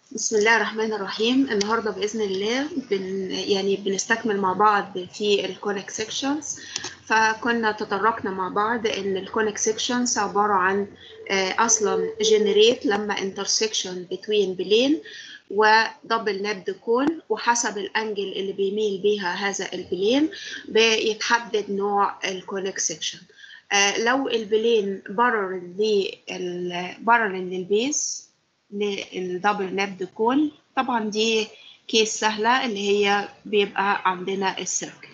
بسم الله الرحمن الرحيم النهارده باذن الله بن يعني بنستكمل مع بعض في الكونك سيكشنز فكنا تطرقنا مع بعض ان الكونك سيكشنز عباره عن اصلا جنريت لما انترسكشن بين بلين ودبل نبد كون وحسب الانجل اللي بيميل بيها هذا البلين بيتحدد نوع الكونك سيكشن لو البلين بارل بارل للبيز للدبل نبد كون طبعا دي كيس سهلة اللي هي بيبقى عندنا السيركل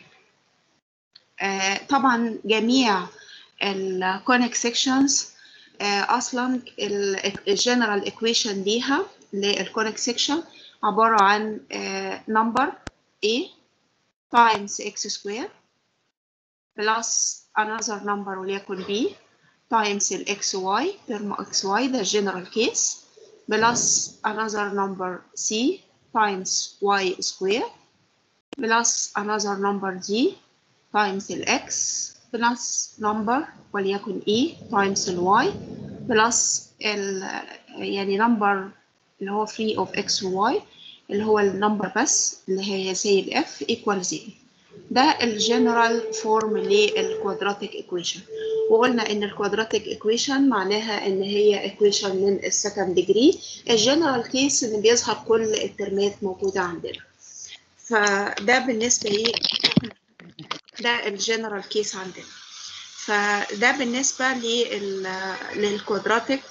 آه طبعا جميع الكونيك سيكشنز آه اصلا الجنرال ايكويشن ليها للكونيك سيكشن عبارة عن نمبر uh, a times x square plus another number وليكن b times ال xy term xy ده general case plus another number c times y square plus another number d times ال x plus number وليكن e times ال y plus ال يعني number اللي هو free of x و y اللي هو النمبر بس اللي هي زي ال f equal 0 ده الجنرال فورم للكوادراتيك ايكويشن وقلنا ان الكوادراتيك ايكويشن معناها ان هي ايكويشن من السكند ديجري الجنرال كيس ان بيظهر كل الترمات موجوده عندنا فده بالنسبه لي ده الجنرال كيس عندنا فده بالنسبه للكوادراتيك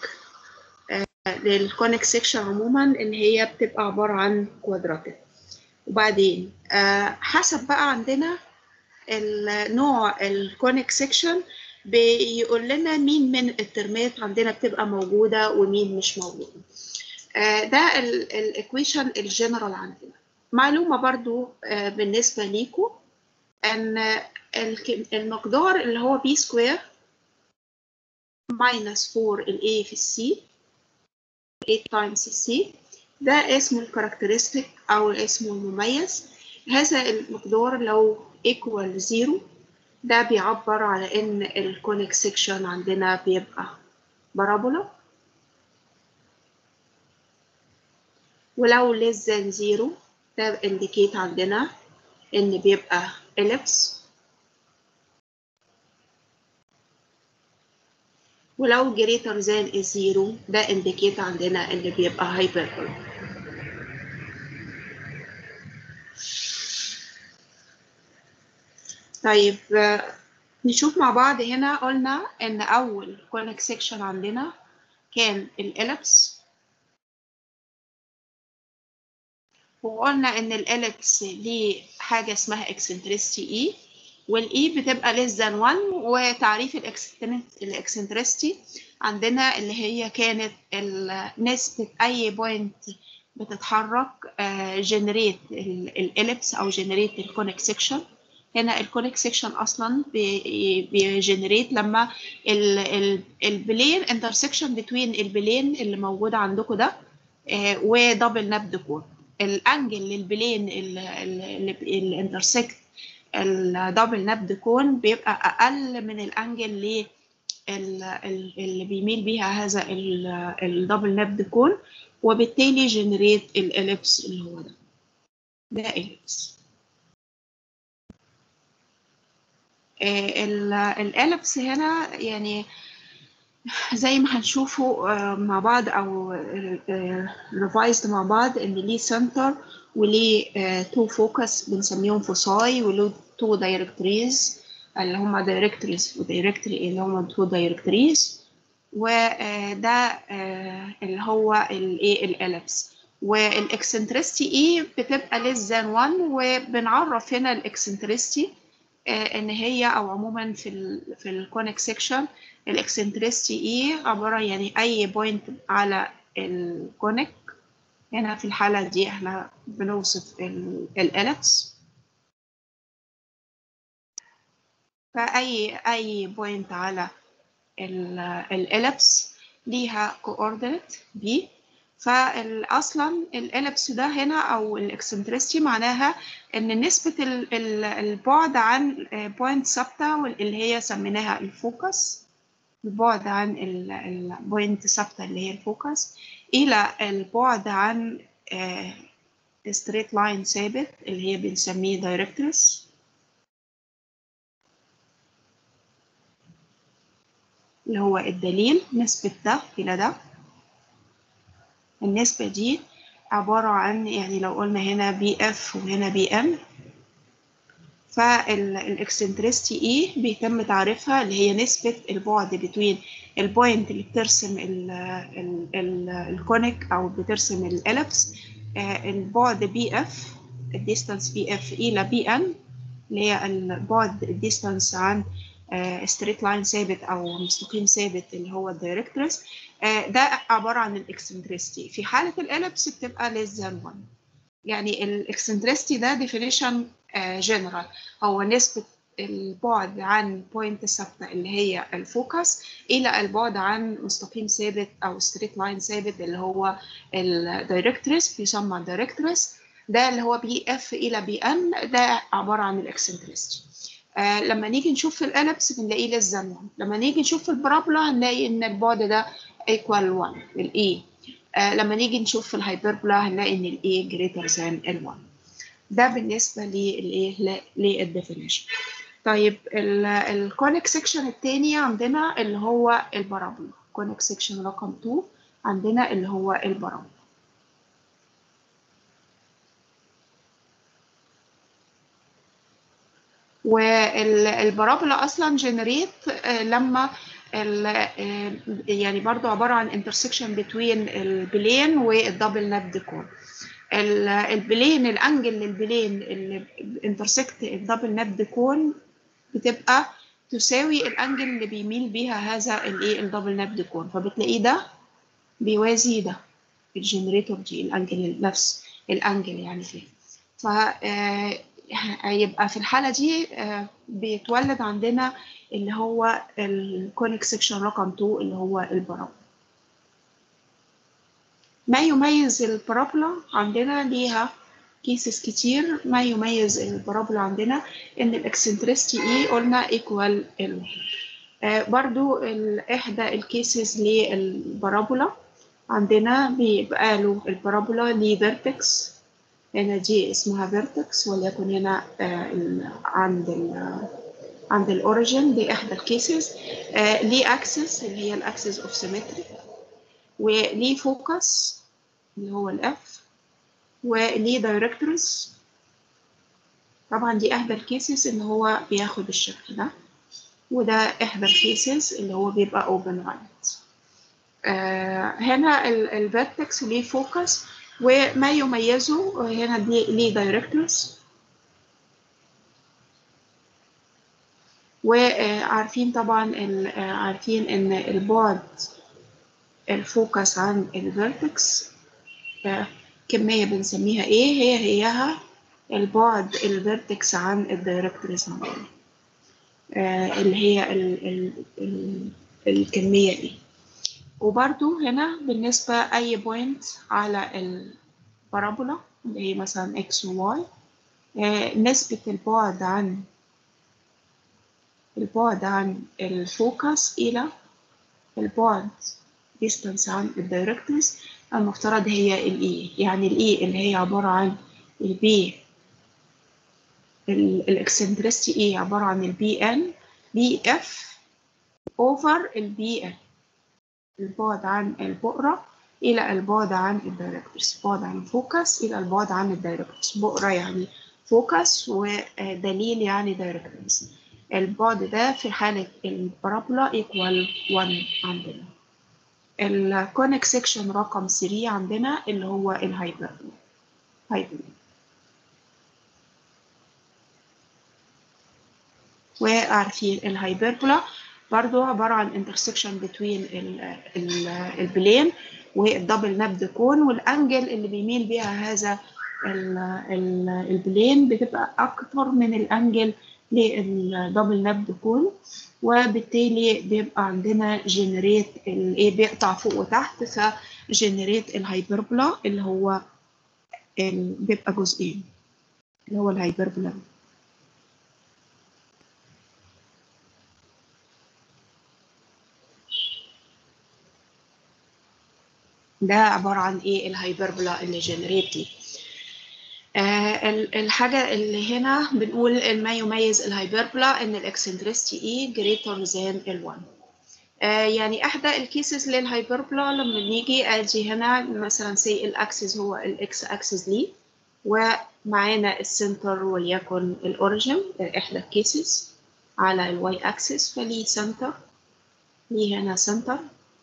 للكونيك سيكشن عموما ان هي بتبقى عباره عن كوادراتيك وبعدين آه حسب بقى عندنا النوع الكونيك سيكشن بيقول لنا مين من الترمات عندنا بتبقى موجوده ومين مش موجوده آه ده الايكويشن الجنرال عندنا معلومه برضو آه بالنسبه ليكم ان المقدار اللي هو بي سكوير ماينس 4 الاي في السي 8 تايمز السي ده اسمه الكاركترستيك او اسمه المميز هذا المقدار لو equal زيرو ده بيعبر على ان الكونيك سيكشن عندنا بيبقى بارابولا ولو less than زيرو ده indicate عندنا ان بيبقى ellipse ولو greater than زيرو ده indicate عندنا ان بيبقى hyperbola طيب نشوف مع بعض هنا قلنا ان اول كونك سيكشن عندنا كان الاليبس وقلنا ان الاليبس ليه حاجه اسمها اكسنترستي اي والاي بتبقى less than 1 وتعريف الاكسنترستي عندنا اللي هي كانت نسبه اي بوينت بتتحرك جنريت الاليبس او جنريت الكونك سيكشن هنا الكونيك سيكشن اصلا بيجنريت لما ال ال البلين انترسكشن بين البلين اللي موجود عندكم ده ودبل نبد كون الانجل للبلين اللي انترسكت الدبل نبد كون بيبقى اقل من الانجل اللي بيميل بيها هذا الدبل نبد كون وبالتالي جنريت الاليبس اللي هو ده ده اليبس الاليبس هنا يعني زي ما هنشوفه مع بعض او ريفايزد مع بعض ان ليه سنتر وليه تو فوكس بنسميهم فوساي وله تو دايركتريز اللي هم دايركتريز ودايركتري اللي هم تو دايركتريز وده اللي هو الايه الاليبس والاكسنترستي اي بتبقى less than 1 وبنعرف هنا الاكسنترستي ان هي او عموما في ال في الكونيك سيكشن الاكسنترستي اي عباره يعني اي بوينت على الكونيك هنا في الحاله دي احنا بنوصف الاليبس فاي اي بوينت على الاليبس ليها كوردينيت بي فاصلا الاليبس ده هنا او الاكسنترستي معناها ان نسبه البعد عن بوينت ثابته اللي هي سميناها الفوكس البعد عن البوينت ثابته اللي هي الفوكس الى البعد عن ستريت لاين ثابت اللي هي بنسميه دايركترس اللي هو الدليل نسبة ده إلى ده النسبة دي عبارة عن يعني لو قلنا هنا بي اف وهنا بي ام فالاكسنتريستي اي بيتم تعريفها اللي هي نسبة البعد بين البوينت اللي بترسم الكونيك او بترسم الاليبس البعد بي اف الديستانس بي اف الى بي ان اللي هي البعد الديستانس عن ستريت لاين ثابت او مستقيم ثابت اللي هو الدايركترس ده عباره عن الاكسنتريستي في حاله الاليبس بتبقى less than 1 يعني الاكسنتريستي ده ديفينيشن جنرال هو نسبه البعد عن بوينت ثابته اللي هي الفوكس الى البعد عن مستقيم ثابت او ستريت لاين ثابت اللي هو الدايركترس بيسمى الدايركترس ده اللي هو بي اف الى بي ان ده عباره عن الاكسنتريستي آه لما نيجي نشوف في الاليبس بنلاقيه less than 1 لما نيجي نشوف في البارابولا هنلاقي ان البعد ده equal 1 الاي آه لما نيجي نشوف في الهايبربولا هنلاقي ان الاي greater than ال 1 ده بالنسبه للايه للديفينيشن طيب الكونيك سيكشن الثاني عندنا اللي هو البارابولا كونيك سيكشن رقم 2 عندنا اللي هو البارابولا والبارابولا اصلا جنريت لما يعني برضو عباره عن انترسكشن بين البلين والدبل نبد كون البلين الانجل للبلين اللي انترسكت الدبل نبد كون بتبقى تساوي الانجل اللي بيميل بيها هذا الايه الدبل نبد كون فبتلاقيه ده بيوازي ده الجنريتور دي الانجل نفس الانجل يعني فيه ف هيبقى في الحالة دي بيتولد عندنا اللي هو الكونيك سيكشن رقم 2 اللي هو البارابولا ما يميز البارابولا عندنا ليها كيسز كتير ما يميز البارابولا عندنا ان الاكسنتريستي اي قلنا ايكوال ال برضو احدى الكيسز للبارابولا عندنا بيبقى له البارابولا ليه فيرتكس هنا دي اسمها فيرتكس وليكن هنا آه عند ال عند الاوريجين دي احدى الكيسز آه ليه اكسس اللي هي الاكسس اوف سيمتري وليه فوكس اللي هو الاف وليه دايركتورز طبعا دي احدى الكيسز اللي هو بياخد الشكل ده وده احدى الكيسز اللي هو بيبقى اوبن وايد آه هنا الفيرتكس ليه فوكس وما يميزه هنا دي ليه دايركتورز وعارفين طبعا عارفين ان البعد الفوكس عن الفيرتكس كمية بنسميها ايه هي هيها البعد الفيرتكس عن الدايركتورز اللي هي ال ال ال الكمية دي وبرضو هنا بالنسبة أي بوينت على البارابولا اللي هي مثلا x و y نسبة البعد عن البعد عن الفوكس إلى البعد distance عن الدايركتورز المفترض هي ال E يعني ال E اللي هي عبارة عن ال B الاكسنترستي E عبارة عن ال BN BF over ال BN البعد عن البؤرة إلى البعد عن الدايركتورز بعد عن الفوكس إلى البعد عن الدايركتورز بؤرة يعني فوكس ودليل يعني دايركتورز البعد ده في حالة البارابولا equal 1 عندنا الكونيك سيكشن رقم 3 عندنا اللي هو الهايبربولا هايبربولا وعارفين الهايبربولا برضو عبارة عن intersection between البلين والدبل نبد كون والانجل اللي بيميل بيها هذا البلين بتبقى أكتر من الانجل للدبل نبد كون وبالتالي بيبقى عندنا جنريت الايه بيقطع فوق وتحت فجنريت الهايبربولا اللي هو بيبقى جزئين اللي هو الهايبربولا ده عبارة عن ايه الهايبربولا اللي جنريت دي آه الحاجة اللي هنا بنقول ما يميز الهايبربولا ان الاكسنترستي اي greater than ال1 آه يعني احدى الكيسز للهايبربولا لما نيجي ادي هنا مثلا سي الاكسس هو الاكس اكسس ليه ومعانا السنتر وليكن الاوريجن احدى الكيسز على الواي اكسس فليه سنتر ليه هنا سنتر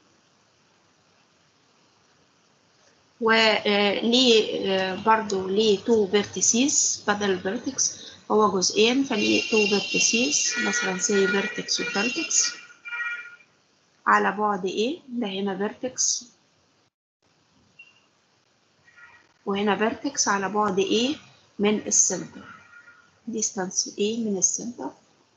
وليه برضو ليه تو فيرتيسيز بدل الفيرتكس هو جزئين فليه تو فيرتيسيز مثلا سي فيرتكس وفيرتكس على بعد ايه ده هنا فيرتكس وهنا فيرتكس على بعد ايه من السنتر distance ايه من السنتر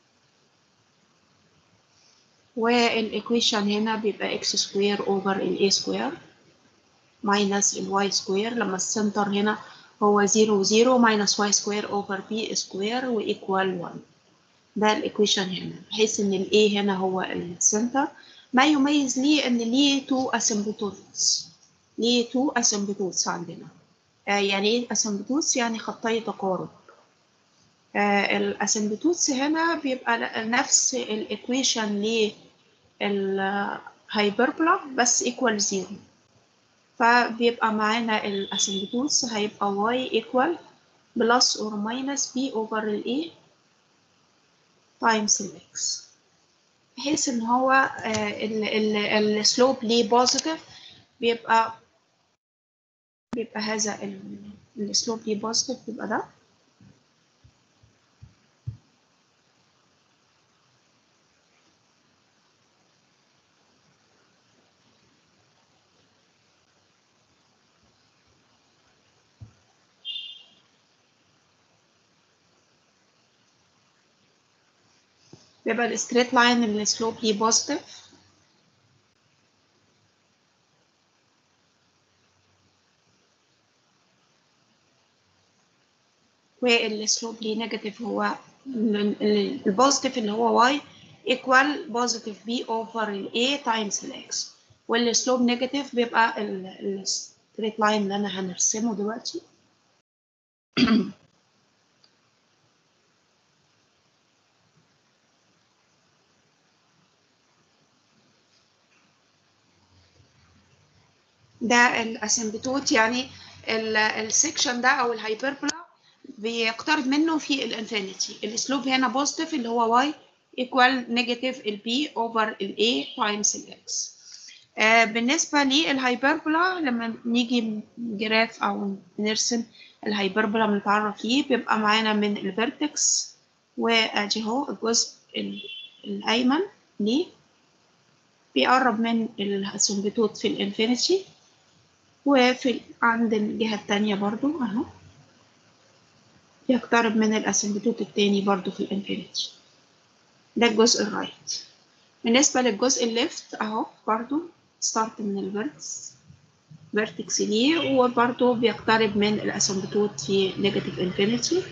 والايكويشن هنا بيبقى x سكوير اوفر ال a سكوير ماينس ال y سكوير لما السنتر هنا هو 0 0 ماينس y سكوير اوفر b سكوير وايكوال 1 ده الايكويشن هنا بحيث ان ال a هنا هو السنتر ما يميز ليه ان ليه تو اسمبتوتس ليه تو اسمبتوتس عندنا آه يعني ايه اسمبتوتس يعني خطي تقارب آه الاسمبتوتس هنا بيبقى نفس الايكويشن للهايبربولا بس ايكوال زيرو فبيبقى معانا الاسمبتوتس هيبقى y equal plus or minus b over ال a times ال x بحيث ان هو السلوب ليه بوزيتيف بيبقى بيبقى هذا السلوب ليه بوزيتيف بيبقى ده بيبقى الستريت لاين اللي السلوب ليه بوزيتيف والسلوب ليه نيجاتيف هو البوزيتيف اللي هو y equal بوزيتيف b over ال a times ال x والسلوب نيجاتيف بيبقى الستريت لاين اللي انا هنرسمه دلوقتي ده الاسمبتوت يعني السكشن ده او الهايبربولا بيقترب منه في الانفينيتي الاسلوب هنا بوزيتيف اللي هو y ايكوال نيجاتيف ال b اوفر ال a تايمز ال x آه بالنسبه للهايبربولا لما نيجي جراف او نرسم الهايبربولا بنتعرف ليه بيبقى معانا من الفيرتكس وادي اهو الجزء الايمن ليه بيقرب من الاسمبتوت في الانفينيتي وفي عند الجهة التانية برضو اهو يقترب من الاسمبتوت التاني برضو في الانفينيتي ده الجزء الرايت بالنسبة للجزء الليفت اهو برضو ستارت من الفيرتكس فيرتكس ليه وبرضو بيقترب من الاسمبتوت في نيجاتيف انفينيتي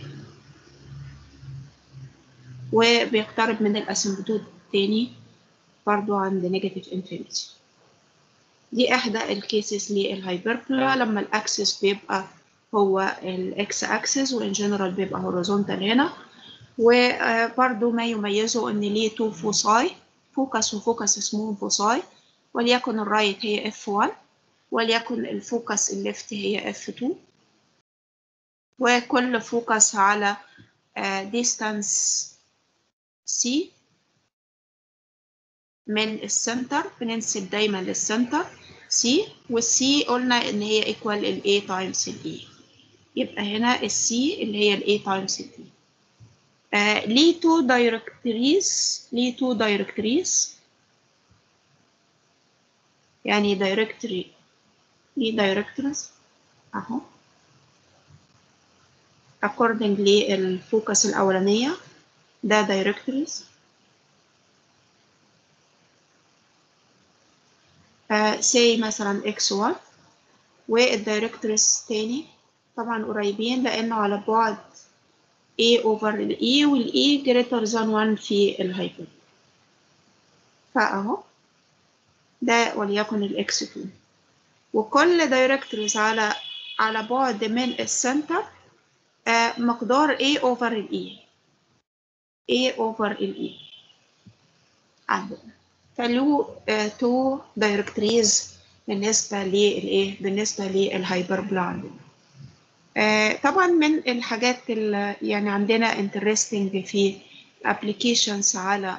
وبيقترب من الاسمبتوت التاني برضو عند نيجاتيف انفينيتي دي احدى الكيسز للهايبربولا لما الاكسس بيبقى هو الاكس اكسس وان جنرال بيبقى هوريزونتال هنا وبرده ما يميزه ان ليه تو فوساي فوكس وفوكس اسمهم فوساي وليكن الرايت هي F1 وليكن الفوكس الليفت هي F2 وكل فوكس على distance C من السنتر بننسب دايما للسنتر C والسي قلنا ان هي ايكوال ال A تايمز ال E يبقى هنا ال C اللي هي ال A تايمز ال E آه ليه تو دايركتريز ليه تو دايركتريز يعني دايركتري ليه دايركتريز اهو according للفوكس الأولانية ده دايركتريز سي مثلا x1 والدايركتريس تاني طبعا قريبين لأنه على بعد a over ال e وال e greater than 1 في الهايبر فأهو ده وليكن ال x2 وكل دايركتوريز على على بعد من السنتر آه مقدار A over ال E A over ال E عندنا فله تو دايركتوريز بالنسبة للإيه بالنسبة للهايبربلا آه طبعا من الحاجات اللي يعني عندنا انترستنج في ابلكيشنز على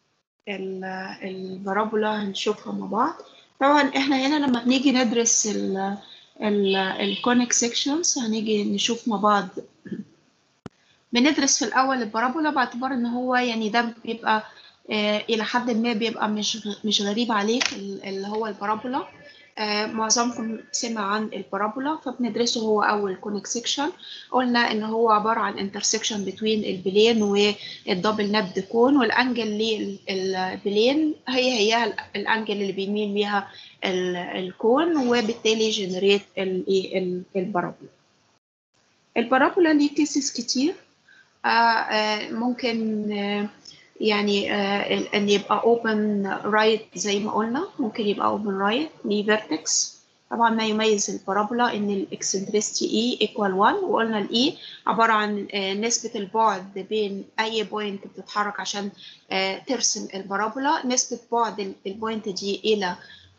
البارابولا هنشوفها مع بعض طبعا احنا هنا لما بنيجي ندرس الكونيك سيكشنز هنيجي نشوف مع بعض بندرس في الاول البارابولا باعتبار ان هو يعني ده بيبقى آه الى حد ما بيبقى مش مش غريب عليك اللي هو البارابولا آه معظمكم سمع عن البارابولا فبندرسه هو اول كونيك سيكشن قلنا ان هو عباره عن انترسكشن بين البلين والدبل نبد كون والانجل للبلين هي هي الانجل اللي بيميل بيها الكون وبالتالي جنريت البارابولا البارابولا ليه كيسز كتير آه آه ممكن يعني ان يبقى open right زي ما قلنا ممكن يبقى open right ليه vertex طبعا ما يميز البارابولا ان الاكسنتريستي e equal 1 وقلنا الاي عباره عن نسبه البعد بين اي بوينت بتتحرك عشان ترسم البارابولا نسبه بعد البوينت دي الى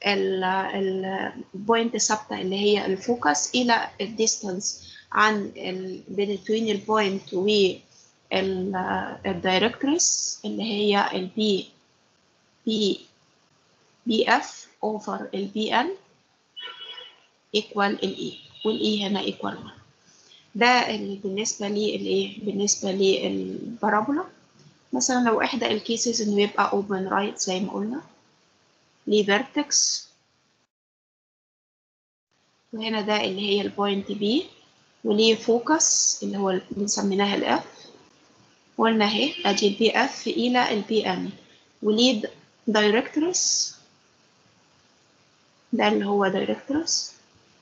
البوينت الثابته اللي هي الفوكس الى الديستانس عن بين البوينت و الدايركتريس اللي هي البي بي بي اف اوفر البي ان ايكوال الاي والاي هنا ايكوال 1 ده بالنسبه للايه بالنسبه للبارابولا مثلا لو احدى الكيسز انه يبقى اوبن رايت زي ما قلنا ليه فيرتكس وهنا ده اللي هي البوينت بي وليه فوكس اللي هو اللي سميناها الاف قلنا اهي ادي البي اف الى البي ام وليه دايركتورس ده اللي هو دايركتورس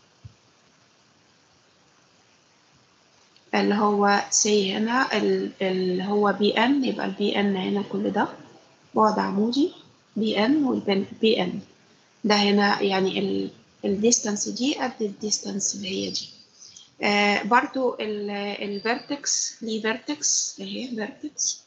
اللي هو سي هنا اللي هو بي ان يبقى البي ان هنا كل ده بعد عمودي بي ان والبي ان ده هنا يعني الديستانس دي قد الديستانس اللي هي دي آه برضو الفيرتكس ليه فيرتكس اهي فيرتكس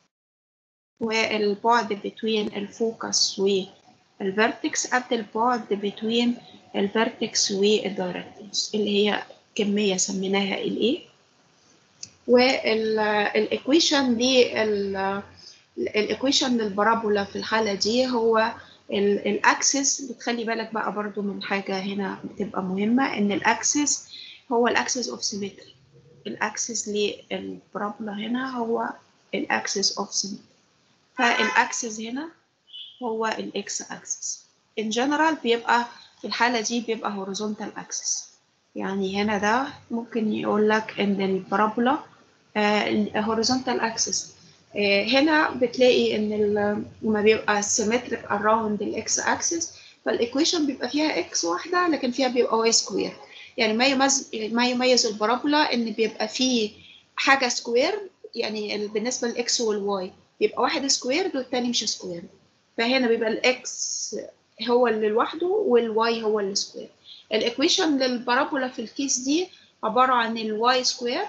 والبعد بين الفوكس والفيرتكس قد البعد بين الفيرتكس والدايركتورز اللي هي كمية سميناها الايه والايكويشن دي الايكويشن للبارابولا في الحالة دي هو الاكسس بتخلي بالك بقى برضو من حاجة هنا بتبقى مهمة ان الاكسس هو الاكسس اوف سيمتري الاكسس للبارابولا هنا هو الاكسس اوف سيمتري فالاكسس هنا هو الاكس اكسس ان جنرال بيبقى في الحالة دي بيبقى horizontal axis يعني هنا ده ممكن يقول لك ان البارابولا horizontal axis هنا بتلاقي ان لما بيبقى symmetric around الاكس axis فالايكويشن بيبقى فيها اكس واحده لكن فيها بيبقى واي سكوير يعني ما يميز ما يميز البارابولا ان بيبقى فيه حاجه سكوير يعني بالنسبه للاكس والواي بيبقى واحد سكوير والتاني مش سكوير فهنا بيبقى الاكس هو اللي لوحده والواي هو اللي سكوير الايكويشن للبارابولا في الكيس دي عباره عن الواي سكوير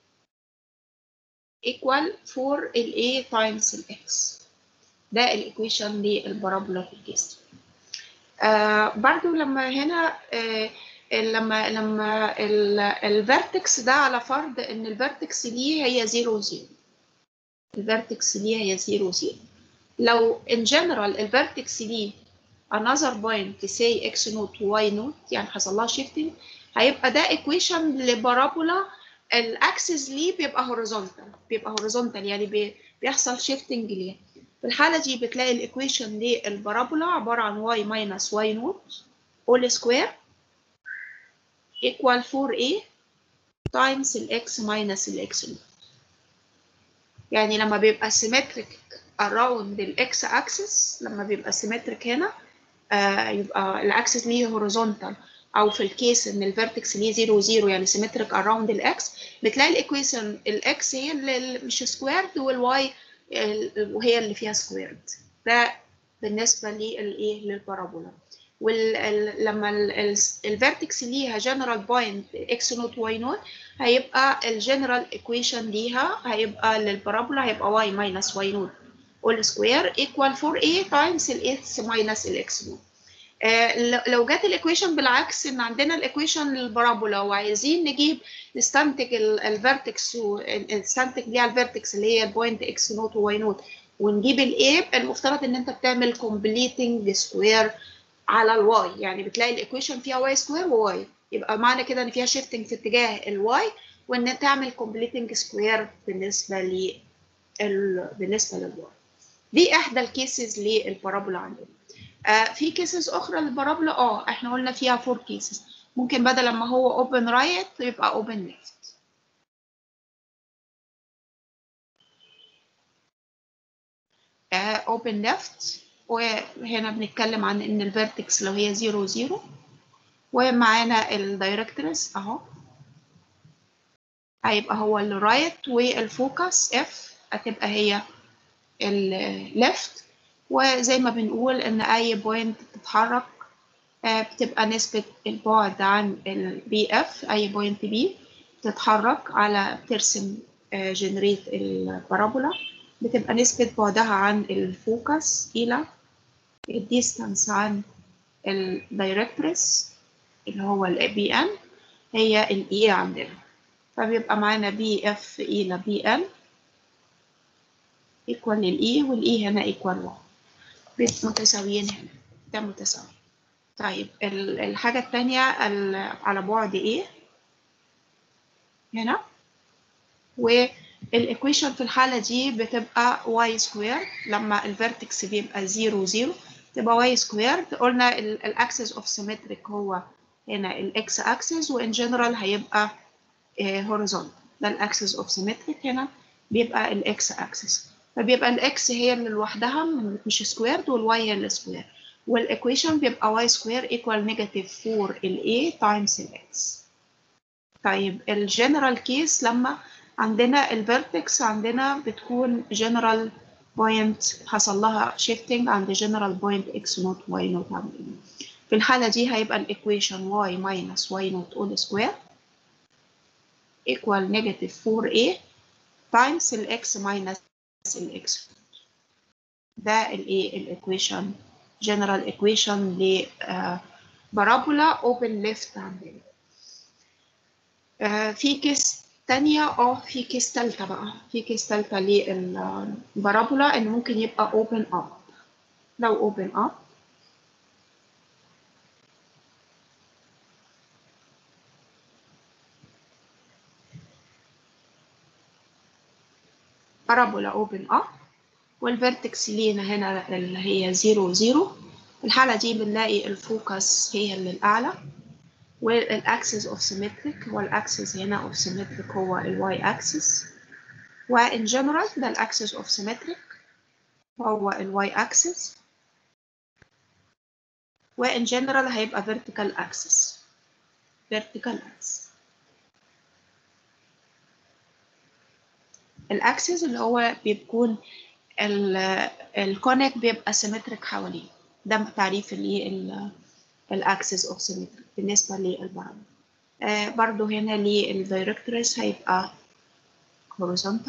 equal 4 ال a times ال x ده الايكويشن للبارابولا في الكيس آه برضو لما هنا آه لما لما الفيرتكس ده على فرض ان الفيرتكس دي هي 0 0 الفيرتكس دي هي 0 0 لو in general الفيرتكس دي another point say x نوت y نوت يعني حصل لها shifting هيبقى ده equation لبارابولا الاكسس ليه بيبقى هوريزونتال بيبقى هوريزونتال يعني بي بيحصل شيفتنج ليه في الحالة دي بتلاقي الايكويشن للبارابولا عبارة عن y minus y نوت all square equal 4a times ال x minus ال x نوت يعني لما بيبقى symmetric around ال x axis لما بيبقى symmetric هنا آه يبقى الاكسس ليه horizontal او في الكيس ان الفيرتكس ليه 0 0 يعني سيمتريك اراوند الاكس بتلاقي الايكويشن الاكس هي اللي مش سكويرد والواي وهي اللي فيها سكويرد ده بالنسبه للايه للبارابولا ولما الفيرتكس ليها جنرال بوينت اكس نوت واي نوت هيبقى الجنرال ايكويشن ليها هيبقى للبارابولا هيبقى واي ماينس واي نوت all square equal 4a times ال x minus ال x نوت آه لو جت الايكويشن بالعكس ان عندنا الايكويشن للبارابولا وعايزين نجيب نستنتج الفيرتكس ونستنتج ليها الفيرتكس اللي هي البوينت اكس نوت وواي نوت ونجيب الاي المفترض ان انت بتعمل completing سكوير على الواي يعني بتلاقي الايكويشن فيها واي سكوير وواي يبقى معنى كده ان فيها شيفتنج في اتجاه الواي وان تعمل completing سكوير بالنسبه ل بالنسبه للواي دي احدى الكيسز للبارابولا عندنا آه في كيسز اخرى للبارابولا اه احنا قلنا فيها فور كيسز ممكن بدل ما هو اوبن رايت يبقى اوبن ليفت اوبن ليفت وهنا بنتكلم عن ان الفيرتكس لو هي 0 0 ومعانا الدايركترس اهو هيبقى هو الرايت والفوكس اف هتبقى هي الليفت وزي ما بنقول ان اي بوينت بتتحرك بتبقى نسبة البعد عن البي اف اي بوينت بي بتتحرك على بترسم جنريت البارابولا بتبقى نسبة بعدها عن الفوكس إلى الديستانس عن الدايركترس اللي هو ال بي ان هي ال اي عندنا فبيبقى معانا بي اف إلى بي ان ايكوال للاي والاي هنا ايكوال 1 متساويين هنا ده متساوي طيب الحاجة التانية على بعد ايه هنا والايكويشن في الحالة دي بتبقى y سكوير لما الفيرتكس بيبقى 0 0 تبقى y سكوير قلنا الاكسس اوف سيمتريك هو هنا الاكس اكسس وان جنرال هيبقى هوريزونتال ده الاكسس اوف سيمتريك هنا بيبقى الاكس اكسس فبيبقى الاكس هي اللي لوحدها مش سكويرد والواي هي اللي سكوير والايكويشن بيبقى y سكوير ايكوال نيجاتيف 4 ال a تايمز الاكس طيب الجنرال كيس لما عندنا الفيرتكس عندنا بتكون جنرال بوينت حصل لها شيفتنج عند جنرال بوينت x نوت y نوت عندنا في الحالة دي هيبقى الايكويشن y minus y نوت all square equal negative 4a times ال x minus ال x ده الايه الايكويشن جنرال ايكويشن لبارابولا اوبن ليفت عندنا آه في كيس تانية اه في كيس تالتة بقى في كيس تالتة للبارابولا ان ممكن يبقى open up لو open up بارابولا open up والفيرتكس لينا هنا اللي هي 0 0 في الحالة دي بنلاقي الفوكس هي اللي الأعلى والاكسس اوف سيمتريك والاكسس هنا اوف سيمتريك هو الواي اكسس وان جنرال ده الاكسس اوف سيمتريك هو الواي اكسس وان جنرال هيبقى vertical axis vertical axis الاكسس اللي هو بيكون الكونيك بيبقى سيمتريك حواليه ده تعريف اللي الاكسس اوف سيمتري بالنسبه للبارامتر آه برضو هنا للدايركتوريس هيبقى horizontal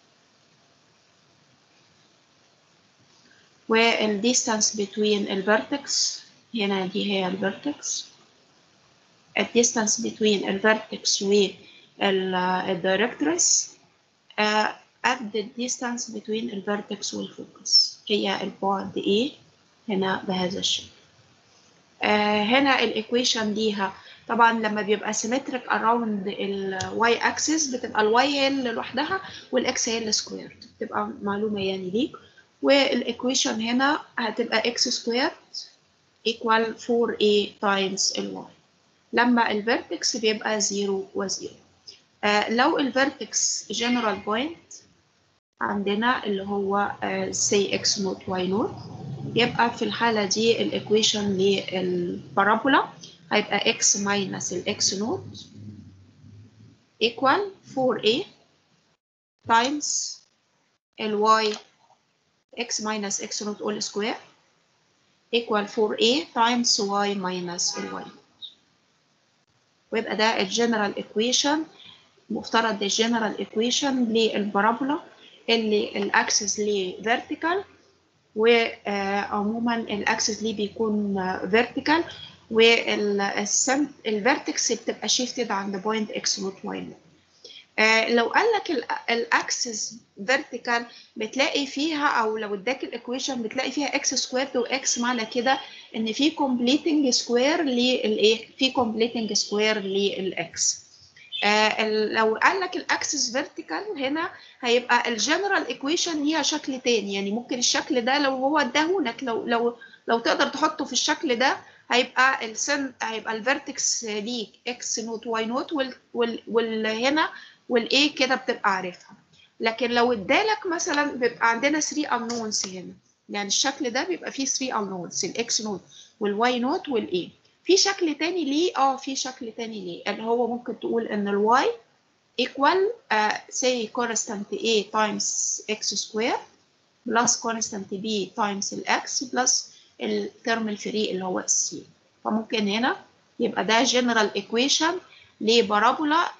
والديستانس between الفيرتكس هنا دي هي الفيرتكس الديستانس between الفيرتكس والدايركتوريس uh, at the distance between الفيرتكس والفوكس هي البعد A هنا بهذا الشكل آه هنا الايكويشن ليها طبعا لما بيبقى سيمتريك اراوند الواي اكسس بتبقى الواي هي اللي لوحدها والاكس هي اللي سكويرد بتبقى معلومه يعني ليك والايكويشن هنا هتبقى اكس سكويرد ايكوال 4a تايمز الواي لما الفيرتكس بيبقى 0 و0 آه لو الفيرتكس جنرال بوينت عندنا اللي هو سي اكس نوت واي نوت يبقى في الحالة دي الإيكويشن للبارابولا هيبقى x minus ال x نوت equal 4a times ال y x minus x نوت all square equal 4a times y minus ال y ويبقى ده الجنرال ايكويشن مفترض ده الجنرال ايكويشن للبارابولا اللي الاكسس ليه فيرتيكال وعموما الاكسس ليه بيكون فيرتيكال والفيرتكس بتبقى شيفتد عند بوينت اكس نوت واي نوت لو قال لك الاكسس فيرتيكال بتلاقي فيها او لو اداك الايكويشن بتلاقي فيها اكس سكويرد واكس معنى كده ان في كومبليتنج سكوير للايه في كومبليتنج سكوير للاكس آه لو قال لك الاكسس فيرتيكال هنا هيبقى الجنرال ايكويشن ليها شكل تاني يعني ممكن الشكل ده لو هو اداهولك لو لو لو تقدر تحطه في الشكل ده هيبقى السن هيبقى الفيرتكس ليك اكس نوت واي نوت وال وال والهنا والاي كده بتبقى عارفها لكن لو ادالك مثلا بيبقى عندنا 3 انونس هنا يعني الشكل ده بيبقى فيه 3 انونس الاكس نوت والواي نوت والاي في شكل تاني ليه اه في شكل تاني ليه اللي هو ممكن تقول ان الواي equal uh, say constant a times x square plus constant b times الاكس plus الترم الفري اللي هو السي فممكن هنا يبقى ده general equation لبارابولا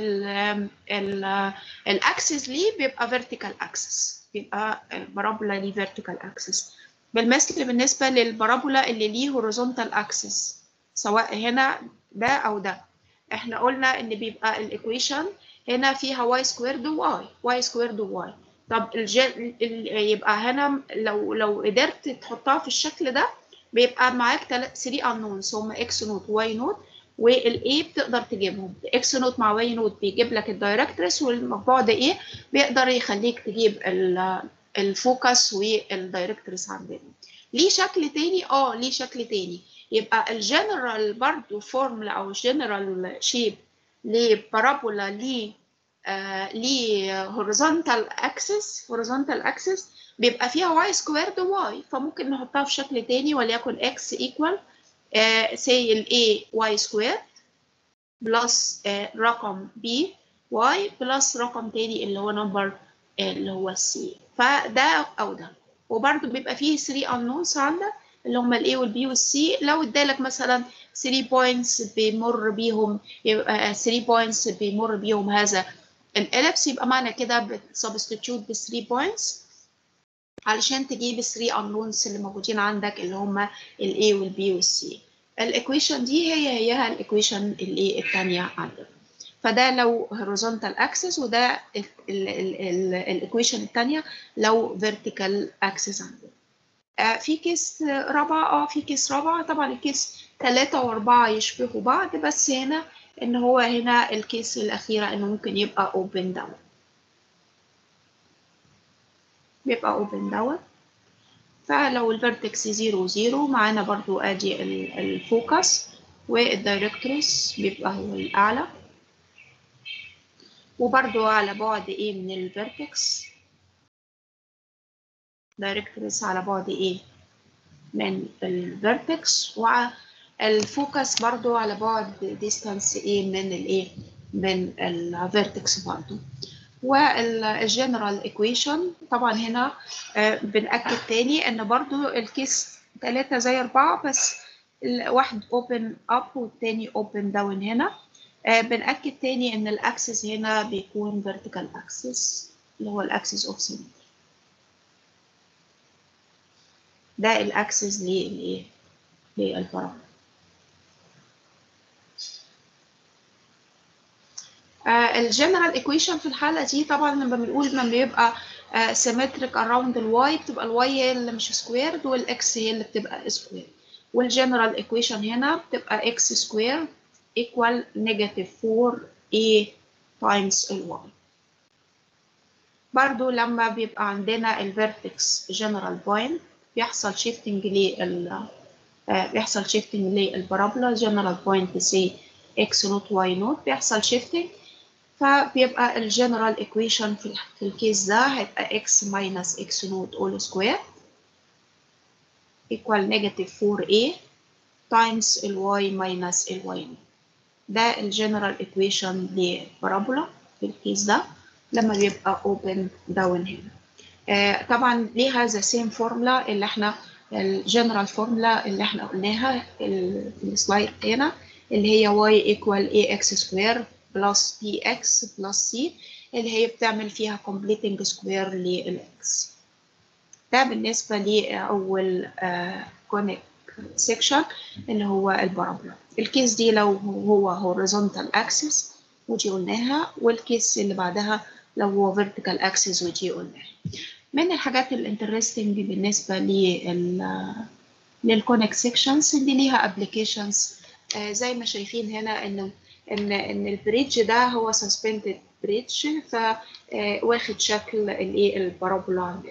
الاكسس ليه بيبقى vertical axis بيبقى البارابولا ليه vertical axis بالمثل بالنسبه للبارابولا اللي ليه horizontal axis سواء هنا ده او ده احنا قلنا ان بيبقى الايكويشن هنا فيها واي سكويرد وواي واي سكويرد وواي طب الجن يبقى هنا لو لو قدرت تحطها في الشكل ده بيبقى معاك 3 انونز هم اكس نوت واي نوت والاي بتقدر تجيبهم اكس نوت مع واي نوت بيجيب لك الدايركتريس والبعد ايه بيقدر يخليك تجيب الفوكس والدايركتريس عندنا ليه شكل تاني اه ليه شكل تاني يبقى الجنرال برضو فورمولا او جنرال شيب لبارابولا ليه آه ليه هوريزونتال اكسس هوريزونتال اكسس بيبقى فيها y سكويرد y فممكن نحطها في شكل تاني وليكن x equal آه say ال a y سكويرد بلس آه رقم b y بلس رقم تاني اللي هو نمبر اللي هو c فده او ده وبرده بيبقى فيه 3 unknowns عندك اللي هم الاي والبي والسي لو ادالك مثلا 3 بوينتس بيمر بيهم يبقى 3 بوينتس بيمر بيهم هذا الاليبس يبقى معنى كده بتسبستيتيوت ب 3 بوينتس علشان تجيب ال 3 انونس اللي موجودين عندك اللي هم الاي والبي والسي الايكويشن دي هي هي الايكويشن الايه الثانيه عندك فده لو horizontal axis وده الايكويشن الثانيه لو vertical axis عندك آه في كيس رابعة اه في كيس رابعة طبعا الكيس ثلاثة وأربعة يشبهوا بعض بس هنا إن هو هنا الكيس الأخيرة إنه ممكن يبقى open down بيبقى open down فلو الفيرتكس زيرو زيرو معانا برضو أدي الفوكس والدايركتوريس بيبقى هو الأعلى وبرضو على بعد إيه من الفيرتكس دايركتوريس على بعد ايه من الفيرتكس والفوكس برضو على بعد ديستانس ايه من الايه من الفيرتكس برضو والجنرال ايكويشن طبعا هنا بنأكد تاني ان برضو الكيس ثلاثة زي أربعة بس واحد اوبن اب والتاني اوبن داون هنا بنأكد تاني ان الاكسس هنا بيكون vertical axis اللي هو الاكسس اوف سيمتري ده الاكسس للايه للبارامتر الجنرال ايكويشن في الحاله دي طبعا لما بنقول لما بيبقى سيمتريك اراوند الواي بتبقى الواي هي اللي مش سكويرد والاكس هي اللي بتبقى سكوير والجنرال ايكويشن هنا بتبقى اكس سكوير ايكوال نيجاتيف 4 a تايمز الواي برضو لما بيبقى عندنا الفيرتكس جنرال بوينت بيحصل شيفتنج لل بيحصل شيفتنج للبارابولا جنرال بوينت سي اكس نوت واي نوت بيحصل شيفتنج فبيبقى الجنرال ايكويشن في الكيس ده هيبقى اكس ماينس اكس نوت اول سكوير ايكوال نيجاتيف 4a تايمز الواي ماينس الواي نوت ده الجنرال ايكويشن لبارابولا في الكيس ده لما بيبقى open down هنا آه طبعا ليها ذا سيم فورمولا اللي احنا الجنرال فورمولا اللي احنا قلناها ال- في السلايد هنا اللي هي y equal ax square plus bx plus c اللي هي بتعمل فيها completing square للx ده بالنسبة لأول كونيك سيكشن اللي هو البارابولا الكيس دي لو هو horizontal axis ودي قلناها والكيس اللي بعدها لو هو vertical axis ودي قلناها من الحاجات الانترستنج بالنسبة لل للكونيك سيكشنز اللي ليها ابلكيشنز زي ما شايفين هنا ان ان ان البريدج ده هو سسبندد بريدج فواخد شكل الايه البارابولا عندنا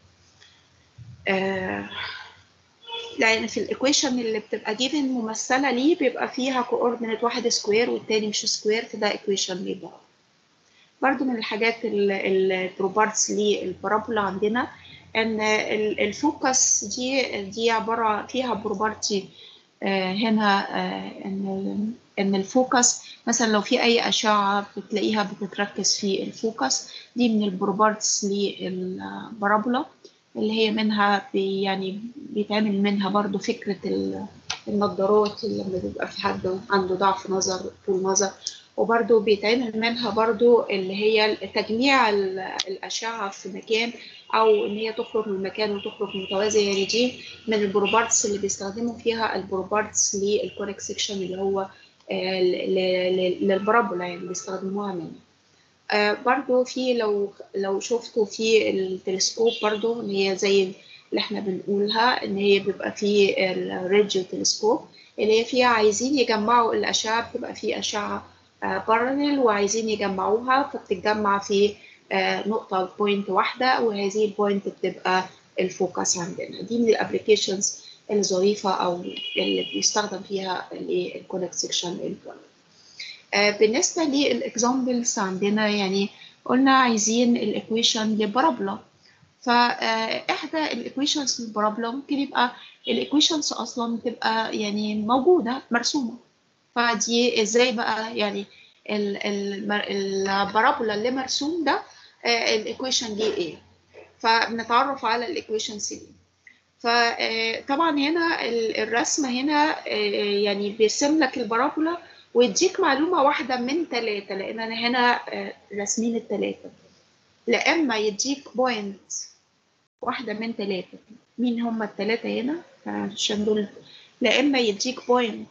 آه، لان في الايكويشن اللي بتبقى جيفن ممثله ليه بيبقى فيها كوردينيت واحد سكوير والتاني مش سكوير فده ايكويشن ليه برضو من الحاجات البروبارتس للبارابولا عندنا ان ال- الفوكس دي دي عباره فيها بروبارتي هنا آه، ان ان الفوكس مثلا لو في اي اشعه بتلاقيها بتتركز في الفوكس دي من البروبارتس للبارابولا اللي هي منها بي يعني بيتعمل منها برضو فكره ال- النظارات اللي لما بيبقى في حد عنده ضعف نظر طول نظر وبرضو بيتعمل منها برضو اللي هي تجميع ال- الأشعة في مكان أو إن هي تخرج من مكان وتخرج متوازية يعني دي من البروبارتس اللي بيستخدموا فيها البروبارتس للكوريك سيكشن اللي هو آه، ل- ل- للبارابولا يعني بيستخدموها منه آه، برضو في لو لو شفتوا في التلسكوب برضو اللي هي زي اللي احنا بنقولها ان هي بيبقى في الراديو تلسكوب اللي هي فيها عايزين يجمعوا الأشعة بتبقى في أشعة بارلل وعايزين يجمعوها فبتتجمع في آه، نقطة بوينت واحدة وهذه البوينت بتبقى الفوكس عندنا دي من الابلكيشنز الظريفة أو اللي بيستخدم فيها الكونكت سيكشن بالنسبة للإكزامبلز عندنا يعني قلنا عايزين الإيكويشن لبارابولا فإحدى الإيكويشنز للبارابولا ممكن يبقى الإيكويشنز أصلا تبقى يعني موجودة مرسومة فدي ازاي بقى يعني ال- ال- البارابولا اللي مرسوم ده الايكويشن دي ايه فبنتعرف على الايكويشنز دي فطبعا هنا ال- الرسمه هنا آه، يعني بيرسم لك البارابولا ويديك معلومه واحده من ثلاثه لان انا هنا آه، راسمين الثلاثه لا اما يديك بوينت واحده من ثلاثه مين هم الثلاثه هنا عشان دول لا اما يديك بوينت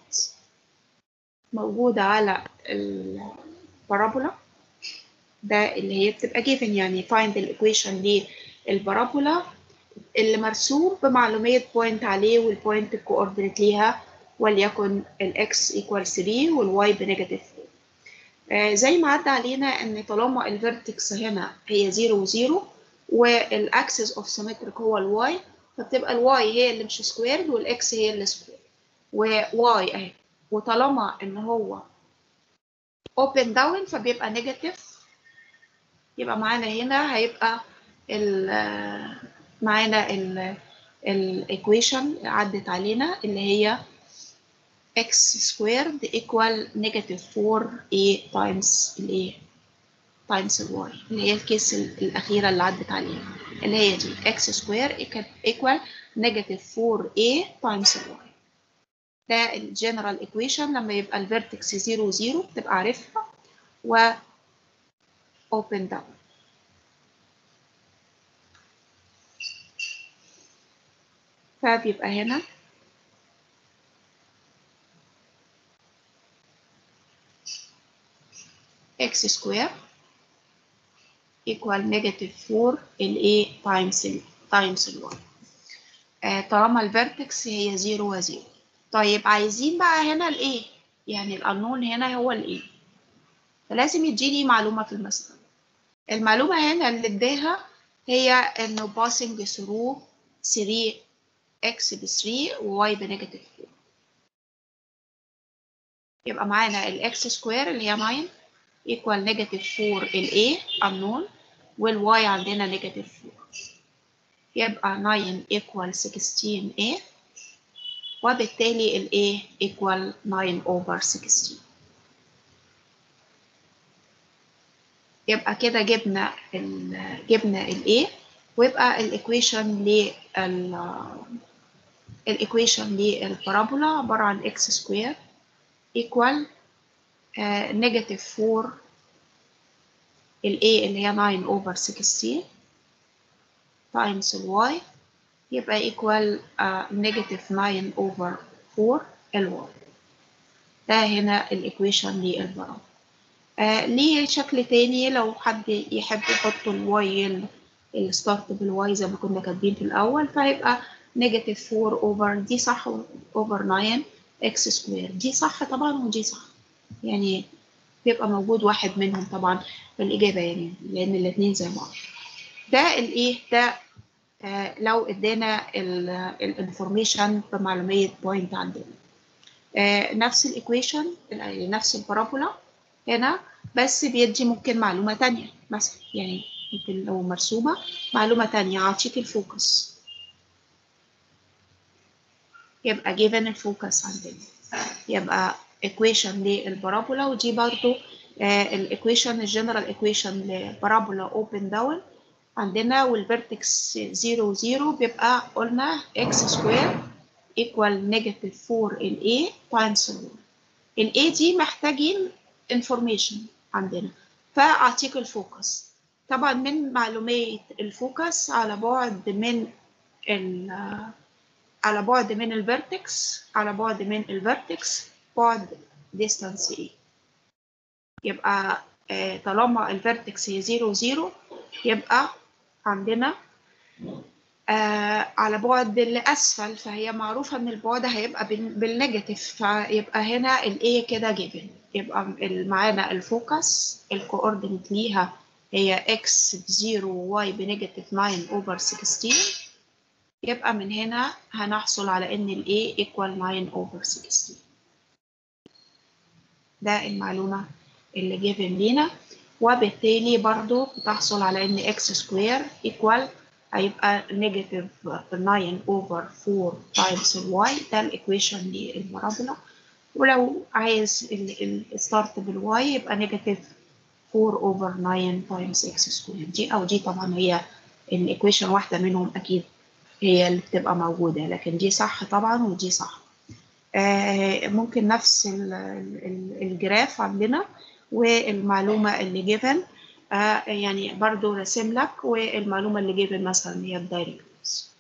موجودة على البارابولا ده اللي هي بتبقى given يعني find the equation للبارابولا اللي مرسوم بمعلومية بوينت عليه والبوينت الكوردينيت ليها وليكن الاكس equal 3 والواي بنيجاتيف 4 آه زي ما عدى علينا ان طالما الفيرتكس هنا هي 0 و0 والاكسس اوف سيمتريك هو الواي فبتبقى الواي هي اللي مش سكويرد والاكس هي اللي سكويرد وواي اهي وطالما ان هو open down فبيبقى نيجاتيف يبقى معانا هنا هيبقى ال معانا ال الايكويشن عدت علينا اللي هي x squared equal negative 4a times ال a times ال y اللي هي الكيس الأخيرة اللي عدت علينا اللي هي دي x squared equal negative 4a times ال y ده الجنرال ايكويشن لما يبقى الفيرتكس 0 0 تبقى عارفها و open down فبيبقى هنا x square equal negative 4 ال a times ال times ال y آه طالما الفيرتكس هي 0 و 0 طيب عايزين بقى هنا الايه يعني القانون هنا هو الايه فلازم يديني معلومه في المسألة المعلومه هنا اللي اداها هي انه passing through 3 x ب 3 و y بنيجاتيف 4 يبقى معانا الاكس سكوير اللي هي 9 equal نيجاتيف 4 ال a unknown والواي عندنا نيجاتيف 4 يبقى 9 equal 16a وبالتالي ال A equal 9 over 16 يبقى كده جبنا ال جبنا ال A ويبقى الايكويشن لل الايكويشن للبارابولا عبارة عن x سكوير equal نيجاتيف 4 ال A اللي هي 9 over 16 times ال Y يبقى equal نيجاتيف 9 over 4 ال Y ده هنا الايكويشن للبارابولا آه ليه شكل تاني لو حد يحب يحط الواي الستارت بالواي زي ما كنا كاتبين في الأول فهيبقى نيجاتيف 4 اوفر دي صح اوفر 9 اكس سكوير دي صح طبعا ودي صح يعني بيبقى موجود واحد منهم طبعا في الإجابة يعني لأن الاتنين زي بعض ده الإيه ده آه لو ادانا الانفورميشن بمعلومية بوينت عندنا آه نفس الايكويشن نفس البارابولا هنا بس بيدي ممكن معلومة تانية مثلا يعني ممكن لو مرسومة معلومة تانية أعطيك الفوكس يبقى given الفوكس عندنا يبقى equation للبارابولا ودي برضو الايكويشن الجنرال ايكويشن لبارابولا open down عندنا والفيرتكس 0 0 بيبقى قلنا x سكوير equal negative 4 ال a times ال ال a دي محتاجين information عندنا فأعطيك الفوكس طبعا من معلومية الفوكس على بعد من ال على بعد من الفيرتكس على بعد من الفيرتكس بعد distance A يبقى طالما الفيرتكس هي 0 0 يبقى عندنا آه على بعد لأسفل فهي معروفة إن البعد هيبقى بالنيجاتيف فيبقى هنا ال A كده جيفن يبقى معانا الفوكس الكوردينيت ليها هي x بزيرو و y بنيجاتيف 9 over 16 يبقى من هنا هنحصل على إن ال A equal 9 over 16 ده المعلومة اللي جيفن لينا وبالتالي برضو بتحصل على إن x سكوير equal هيبقى نيجاتيف 9 over 4 times ال y ده الإيكويشن للبارابولا ولو عايز الستارت بالواي يبقى نيجاتيف 4 over 9 times x سكوير دي أو دي طبعا هي الإيكويشن واحدة منهم أكيد هي اللي بتبقى موجودة لكن دي صح طبعا ودي صح آه ممكن نفس ال ال الجراف عندنا والمعلومة اللي جيفن آه يعني برضو راسم لك والمعلومة اللي جيفن مثلا هي الدايركتريس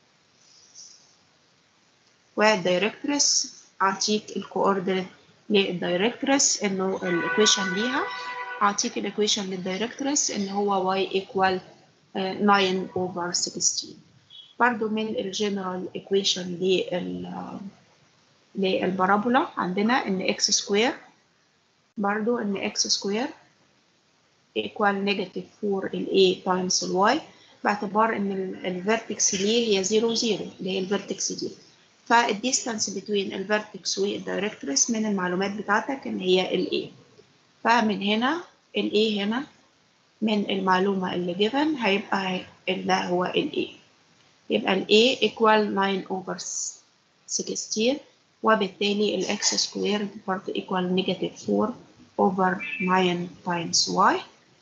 والدايركتريس أعطيك الكوردينيت للدايركتريس إنه الإيكويشن ليها أعطيك الإيكويشن للدايركتريس إن هو y equal uh, 9 over 16 برضو من الجنرال إيكويشن لل للبارابولا عندنا إن x سكوير برضو إن x سكوير equal negative 4 ال a times ال y باعتبار إن الفيرتكس ليه هي 0 0 اللي هي الفيرتكس دي فالديستانس بين الفيرتكس والدايركتريس من المعلومات بتاعتك ان هي ال A فمن هنا ال A هنا من المعلومة اللي given هيبقى ده هو ال A يبقى ال A equal 9 over 16 وبالتالي ال x squared برضه equal negative 4 over 9 times y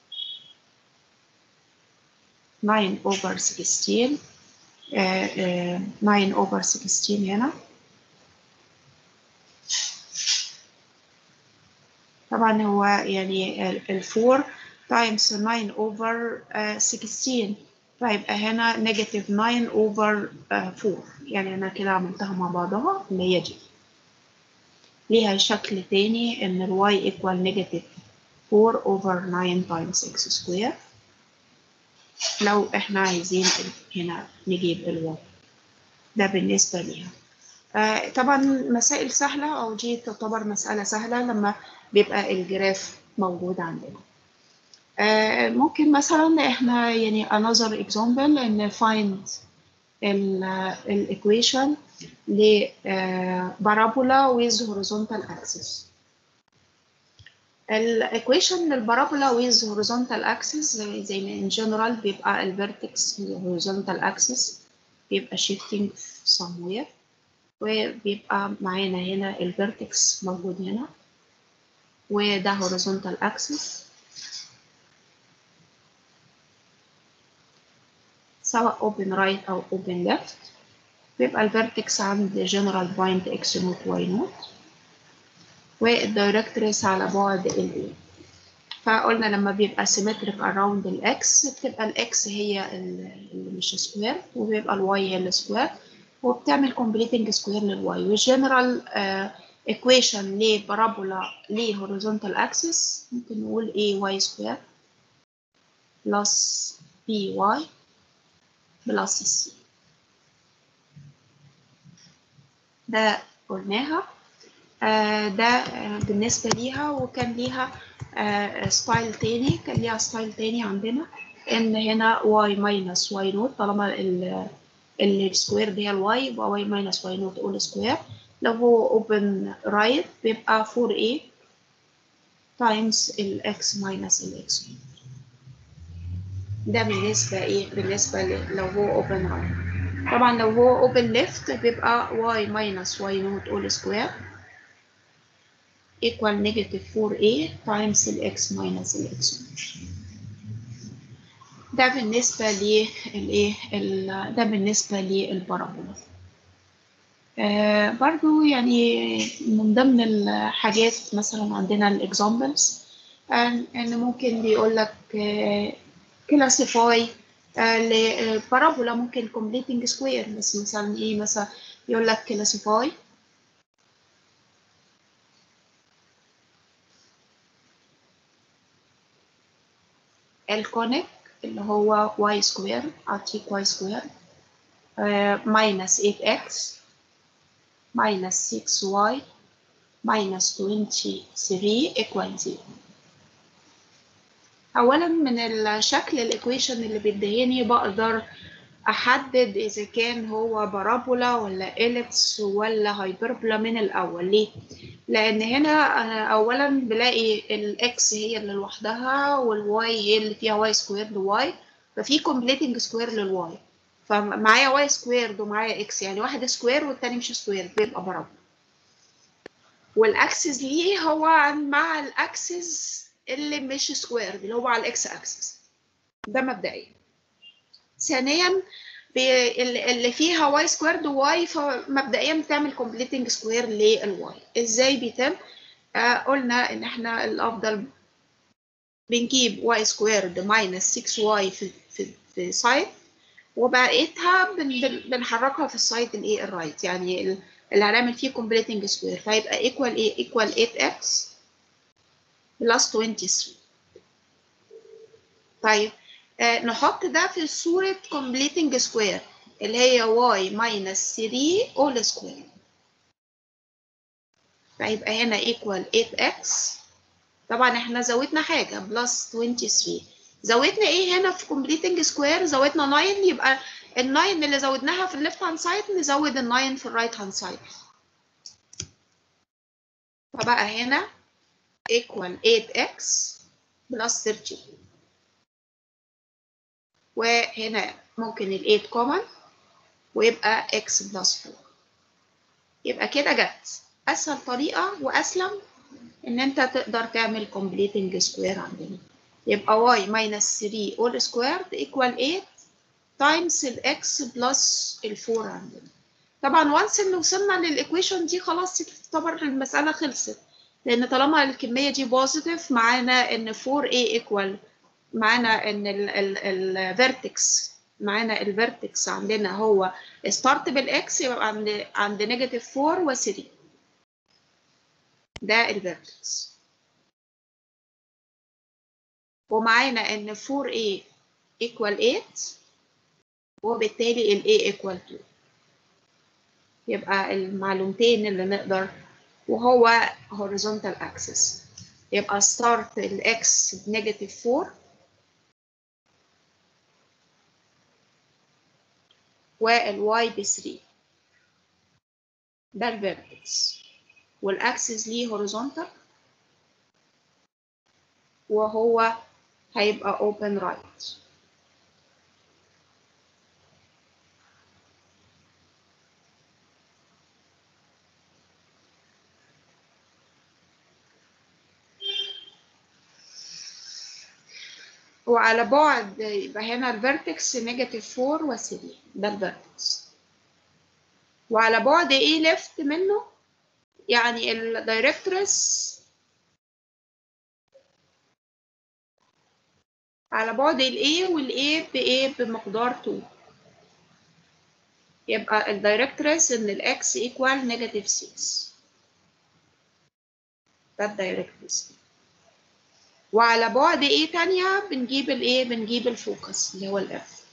9 over 16 Uh, uh, 9 over 16 هنا طبعا هو يعني ال 4 times 9 over uh, 16 فيبقى هنا negative 9 over 4 يعني أنا كده عملتها مع بعضها اللي هي دي ليها شكل تاني إن ال y equal negative 4 over 9 times x square لو احنا عايزين هنا نجيب الواي ده بالنسبة ليها آه طبعا مسائل سهلة أو دي تعتبر مسألة سهلة لما بيبقى الجراف موجود عندنا آه ممكن مثلا احنا يعني another example ان find الايكويشن لبارابولا with horizontal axis الايكويشن للبارابولا with horizontal axis زي زي ما in general بيبقى الفيرتكس horizontal axis بيبقى shifting somewhere وبيبقى معانا هنا الفيرتكس موجود هنا وده horizontal axis سواء open right أو open left بيبقى الفيرتكس عند جنرال بوينت اكس نوت واي نوت والدايركتريس على بعد ال A فقلنا لما بيبقى سيمتريك اراوند الاكس بتبقى الاكس هي اللي مش سكوير وبيبقى الواي هي السكوير وبتعمل كومبليتنج سكوير للواي والجنرال ايكويشن لبارابولا ليه هوريزونتال اكسس ممكن نقول a y سكوير بلس b y بلس c ده قلناها آه ده آه بالنسبة ليها وكان ليها آه ستايل تاني كان ليها ستايل تاني عندنا ان هنا y minus y نوت طالما ال السكوير دي هي الواي يبقى y minus y نوت all سكوير لو هو open right بيبقى 4a times ال x minus ال x ده بالنسبة ايه بالنسبة لو هو open right طبعا لو هو open left بيبقى y minus y نوت all سكوير equal negative 4a times ال x minus ال x ده بالنسبة للإيه ده بالنسبة للبارابولا آه برضو يعني من ضمن الحاجات مثلا عندنا الاكزامبلز ان ممكن بيقول لك كلاسيفاي البارابولا ممكن completing سكوير بس مثلا ايه مثلا يقول لك كلاسيفاي الكونيك اللي هو y سكوير أعطيك y سكوير minus 8x minus 6y minus 23 equal 0 أولا من الشكل الإيكويشن اللي بيديهاني بقدر أحدد إذا كان هو بارابولا ولا إليبس ولا هايبربولا من الأول ليه؟ لأن هنا أنا أولا بلاقي الإكس هي اللي لوحدها والواي هي اللي فيها واي سكوير لواي ففي كومبليتنج سكوير للواي فمعايا واي سكوير ومعايا إكس يعني واحد سكوير والتاني مش سكوير بيبقى بارابولا والأكسس ليه هو مع الأكسس اللي مش سكوير اللي هو على الإكس أكسس ده مبدئيا ثانيا اللي فيها واي سكويرد واي فمبدئيا بتعمل كومبليتنج سكوير للواي ازاي بيتم آه قلنا ان احنا الافضل بنجيب واي سكويرد ماينس 6 واي في في في سايد وبقيتها بن بنحركها في السايد الايه الرايت يعني اللي هنعمل فيه كومبليتنج سكوير فيبقى ايكوال ايه ايكوال 8 اكس بلس 23 طيب آه نحط ده في صورة completing square اللي هي y minus 3 all square فيبقى هنا equal 8x طبعا احنا زودنا حاجة plus 23 زودنا ايه هنا في completing square زودنا 9 يبقى ال 9 اللي زودناها في الليفت هاند سايد نزود ال 9 في الرايت هاند سايد فبقى هنا equal 8x plus 32 وهنا ممكن ال 8 كومن ويبقى x بلس 4 يبقى كده جت اسهل طريقه واسلم ان انت تقدر تعمل completing سكوير عندنا يبقى y minus 3 all squared equal 8 times ال x بلس ال 4 عندنا طبعا وانس ان وصلنا للايكويشن دي خلاص تعتبر المساله خلصت لان طالما الكميه دي بوزيتيف معانا ان 4a equal معانا ان الفيرتكس معانا الفيرتكس عندنا هو ستارت بالاكس يبقى عند عند نيجاتيف 4 و 3 ده الفيرتكس ومعانا ان 4a equal 8 وبالتالي ال a equal 2 يبقى المعلومتين اللي نقدر وهو horizontal axis يبقى start الاكس بنيجاتيف 4 والواي ب 3 ده الفيرتكس والاكسس ليه هوريزونتال وهو هيبقى open right وعلى بعد يبقى هنا الفيرتكس نيجاتيف 4 و 3 ده الفيرتكس وعلى بعد ايه ليفت منه يعني الدايركترس على بعد ال A وال A ب A بمقدار 2 يبقى الدايركترس ان ال X equal negative 6 ده الدايركترس وعلى بعد A تانية بنجيب ال A بنجيب الفوكس اللي هو ال F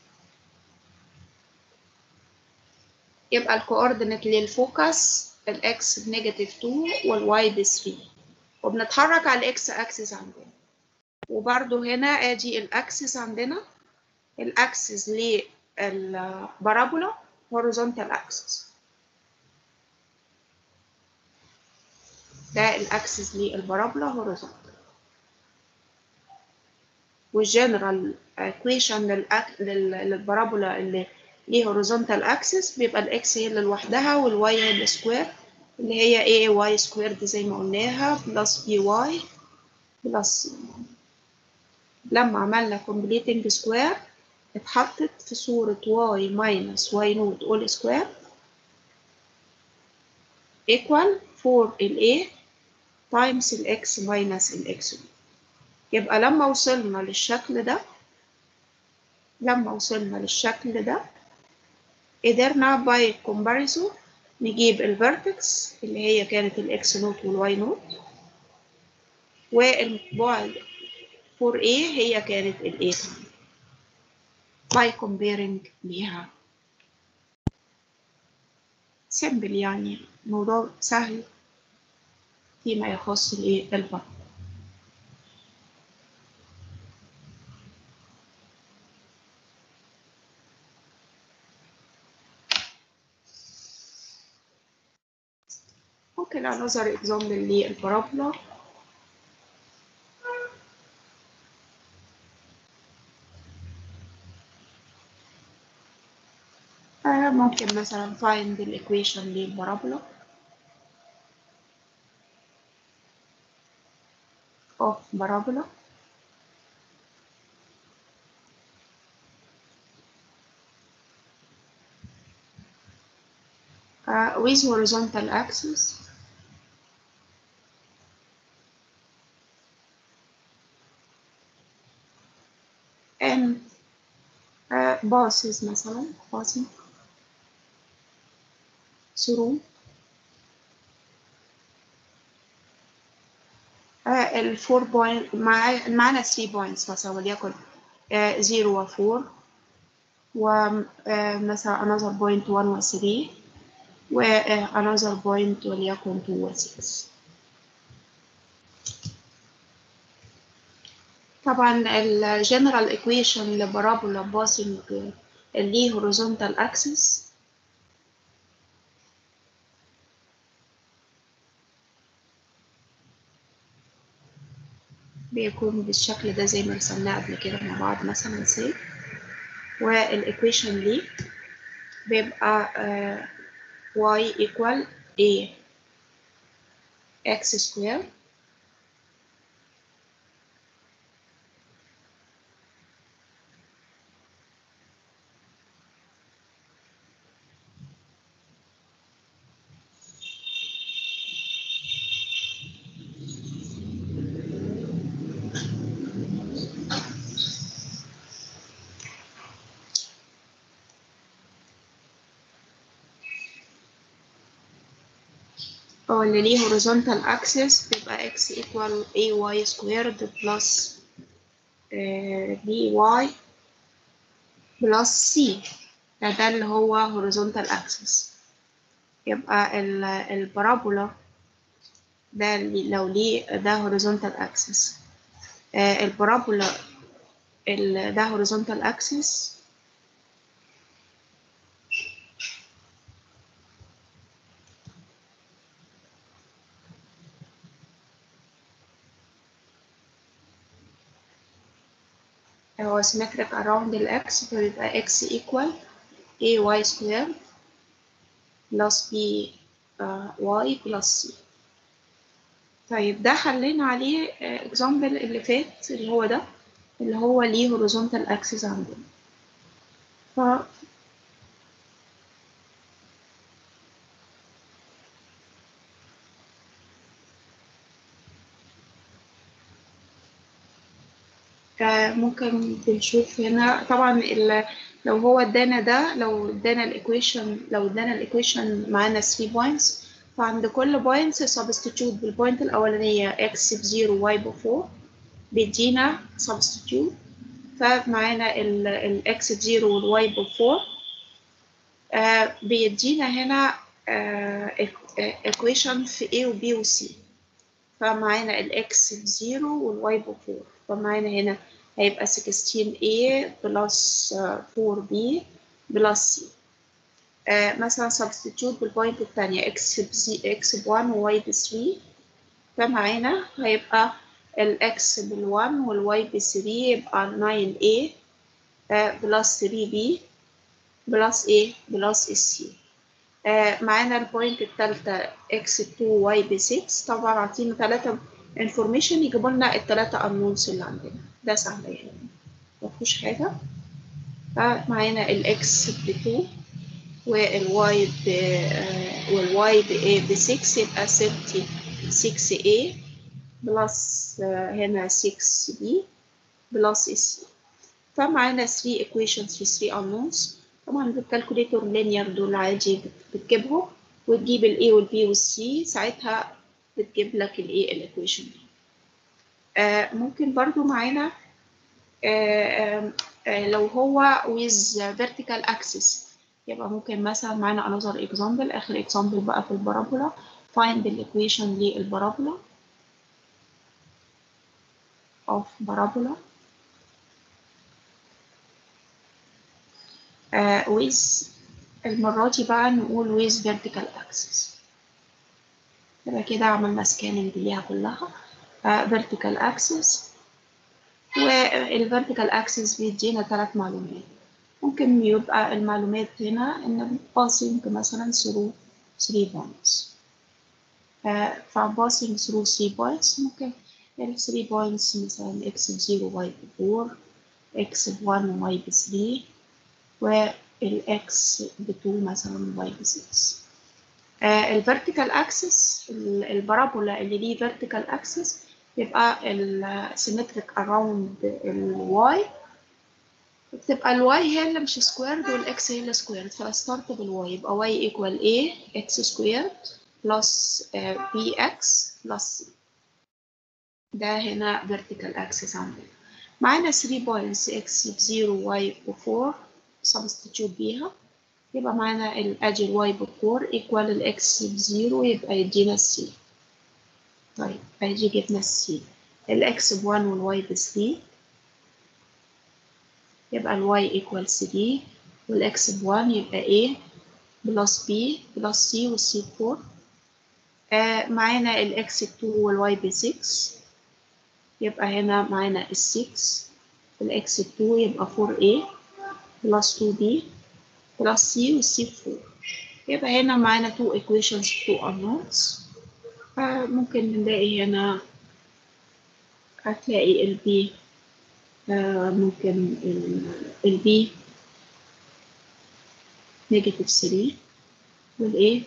يبقى الكوردينيت للفوكس الاكس بنيجاتيف 2 والواي ب 3 وبنتحرك على الاكس اكسس عندنا وبرده هنا ادي الاكسس عندنا الاكسس للبارابولا هوريزونتال اكسس ده الاكسس للبارابولا هوريزونتال والجنرال ايكويشن للبارابولا اللي ليه هوريزونتال اكسس بيبقى الاكس هي اللي لوحدها والواي هي السكوير اللي هي اي واي سكويرد زي ما قلناها بلس بي واي بلس لما عملنا كومبليتنج سكوير اتحطت في صورة واي ماينس واي نوت اول سكوير ايكوال 4 ال A تايمز الاكس ماينس الاكس يبقى لما وصلنا للشكل ده لما وصلنا للشكل ده قدرنا باي كومباريزون نجيب الفيرتكس اللي هي كانت الاكس نوت والواي نوت والبعد فور A هي كانت ال A باي كومبيرنج ليها سيمبل يعني موضوع سهل فيما يخص الايه البعد ممكن another example للبارابولا آه ممكن مثلا find equation للبارابولا of parabola uh, with horizontal axis and uh, bosses مثلا passing through الفور بوينت مع معانا 3 بوينتس مثلا وليكن 0 و 4 ومثلا another point 1 و 3 و another point وليكن 2 و 6 طبعا الجنرال ايكويشن لبارابولا باسنج اللي horizontal axis بيكون بالشكل ده زي ما رسمناه قبل كده مع بعض مثلا سي والايكويشن ليه بيبقى uh, y equal a x square أو اللي ليه horizontal axis بيبقى x equal ay squared plus by plus c ده, ده اللي هو horizontal axis يبقى البارابولا ده لو ليه ده horizontal axis البارابولا ده horizontal axis هو symmetric around ال x فبيبقى x equal ay squared plus b uh, y plus c طيب ده حلينا عليه example اللي فات اللي هو ده اللي هو ليه horizontal axis عندنا ف آه، ممكن بنشوف هنا طبعا ال- لو هو ادانا ده لو ادانا الايكويشن لو ادانا الايكويشن معانا 3 بوينتس فعند كل بوينت سبستيتيوت بالبوينت الاولانيه x بزيرو y بفور بيدينا سبستيتيوت فمعانا ال x بزيرو والواي بفور آه بيدينا هنا آه equation في A و B و C فمعانا ال x بزيرو والواي بفور فمعانا هنا هيبقى 16A بلس 4B بلس C آه مثلا substitute بالبوينت التانية x بزي x ب1 و y ب3 فمعانا هيبقى ال x بال1 وال y ب3 يبقى 9A آه بلس 3B بلس A بلس C آه معانا البوينت التالتة x2 y ب6 طبعا عاطينا تلاتة information يجيبوا لنا التلاتة unknowns اللي عندنا ده سهل يعني مفيهوش حاجة فمعانا ال x ب2 والواي ب والواي ب 6 يبقى 36A بلس هنا 6B بلس C فمعانا 3 equations في 3 unknowns طبعا بالكالكوليتور لينير دول عادي بتجيبهم وتجيب ال A وال B وال C ساعتها بتجيب لك ال A الايكويشن دي آه ممكن برضو معانا آه آه لو هو with vertical axis يبقى ممكن مثلا معانا another example آخر example بقى في البارابولا find the equation للبارابولا of parabola uh, with المرة دي بقى نقول with vertical axis يبقى كده عملنا سكاننج ليها كلها uh, vertical axis والvertical axis بيدينا ثلاث معلومات ممكن يبقى المعلومات هنا إن passing مثلا through 3 points uh, ف passing through 3 points ممكن ال 3 points مثلا x ب 0 y ب 4 x ب 1 و y ب 3 وال x ب 2 مثلا y ب 6 ال vertical axis البارابولا اللي ليه vertical axis يبقى ال symmetric around ال y بتبقى ال y هي اللي مش squared وال x هي اللي squared فستارت بال y يبقى y equal a x squared plus bx plus c ده هنا vertical axis عندنا معانا 3 points x ب 0 y ب 4 substitute بيها يبقى معانا ادي ال y ب 4 equal ال x ب 0 يبقى يدينا c طيب ادي جبنا c ال x ب 1 وال y ب 3 يبقى ال y equal 3 وال x ب 1 يبقى a بلس b بلس c وال c ب 4 آه معانا ال x ب 2 وال y ب 6 يبقى هنا معانا ال 6 ال x ب 2 يبقى 4a بلس 2b بلس c وال c ب 4 يبقى هنا معانا 2 equations 2 unknowns آه ممكن نلاقي هنا هتلاقي ال b آه ممكن ال b نيجاتيف 3 وال a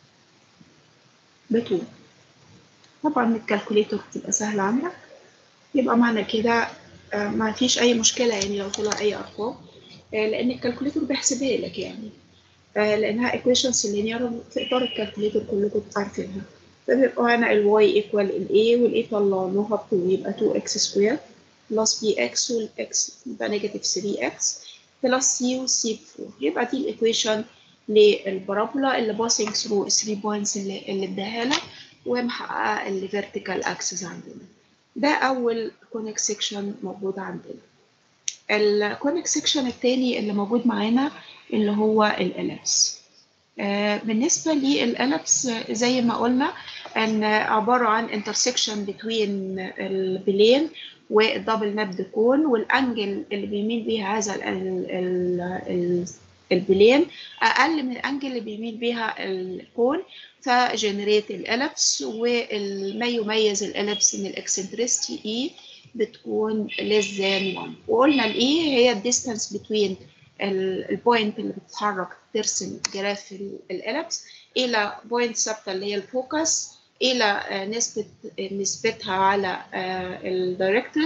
ب 2 طبعا الكالكوليتور بتبقى سهلة عندك يبقى معنى كده آه ما فيش أي مشكلة يعني لو طلع أي أرقام آه لأن الكالكوليتور بيحسبها لك يعني آه لأنها equations linear تقدر الكالكوليتور كلكم عارفينها فبيبقى هنا ال y equal ال a وال a طلعناها ب 2 يبقى 2x squared بلس bx وال x يبقى نيجاتيف 3x بلس c وال c ب 4 يبقى دي الإيكويشن للبارابولا اللي باسنج ثرو 3 بوينتس اللي اللي اداها لك ومحققه ال vertical axis عندنا ده أول كونكت سيكشن موجود عندنا الكونكت سيكشن التاني اللي موجود معانا اللي هو الاليبس آه بالنسبة للاليبس زي ما قلنا ان عبارة عن intersection between البلين والدبل ماب كون والانجل اللي بيميل بيها هذا ال ال ال البلين اقل من الانجل اللي بيميل بيها الكون فجنريت الاليبس وما يميز الاليبس ان الاكسنتريستي اي بتكون less than 1 وقلنا الاي هي الديستانس بين البوينت اللي بتتحرك ترسم جراف الاليبس الى بوينت ثابته اللي هي الفوكس الى نسبه نسبتها على الدايركترس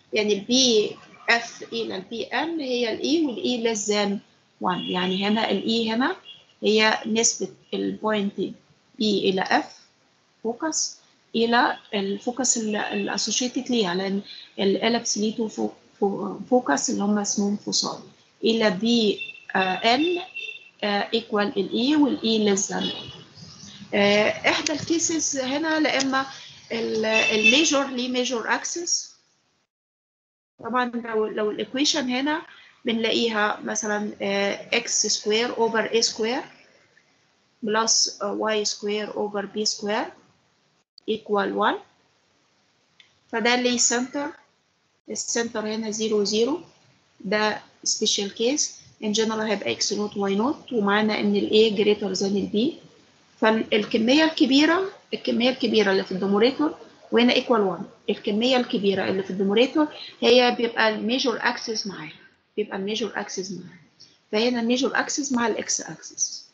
يعني البي اف الى البي ان هي الاي والاي less than 1 يعني هنا الاي هنا هي نسبة البوينت بي الى اف فوكس الى الفوكس الاسوشيتد ليها لان الالبس ليه تو فوكس اللي هم اسمهم فصال الى بي ان ايكوال الاي والاي less than احدى الكيسز هنا لا اما الميجور ليه ميجور اكسس طبعا لو لو الايكويشن هنا بنلاقيها مثلا اكس سكوير اوفر اي سكوير بلس واي سكوير اوفر بي سكوير equal 1 فده ليه سنتر السنتر هنا 0 0 ده سبيشال كيس ان جنرال هيبقى اكس نوت واي نوت ومعانا ان الاي جريتر ذان البي فالكميه الكبيره الكميه الكبيره اللي في الدوموريتور وهنا ايكوال 1 الكميه الكبيره اللي في الدوموريتور هي بيبقى الميجور اكسس معاها بيبقى الميجور اكسس معاها فهنا الميجور اكسس مع الاكس اكسس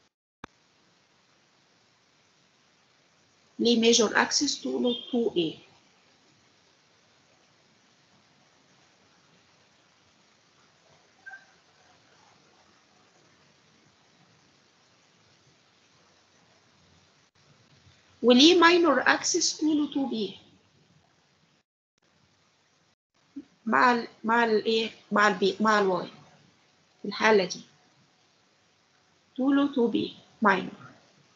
ليه ميجور اكسس طوله 2a وليه ماينور اكسس طوله 2b مع ال مع الايه مع البي مع الواي في الحاله دي طوله 2b ماينور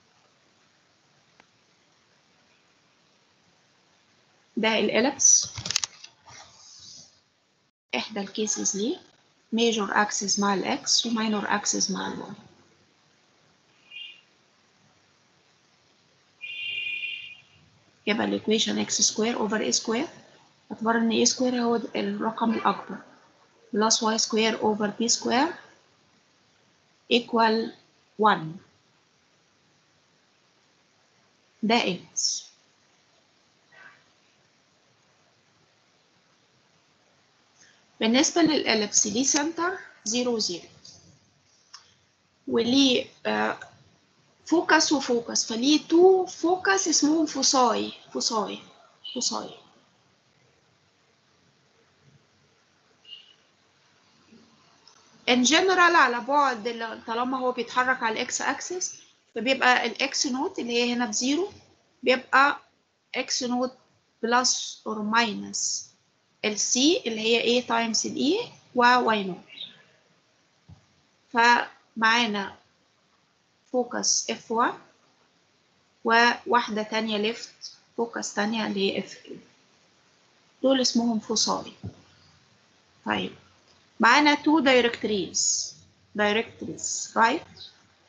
ده الاليبس احدى الكيسز ليه major axis مع الاكس وماينور axis مع الواي يبقى الايكويشن x سكوير اوفر a سكوير اعتبر ان a سكوير هو الرقم الاكبر بلس y سكوير اوفر b سكوير equal 1 ده x بالنسبة للإليبس ليه سنتر 0 0 وليه آه فوكس وفوكس فليه تو فوكس اسمهم فوساي فوساي فوساي ان جنرال على بعد طالما هو بيتحرك على الاكس اكسس فبيبقى الاكس نوت اللي هي هنا بزيرو بيبقى اكس نوت بلس اور ماينس السي اللي هي A تايمز الاي وواي نوت فمعانا فوكس F1 وواحدة تانية ليفت فوكس تانية اللي هي F2 دول اسمهم فوساي طيب معانا two directories directories right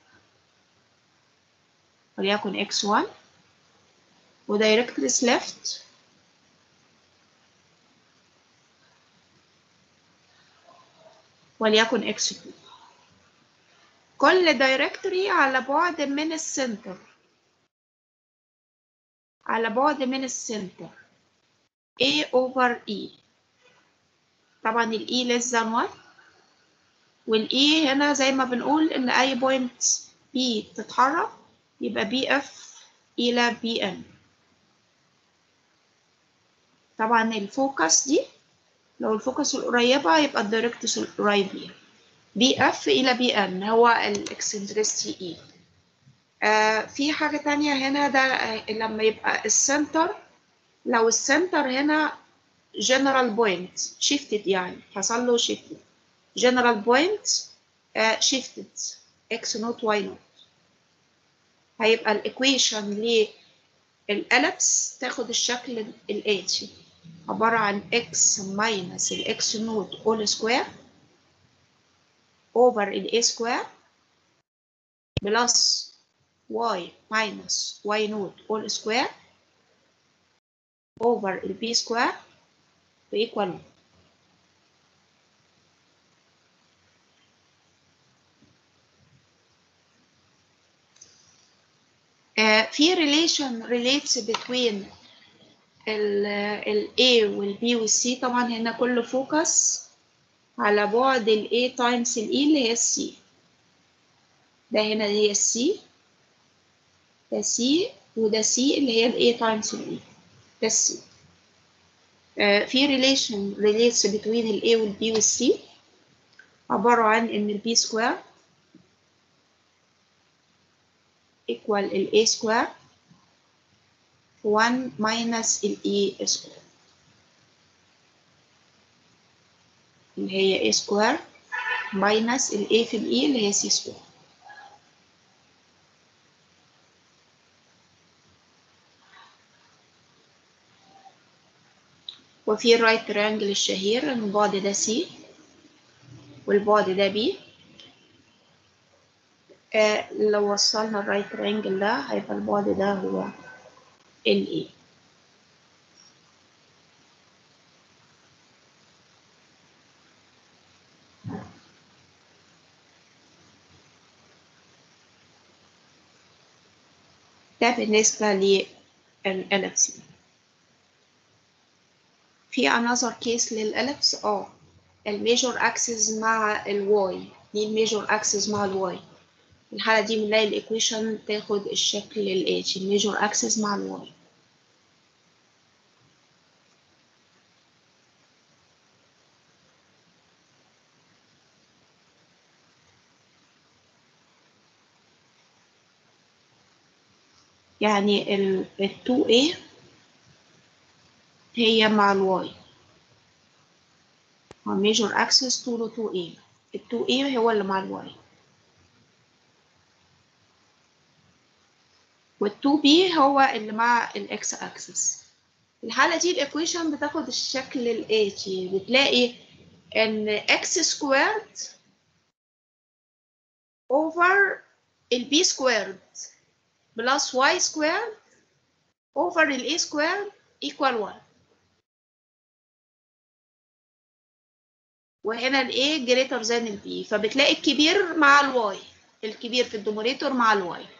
وليكن X1 و directories left وليكن X2 كل دايركتوري على بعد من السنتر على بعد من السنتر A over E طبعا ال E less than 1 وال E هنا زي ما بنقول إن أي بوينت B تتحرك يبقى BF إلى BN طبعا الفوكس دي لو الفوكس القريبة يبقى الدايركتس القريب ليها بي اف الى بي ان هو الاكسنترستي اي آه في حاجة تانية هنا ده آه لما يبقى السنتر لو السنتر هنا general point shifted يعني حصل له shifted general point آه shifted x نوت y نوت هيبقى الايكويشن للألبس تاخد الشكل الآتي عبارة عن x minus ال x نوت all square over ال a square plus y minus y نوت all square over ال b square equal uh, في relation relates between ال ال A وال B وال C طبعا هنا كل فوكس على بعد ال A times ال E اللي هي ال C ده هنا هي ال C ده C وده C اللي هي ال A times ال E ده C آه، في relation relates between ال A وال B وال C عبارة عن إن ال B square equal ال A square 1 minus ال E square اللي هي A square minus ال A في ال E اللي هي C square وفي الرايت تريانجل الشهير البعد ده C والبعد ده B آه لو وصلنا الرايت تريانجل ده هيبقى البعد ده هو ال A ده بالنسبة للألبس في another case للألبس اه الميجور اكسس مع الواي دي الميجور اكسس مع الواي الحالة دي بنلاقي الايكويشن تاخد الشكل الاتش الميجور اكسس مع الواي يعني ال 2A هي مع الواي هو major axis طوله 2A ال 2A هو اللي مع الواي وال 2B هو اللي مع الاكس axis الحالة دي الايكويشن بتاخد الشكل الآتي بتلاقي ان x squared over ال b squared plus y squared over ال a squared equal 1 وهنا ال A greater than ال B فبتلاقي الكبير مع ال Y الكبير في الدومينيتور مع ال Y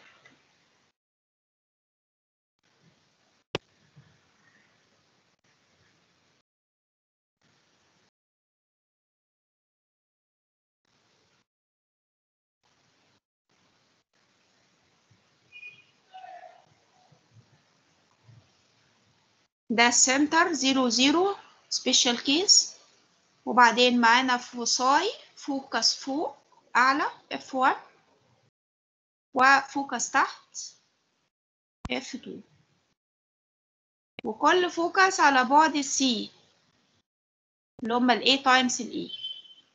ده السنتر 0 0 سبيشال كيس وبعدين معانا فوساي فوكس فوق أعلى F1 وفوكس تحت F2 وكل فوكس على بعد C اللي هما ال A times ال E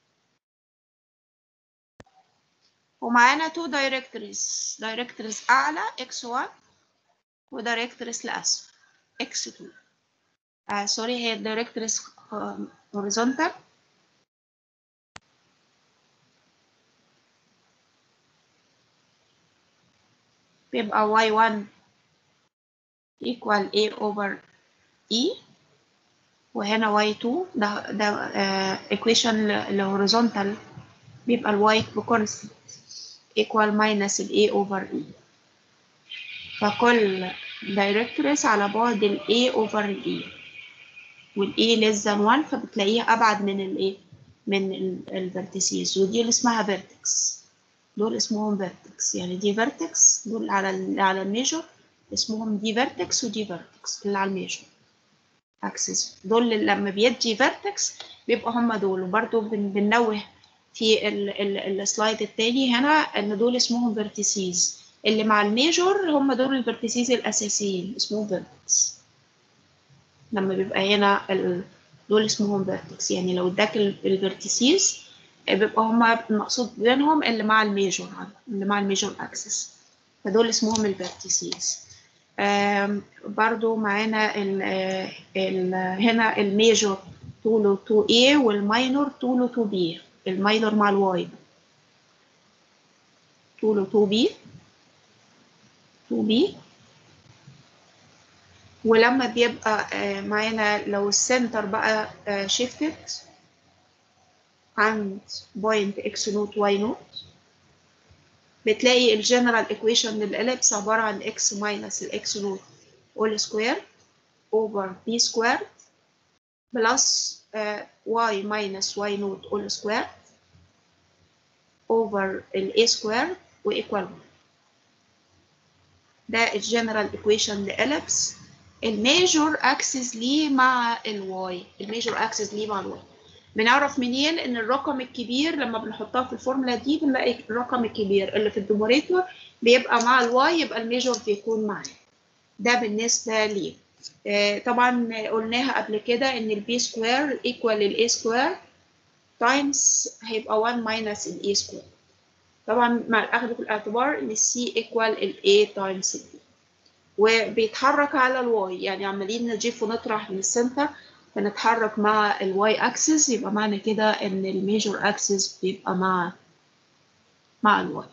ومعانا two directories directories أعلى X1 ودايركتوريس لأسفل X2 آه سوري هي directories horizontal بيبقى y1 equal a over e وهنا y2 ده ده uh, equation الهوريزونتال بيبقى ال y بكونستنت equal minus ال a over e فكل directories على بعد ال a over ال e وال a less than 1 فبتلاقيها أبعد من ال a من الفيرتيسيز ودي اللي اسمها فيرتكس دول اسمهم فيرتكس يعني دي فيرتكس دول على ال على الميجور اسمهم دي فيرتكس ودي فيرتكس اللي على الميجور اكسس دول اللي لما بيدي فيرتكس بيبقى هم دول وبرده بننوه في السلايد التاني هنا ان دول اسمهم فيرتيسيز اللي مع الميجور هم دول الفيرتيسيز الاساسيين اسمهم فيرتكس لما بيبقى هنا دول اسمهم فيرتكس يعني لو اداك الفيرتيسيز بيبقى هما المقصود بينهم اللي مع الميجور اللي مع الميجور اكسس فدول اسمهم الفيرتيسيز برضو معانا ال ال هنا الميجور طوله 2A والماينور طوله 2B الماينور مع الواي طوله 2B 2B ولما بيبقى معانا لو السنتر بقى شيفتد عند بوينت اكس نوت واي نوت بتلاقي الجنرال ايكويشن للاليبس عبارة عن اكس ماينس الاكس نوت all square over b squared plus uh, y minus y نوت all square over ال a square و equal 1 ده الجنرال ايكويشن لاليبس الميجور اكسس ليه مع الواي الميجور اكسس ليه مع الواي بنعرف منين ان الرقم الكبير لما بنحطها في الفورمولا دي بنلاقي الرقم الكبير اللي في الدوموريتور بيبقى مع الواي يبقى الميجور بيكون معاه ده بالنسبه ليه آه طبعا قلناها قبل كده ان البي سكوير ايكوال للاي سكوير تايمز هيبقى 1 ماينس الاي سكوير طبعا مع الاخذ في الاعتبار ان السي ايكوال الاي تايمز البي وبيتحرك على الواي يعني عمالين نضيف ونطرح من السنتر بنتحرك مع الواي اكسس يبقى معنى كده ان الميجور اكسس بيبقى مع مع الواي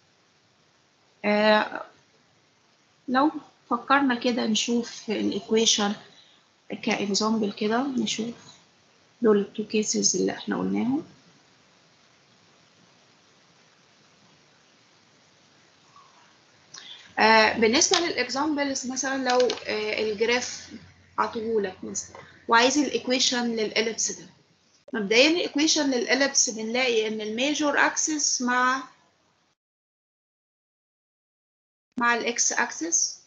آه لو فكرنا كده نشوف الايكويشن كاكزامبل كده نشوف دول التو كيسز اللي احنا قلناهم آه بالنسبه للاكزامبلز مثلا لو آه الجراف عطوهولك مثلا وعايز الايكويشن للاليبس ده مبدئيا الايكويشن للاليبس بنلاقي ان الميجور اكسس مع مع الاكس اكسس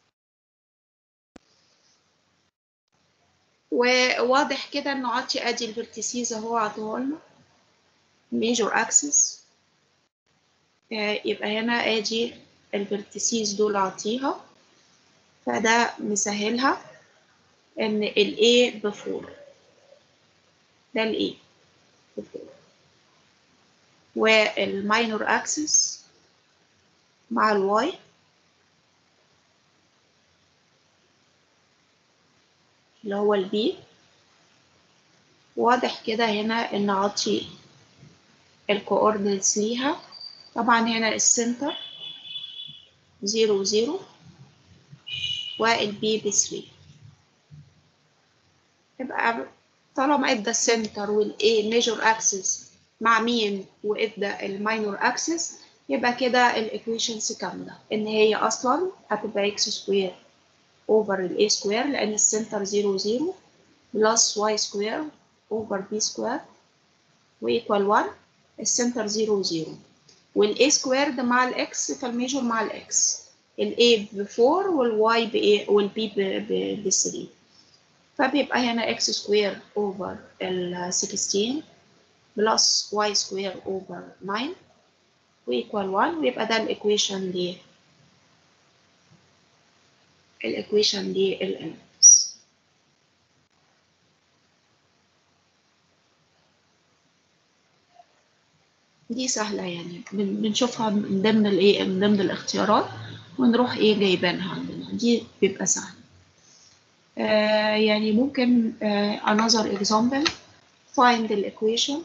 وواضح كده انه عطي ادي الفيرتيسيز اهو عطوهولنا ميجور اكسس يبقى هنا ادي الفيرتيسيز دول عطيها فده مسهلها ان ال A بفور ده ال A بفور والماينور اكسس مع الواي اللي هو البي واضح كده هنا ان عطي الكوردينتس ليها طبعا هنا السنتر زيرو زيرو والبي بثري يبقى طالما ادى السنتر والاي ميجور اكسس مع مين وادى الماينور اكسس يبقى كده الايكويشنز كامله ان هي اصلا هتبقى اكس سكوير اوفر الاي سكوير لان السنتر زيرو زيرو بلس واي سكوير اوفر بي سكوير وايكوال 1 السنتر زيرو زيرو والاي سكوير ده مع الاكس فالميجور مع الاكس الاي ب 4 والواي ب 8 والبي ب 3 فبيبقى هنا x سكوير over ال 16 بلس y سكوير over 9 ويكوال 1 ويبقى ده الايكويشن ل الايكويشن للإنفس دي سهلة يعني بنشوفها من ضمن الايه من ضمن الاختيارات ونروح ايه جايبينها عندنا دي بيبقى سهل آه يعني ممكن آه another example find the equation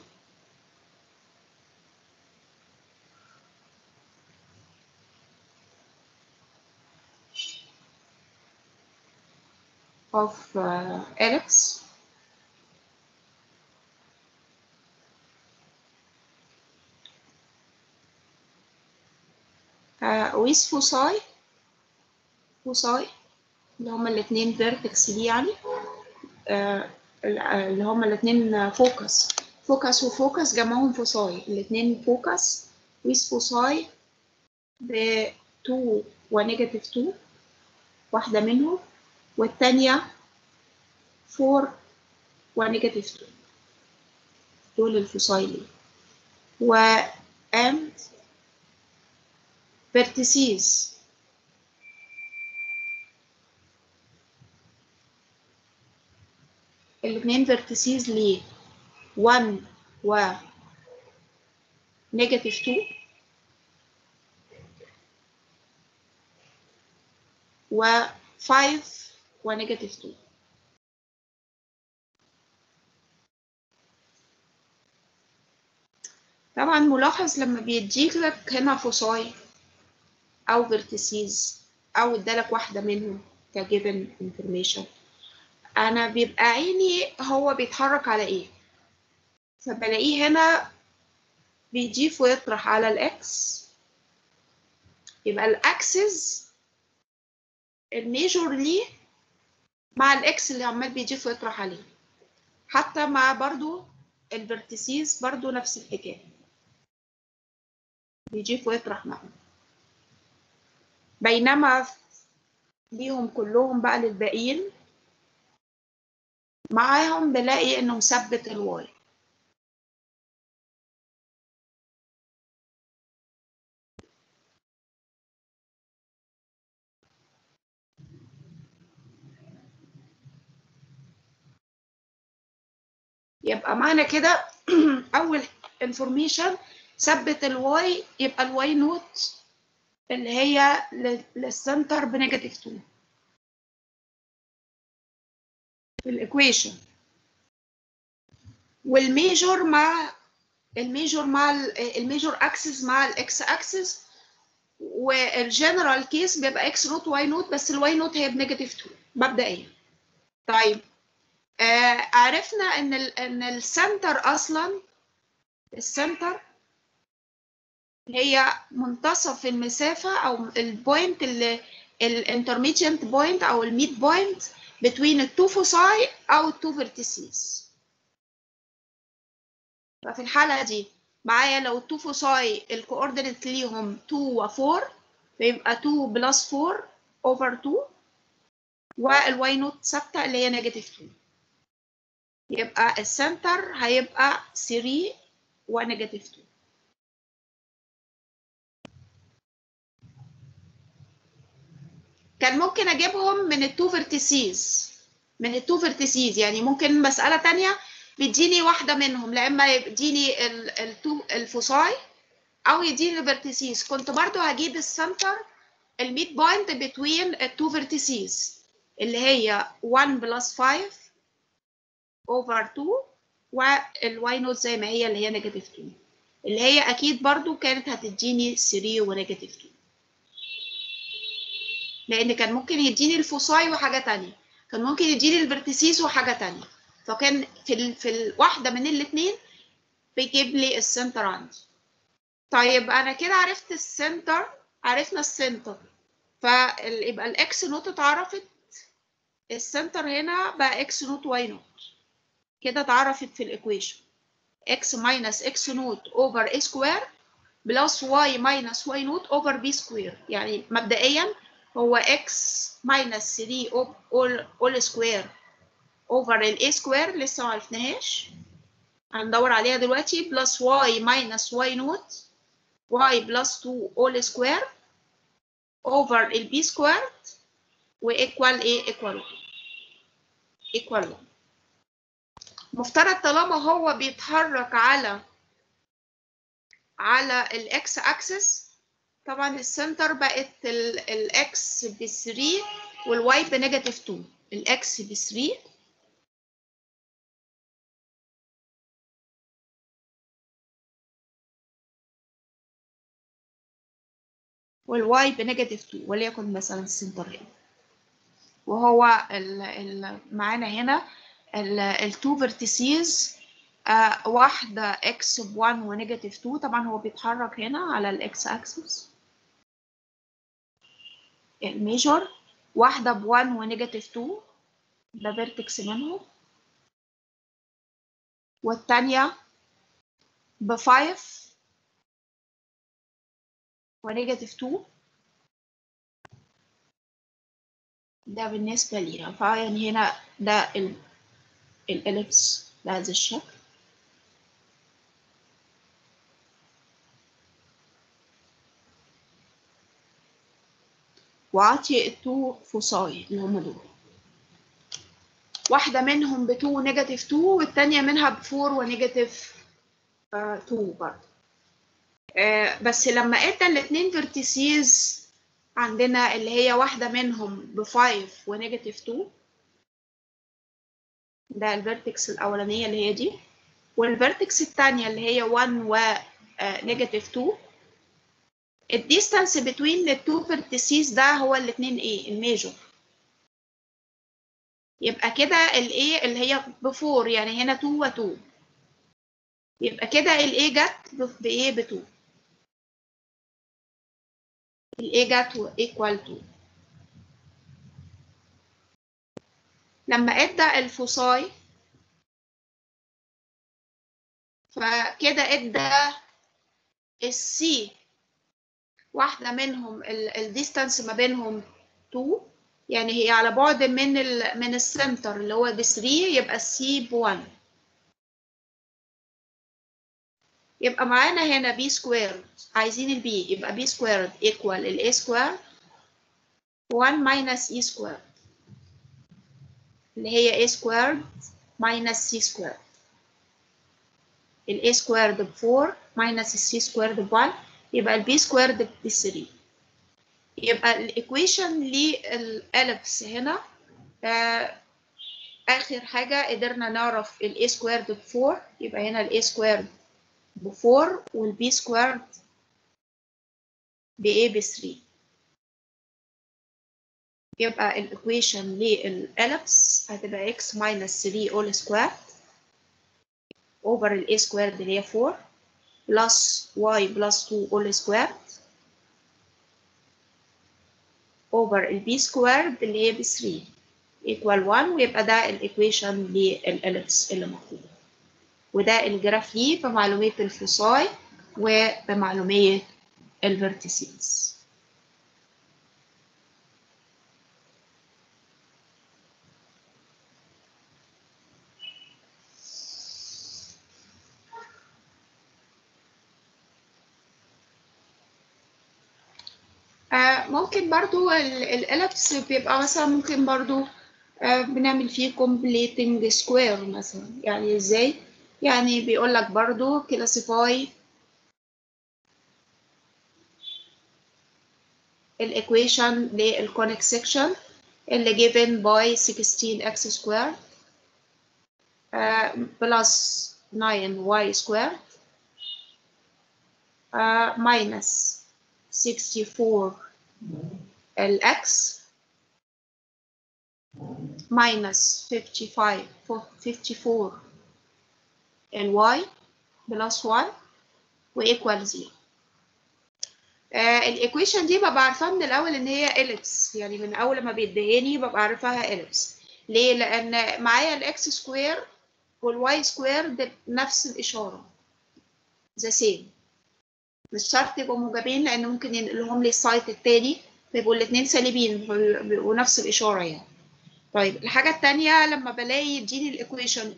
of uh, ellipse uh, with foci foci اللي هما الاتنين فيرتكس دي يعني آه اللي هما الاتنين فوكس فوكس وفوكس جمعهم فوساي الاتنين فوكس ويز فوساي ب 2 ونيجاتيف 2 واحدة منهم والتانية 4 ونيجاتيف 2 دول الفوساي ليه و and vertices الاثنين فيرتيسيز ل 1 و نيجاتيف 2 و 5 ونيجاتيف 2 طبعا ملاحظ لما بيديك لك هنا فوساي او فيرتيسيز او ادالك واحده منهم كجيفن انفورميشن انا بيبقى عيني هو بيتحرك على ايه فبلاقيه هنا بيضيف ويطرح على الاكس يبقى الاكسس الميجور ليه مع الاكس اللي عمال بيضيف ويطرح عليه حتى مع برضو الفيرتيسيز برضو نفس الحكايه بيضيف ويطرح معه بينما ليهم كلهم بقى للباقيين معاهم بلاقي انه مثبت الواي يبقى معنى كده اول انفورميشن ثبت الواي يبقى الواي نوت اللي هي للسنتر بنيجاتيف 2 في الايكويشن والميجور مع الميجور مع الميجور اكسس مع الاكس اكسس والجنرال كيس بيبقى اكس نوت واي نوت بس الواي نوت هي بنيجاتيف 2 مبدئيا طيب آه عرفنا ان ال ان السنتر اصلا السنتر هي منتصف المسافه او البوينت اللي الانترميديانت بوينت او الميد بوينت between التو فوساي او التو فيرتيسيز ففي الحاله دي معايا لو التو فوساي الكوردينيت ليهم 2 و 4 فيبقى 2 بلس 4 اوفر 2 والواي نوت ثابته اللي هي نيجاتيف 2 يبقى السنتر هيبقى 3 ونيجاتيف 2 كان ممكن اجيبهم من التو فيرتيسيز من التو فيرتيسيز يعني ممكن مسألة تانية بيديني واحدة منهم لا اما يديني التو الفوساي او يديني الفيرتيسيز كنت برضو هجيب السنتر الميد بوينت بتوين التو فيرتيسيز اللي هي 1 بلس 5 اوفر 2 والواي نوت زي ما هي اللي هي نيجاتيف 2 اللي هي اكيد برضو كانت هتديني 3 ونيجاتيف 2 لان كان ممكن يديني الفوساي وحاجه تانية كان ممكن يديني الفيرتيسيز وحاجه تانية فكان في ال... في الواحده من الاثنين بيجيب لي السنتر عندي طيب انا كده عرفت السنتر عرفنا السنتر فيبقى الاكس نوت اتعرفت السنتر هنا بقى اكس نوت واي نوت كده اتعرفت في الايكويشن x minus x نوت over a square بلس y minus y نوت over b square يعني مبدئيا هو x minus 3 all, all square over ال a square لسه ما عرفناهاش هندور عليها دلوقتي بلس y minus y نوت y plus 2 all square over ال b squared و equal ايه equal 1 equal 1 مفترض طالما هو بيتحرك على على الاكس اكسس طبعا السنتر بقت الاكس ب 3 والواي بنيجاتيف 2 الاكس ب 3 والواي بنيجاتيف 2 وليكن مثلا السنتر هنا وهو ال ال معانا هنا التو فيرتيسيز آه واحدة اكس ب 1 ونيجاتيف 2 طبعا هو بيتحرك هنا على الاكس اكسس الميجور واحدة ب 1 ونيجاتيف 2 ده فيرتكس منهم والتانية ب 5 ونيجاتيف 2 ده بالنسبة ليها فيعني هنا ده الإليبس بهذا الشكل وعطي التو فوساي اللي هم دول واحدة منهم ب 2 نيجاتيف 2 والتانية منها ب 4 ونيجاتيف 2 برضه آه بس لما ادى الاتنين فيرتيسيز عندنا اللي هي واحدة منهم ب 5 ونيجاتيف 2 ده الفيرتكس الأولانية اللي هي دي والفيرتكس التانية اللي هي 1 و نيجاتيف 2 الديستانس بين التو فيرتيسيز ده هو الاتنين ايه الميجور يبقى كده الايه اللي هي ب 4 يعني هنا 2 و 2 يبقى كده الايه جت بايه ب 2 الايه جت ايكوال 2 لما ادى الفوساي فكده ادى السي واحدة منهم الديستانس ما بينهم 2 يعني هي على بعد من ال من السنتر اللي هو ب 3 يبقى السي ب 1 يبقى معانا هنا بي سكويرد عايزين البي يبقى بي سكويرد ايكوال الاي سكويرد 1 ماينس اي سكويرد اللي هي a سكويرد ماينس c سكويرد ال a سكويرد ب 4 ماينس ال c سكويرد ب 1 يبقى ال b سكويرد ب 3 يبقى الايكويشن للاليبس هنا آه اخر حاجه قدرنا نعرف ال a سكويرد ب 4 يبقى هنا ال a سكويرد ب 4 وال b سكويرد ب a ب 3 يبقى الايكويشن للاليبس هتبقى x minus 3 all squared over ال a squared اللي هي 4 plus y plus 2 all squared over ال b squared اللي هي ب 3 equal 1 ويبقى ده الايكويشن للاليبس اللي مطلوب وده الجراف ليه بمعلومية الفصاي وبمعلومية الفيرتيسز ممكن برضو الاليبس بيبقى مثلا ممكن برضو بنعمل فيه completing square مثلا يعني ازاي يعني بيقول لك برضو classify الايكويشن للكونيك section اللي given by 16x squared uh, plus 9y squared uh, minus 64 الx minus 55 54 الy plus 1 وequal 0 الايكويشن دي ببقى عارفاها من الاول ان هي ellipse يعني من اول ما بيدهني ببقى عارفاها ellipse ليه لان معايا الاكس سكوير والواي سكوير نفس الاشاره ذا سيم مش شرط يبقوا موجبين لان ممكن ينقلهم لي السايت التاني فيبقوا الاثنين سالبين بيبقوا نفس الاشاره يعني طيب الحاجه الثانيه لما بلاقي يديني الايكويشن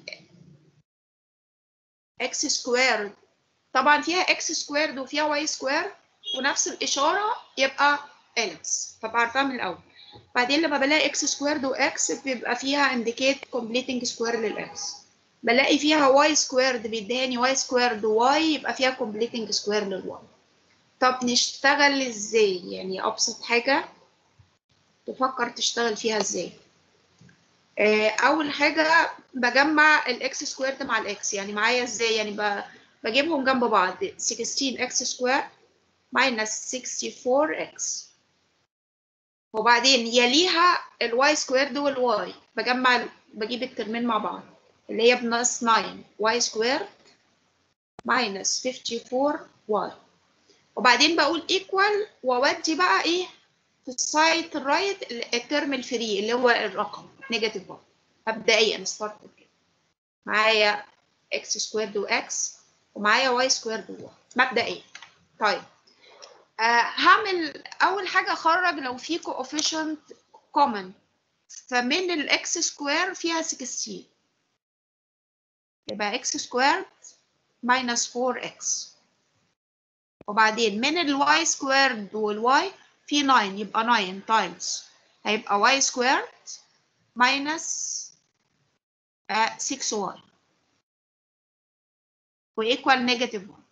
اكس سكوير طبعا فيها اكس سكوير وفيها واي سكوير ونفس الاشاره يبقى اليبس فبقى عارفاها من الاول بعدين لما بلاقي اكس سكويرد واكس بيبقى فيها انديكيت كومبليتنج سكوير للاكس بلاقي فيها واي سكويرد بيديهاني واي سكويرد واي يبقى فيها كومبليتنج سكوير للواي طب نشتغل ازاي يعني ابسط حاجه تفكر تشتغل فيها ازاي اول حاجه بجمع الاكس سكويرد مع الاكس يعني معايا ازاي يعني بجيبهم جنب بعض 16 اكس سكوير minus 64 اكس وبعدين يليها الواي سكويرد والواي بجمع بجيب الترمين مع بعض اللي هي بلس 9 واي سكوير minus 54 واي وبعدين بقول equal واودي بقى ايه في السايد الرايت الترم الفري اللي هو الرقم نيجاتيف 1 مبدئيا ستارت كده معايا اكس سكويرد واكس ومعايا واي سكويرد وواي مبدئيا طيب آه هعمل اول حاجه اخرج لو في كوفيشنت كومن فمن الاكس سكوير فيها 16 يبقى اكس سكوير ماينس 4 اكس وبعدين من الواي سكويرد والواي في 9 يبقى 9 تايمز هيبقى واي سكويرد ماينس 6 واي وايكوال نيجاتيف 1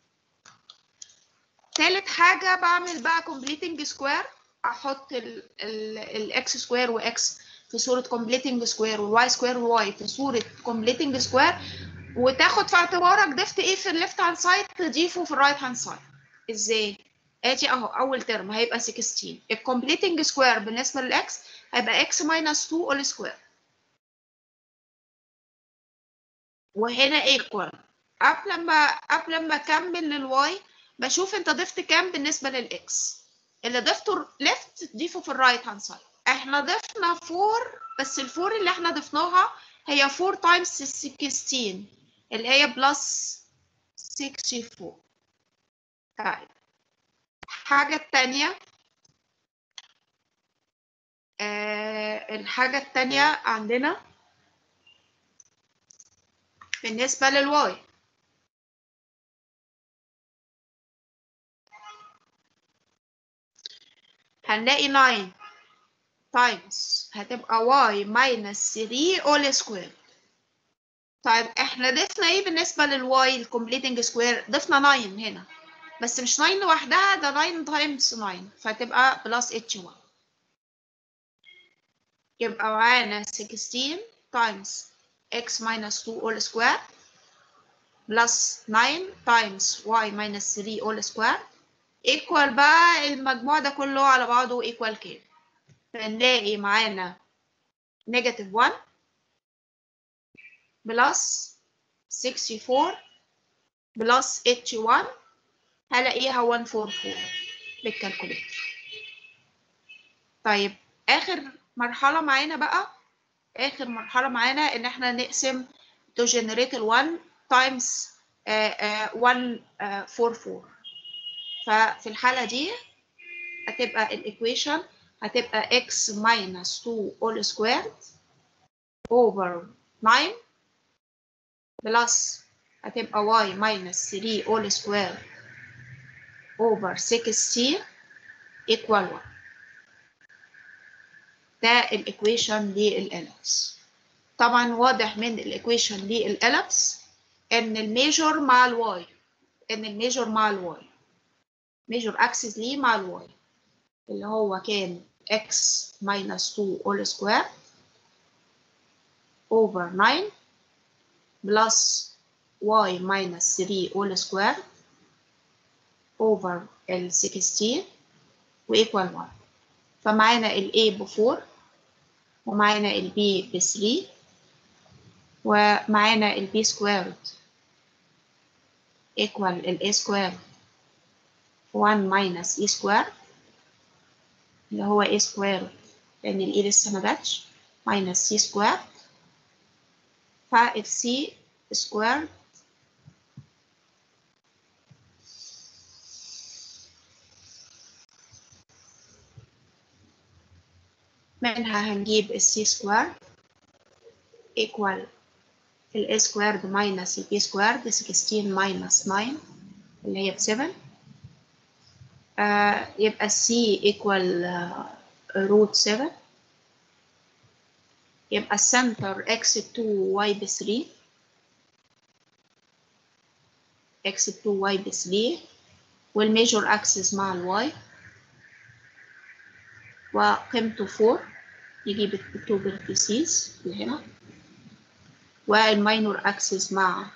تالت حاجة بعمل بقى completing square أحط الإكس سكوير وإكس في صورة completing square والواي سكوير وواي في صورة completing square وتاخد في اعتبارك ضفت إيه في الليفت هاند سايد تضيفه في الرايت هاند سايد إزاي؟ آدي أهو أول ترم هيبقى 16 الcompleting square بالنسبة للإكس هيبقى x minus 2 all square وهنا equal قبل ما قبل ما أكمل للواي بشوف انت ضفت كام بالنسبه للاكس اللي ضفته ليفت ضيفه في الرايت هاند سايد احنا ضفنا 4 بس الفور اللي احنا ضفناها هي 4 تايمز 16 اللي هي بلس 64 طيب الحاجه الثانيه آه الحاجة التانية عندنا بالنسبة للواي هنلاقي 9 تايمز هتبقى y minus 3 all square طيب احنا ضفنا ايه بالنسبة للواي الكومبليتنج سكوير ضفنا 9 هنا بس مش 9 لوحدها ده 9 تايمز 9 فتبقى بلس اتش 1 يبقى معانا 16 تايمز x minus 2 all square plus 9 times y minus 3 all square equal بقى المجموع ده كله على بعضه equal كام فنلاقي معانا negative 1 plus 64 plus h1 هلاقيها 144 بالكالكوليتر طيب آخر مرحلة معانا بقى آخر مرحلة معانا إن إحنا نقسم to generate ال 1 times uh, uh, 144 ففي الحالة دي هتبقى الإيكويشن هتبقى x minus 2 all squared over 9 plus هتبقى y minus 3 all squared over 16 equal 1 ده الإيكويشن للإلبس طبعا واضح من الإيكويشن للإلبس إن الميجور مع الواي إن الميجور مع الواي ميجور أكسس ليه مع الواي اللي هو كان x minus 2 all square over 9 plus y minus 3 all square over ال 16 وequal 1 فمعانا ال a ب 4 ومعانا ال b ب 3 ومعانا ال b squared equal ال a squared 1 minus e squared اللي هو a squared لأن ال e لسه ما جاتش minus c squared فال c squared منها هنجيب ال c squared equal ال a squared minus ال b squared 16 minus 9 اللي هي ب 7 آه يبقى c equal uh, root 7 يبقى السنتر x ب 2 y ب 3 x ب 2 y ب 3 والميجور اكسس مع الواي وقيمته 4 يجيب ال 2 فيرتيسيز اللي هنا والماينور اكسس مع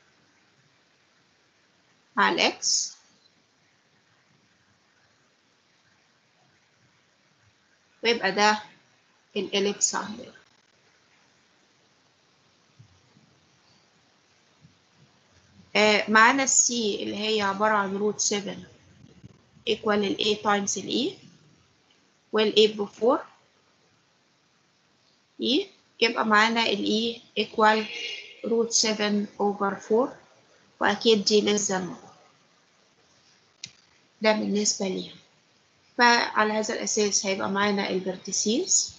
مع الاكس ويبقى ده الإليبس عندنا آه معانا السي اللي هي عبارة عن روت 7 equal ال A times ال E وال A ب 4 E يبقى معانا ال E equal root 7 over 4 وأكيد دي less than 1 ده بالنسبة ليها فعلى هذا الأساس هيبقى معانا الفيرتيسيز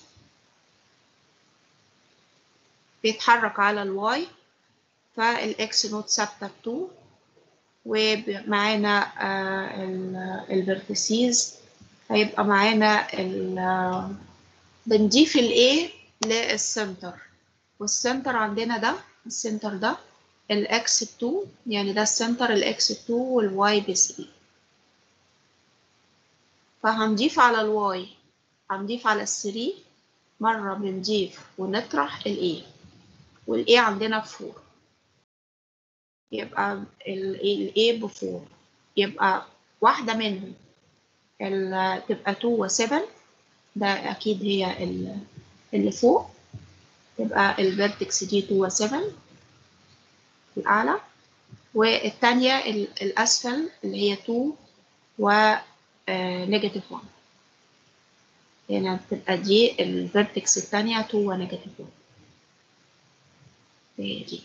بيتحرك على الواي فالإكس نوت ثابتة بتو ومعانا الفيرتيسيز هيبقى معانا بنضيف ال A للسنتر والسنتر عندنا ده السنتر ده الإكس بتو يعني ده السنتر الإكس بتو والواي بثري فهنضيف على الواي هنضيف على الثري مرة بنضيف ونطرح ال A وال A عندنا بفور يبقى ال A بفور يبقى واحدة منهم تبقى 2 و 7 ده أكيد هي اللي فوق يبقى الفيرتكس دي 2 و 7 الأعلى والتانية الأسفل اللي هي 2 و نيجاتيف 1 هنا بتبقى دي الفيرتكس التانية 2 و نيجاتيف 1 هي دي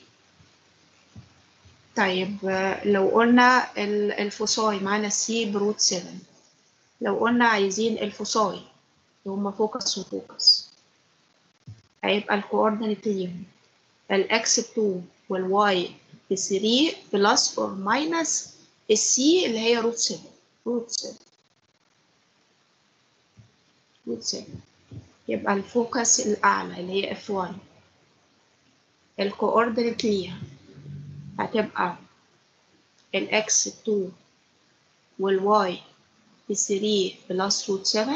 طيب لو قلنا الفصاي معانا سي بروت 7 لو قلنا عايزين الفصاي اللي هما فوكس وفوكس هيبقى الكوردينيت ليهم الاكس 2 والواي ب 3 بلس اور ماينس السي اللي هي روت 7 روت 7 روت 7 يبقى الفوكس الأعلى اللي هي F1 الكوردينيت ليها هتبقى الإكس 2 والواي ب 3 بلس روت 7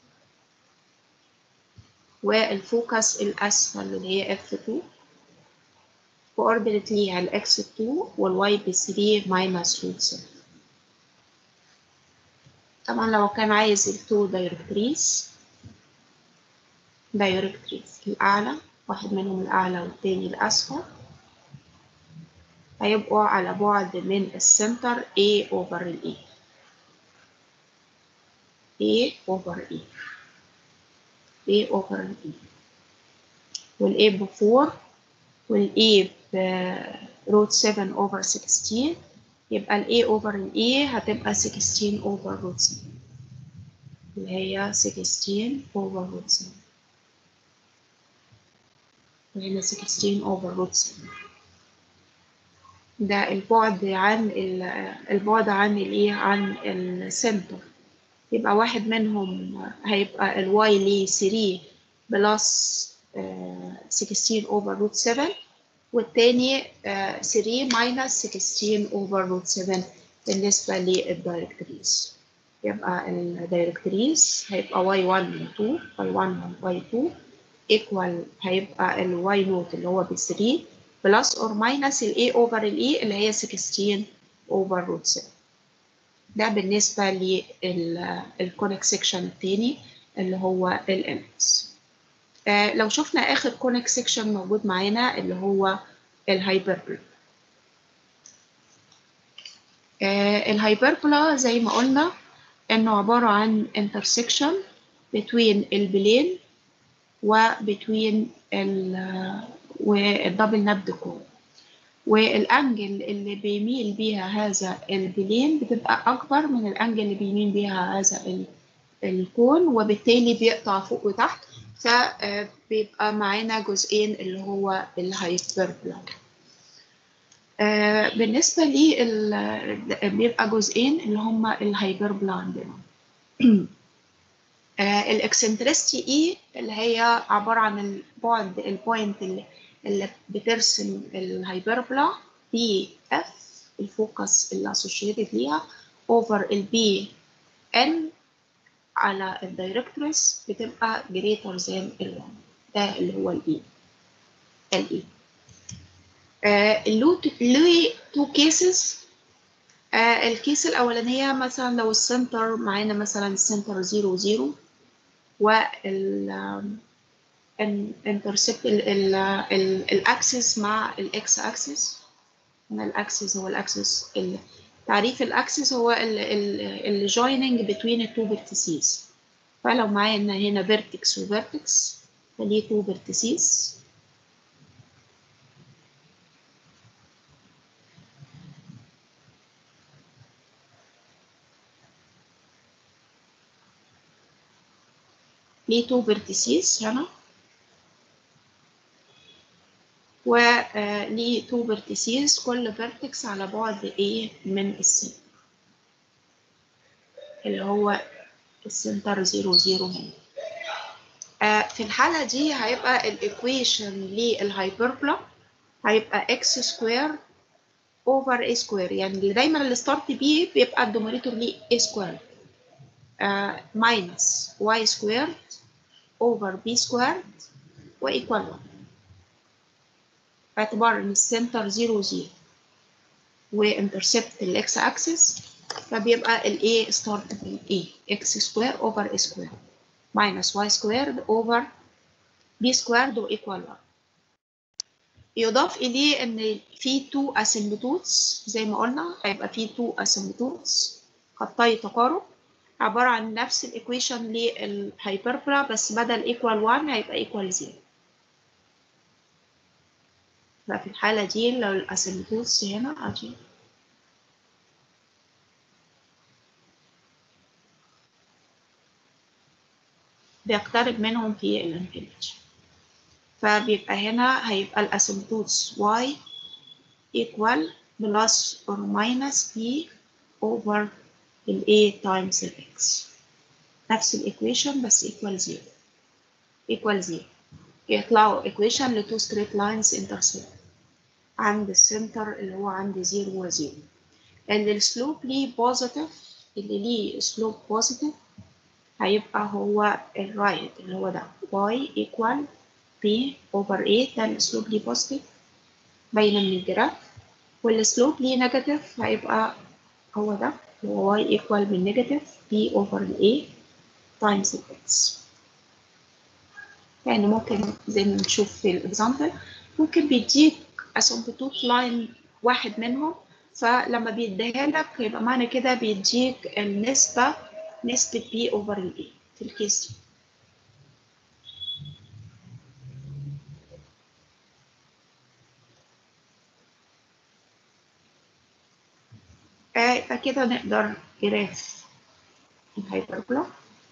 والفوكس الأسفل اللي هي F2 كوردينيت ليها الإكس 2 والواي ب 3 ماينس روت 7 طبعا لو كان عايز التو دايركتريس دايركتريس الأعلى واحد منهم الأعلى والتاني الأسفل هيبقوا على بعد من السنتر A over ال E A over E A over ال E وال A ب 4 وال A ب root 7 over 16 يبقى ال A over ال E هتبقى 16 over root 7 اللي هي 16 over root 7 وهنا 16 over root 7 ده البعد عن البعد عن الايه عن السنتر يبقى واحد منهم هيبقى الواي ليه 3 بلس 16 over root 7 والتاني 3 minus 16 over root 7 بالنسبة للدايركتريز يبقى الدايركتريز هيبقى y1 من 2 y1 من y2 equal هيبقى ال y نوت اللي هو ب 3 بلس اور ماينس ال a over ال e اللي هي 16 over root 7 ده بالنسبة للكونكت سيكشن التاني اللي هو الامبس آه لو شفنا آخر كونكت سيكشن موجود معانا اللي هو الهايبربولا آه الهايبربولا زي ما قلنا إنه عبارة عن intersection between البلين وبتوين والدبل نبد كون والانجل اللي بيميل بيها هذا البلين بتبقى اكبر من الانجل اللي بيميل بيها هذا الكون وبالتالي بيقطع فوق وتحت فبيبقى معانا جزئين اللي هو الهايبربولا بالنسبة لي بيبقى جزئين اللي هما الهايبربولا عندنا الاكسنترستي اي اللي هي عباره عن البعد البوينت اللي, اللي بترسم الهايبربولا بي اف الفوكس اللي اسوشيتد ليها اوفر البي ان على الدايركتريس بتبقى greater than ال 1 ده اللي هو الاي الاي اللو تو كيسز الكيس الاولانيه مثلا لو السنتر معانا مثلا السنتر 0 0 وال الانترسبت الاكسس مع الاكس اكسس هنا الاكسس هو الاكسس تعريف الاكسس هو الجويننج بين التو فيرتيسيز فلو معانا هنا فيرتكس وفيرتكس فليه تو فيرتيسيز ليه تو فيرتيسيز هنا وليه تو فيرتيسيز كل فيرتكس على بعد A من السنتر اللي هو السنتر زيرو زيرو هنا في الحالة دي هيبقى الإيكويشن للهايبربولا هيبقى x سكوير over a سكوير يعني دايما الستارت بيه بيبقى الدومينيتور ليه a سكوير minus y squared over b squared وإيكوال 1 باعتبار إن السنتر 0 0 وانترسبت الإكس أكسس فبيبقى ال A start بال A x square over a square minus y squared over b squared وإيكوال 1 يضاف إليه إن في two asymptotes زي ما قلنا هيبقى في two asymptotes خطي تقارب عبارة عن نفس الإيكويشن للهايبربولا بس بدل ايكوال 1 هيبقى ايكوال 0 ففي الحالة دي لو الأسيمتوز هنا أجي بيقترب منهم في الانفينيتي فبيبقى هنا هيبقى الاسيمبتوتس y equal plus or minus b over ال a times ال x نفس الايكويشن بس equal 0 equal 0 يطلعوا equation ل two straight lines intersect عند السنتر اللي هو عند 0 و 0 اللي السلوب ليه بوزيتيف اللي ليه سلوب بوزيتيف هيبقى هو الرايت اللي هو ده y equal b over a ده الاسلوب ليه بوزيتيف باينه من الجراف والاسلوب ليه نيجاتيف هيبقى هو ده هو y equal من نيجاتيف b over a times x يعني ممكن زي ما نشوف في الاكزامبل ممكن بيديك اسمبتوت لاين واحد منهم فلما بيديها لك يبقى معنى كده بيديك النسبة نسبة b over ال a في الكيس دي يبقى كده نقدر جراف الهايبربولا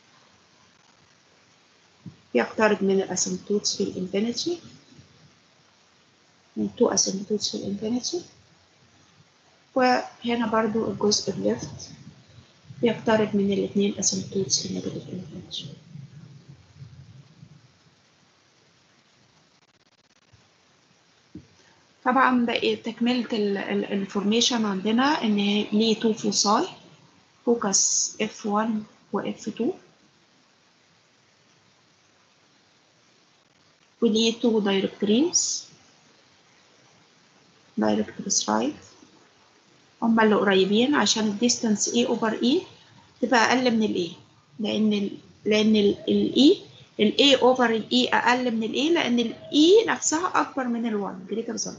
يقترب من الاسمبتوتس في الانفينيتي من تو اسمبتوتس في الانفينيتي وهنا برضو الجزء الليفت يقترب من الاثنين اسمبتوتس في النيجاتيف انفينيتي طبعا بقى تكملة الانفورميشن عندنا ان ليه تو فوساي فوكس F1 و F2 وليه تو دايركتريز دايركتريز رايت هما اللي قريبين عشان الديستانس A over E تبقى أقل من ال A لأن ال لأن ال E ال A over ال E أقل من ال A لأن ال E نفسها أكبر من ال 1 greater than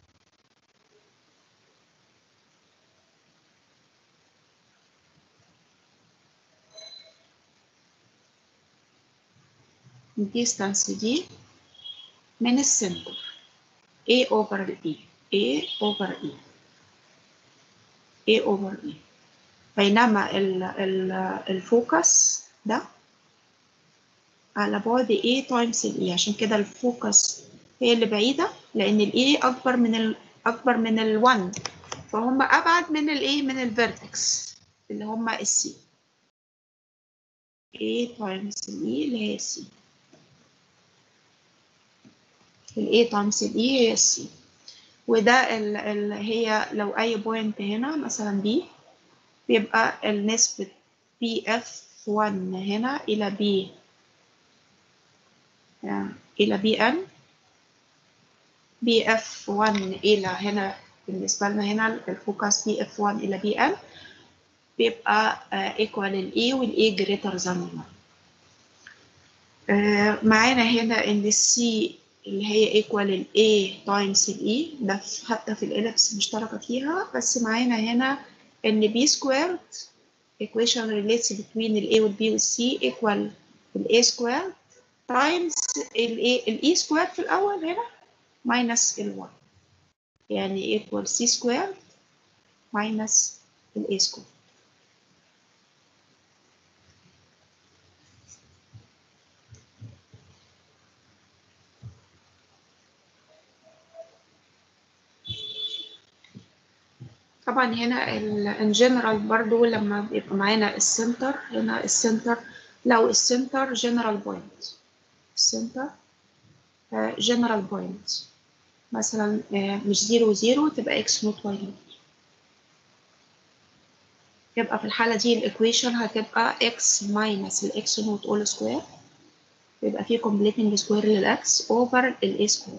الديستانس دي من السنتر A over ال E A over E A over E بينما ال ال الفوكس ده على بعد A times ال E عشان كده الفوكس هي اللي بعيدة لأن ال A أكبر من ال أكبر من ال 1 فهم أبعد من ال A من الفيرتكس اللي هم ال C A times ال E اللي هي C ال A times ال E هي C وده ال ال هي لو أي بوينت هنا مثلا B بيبقى النسبة BF1 هنا إلى B إلى BN BF1 إلى هنا بالنسبة لنا هنا الفوكس BF1 إلى BN بيبقى equal ال E وال E greater than 1 معانا هنا إن ال C اللي هي equal ال A times ال E ده حتى في الإليبس مشتركة فيها بس معانا هنا إن B squared equation relates between ال A وال B وال C equal ال A squared times ال A ال E squared في الأول هنا minus ال 1 يعني equal C squared minus ال A squared طبعا هنا ان جنرال برضو لما بيبقى معانا السنتر هنا السنتر لو السنتر جنرال بوينت السنتر جنرال بوينت مثلا مش زيرو زيرو تبقى اكس نوت واي نوت يبقى في الحالة دي الايكويشن هتبقى x ماينس الاكس نوت اول سكوير يبقى فيه completing سكوير للاكس اوفر الاي سكوير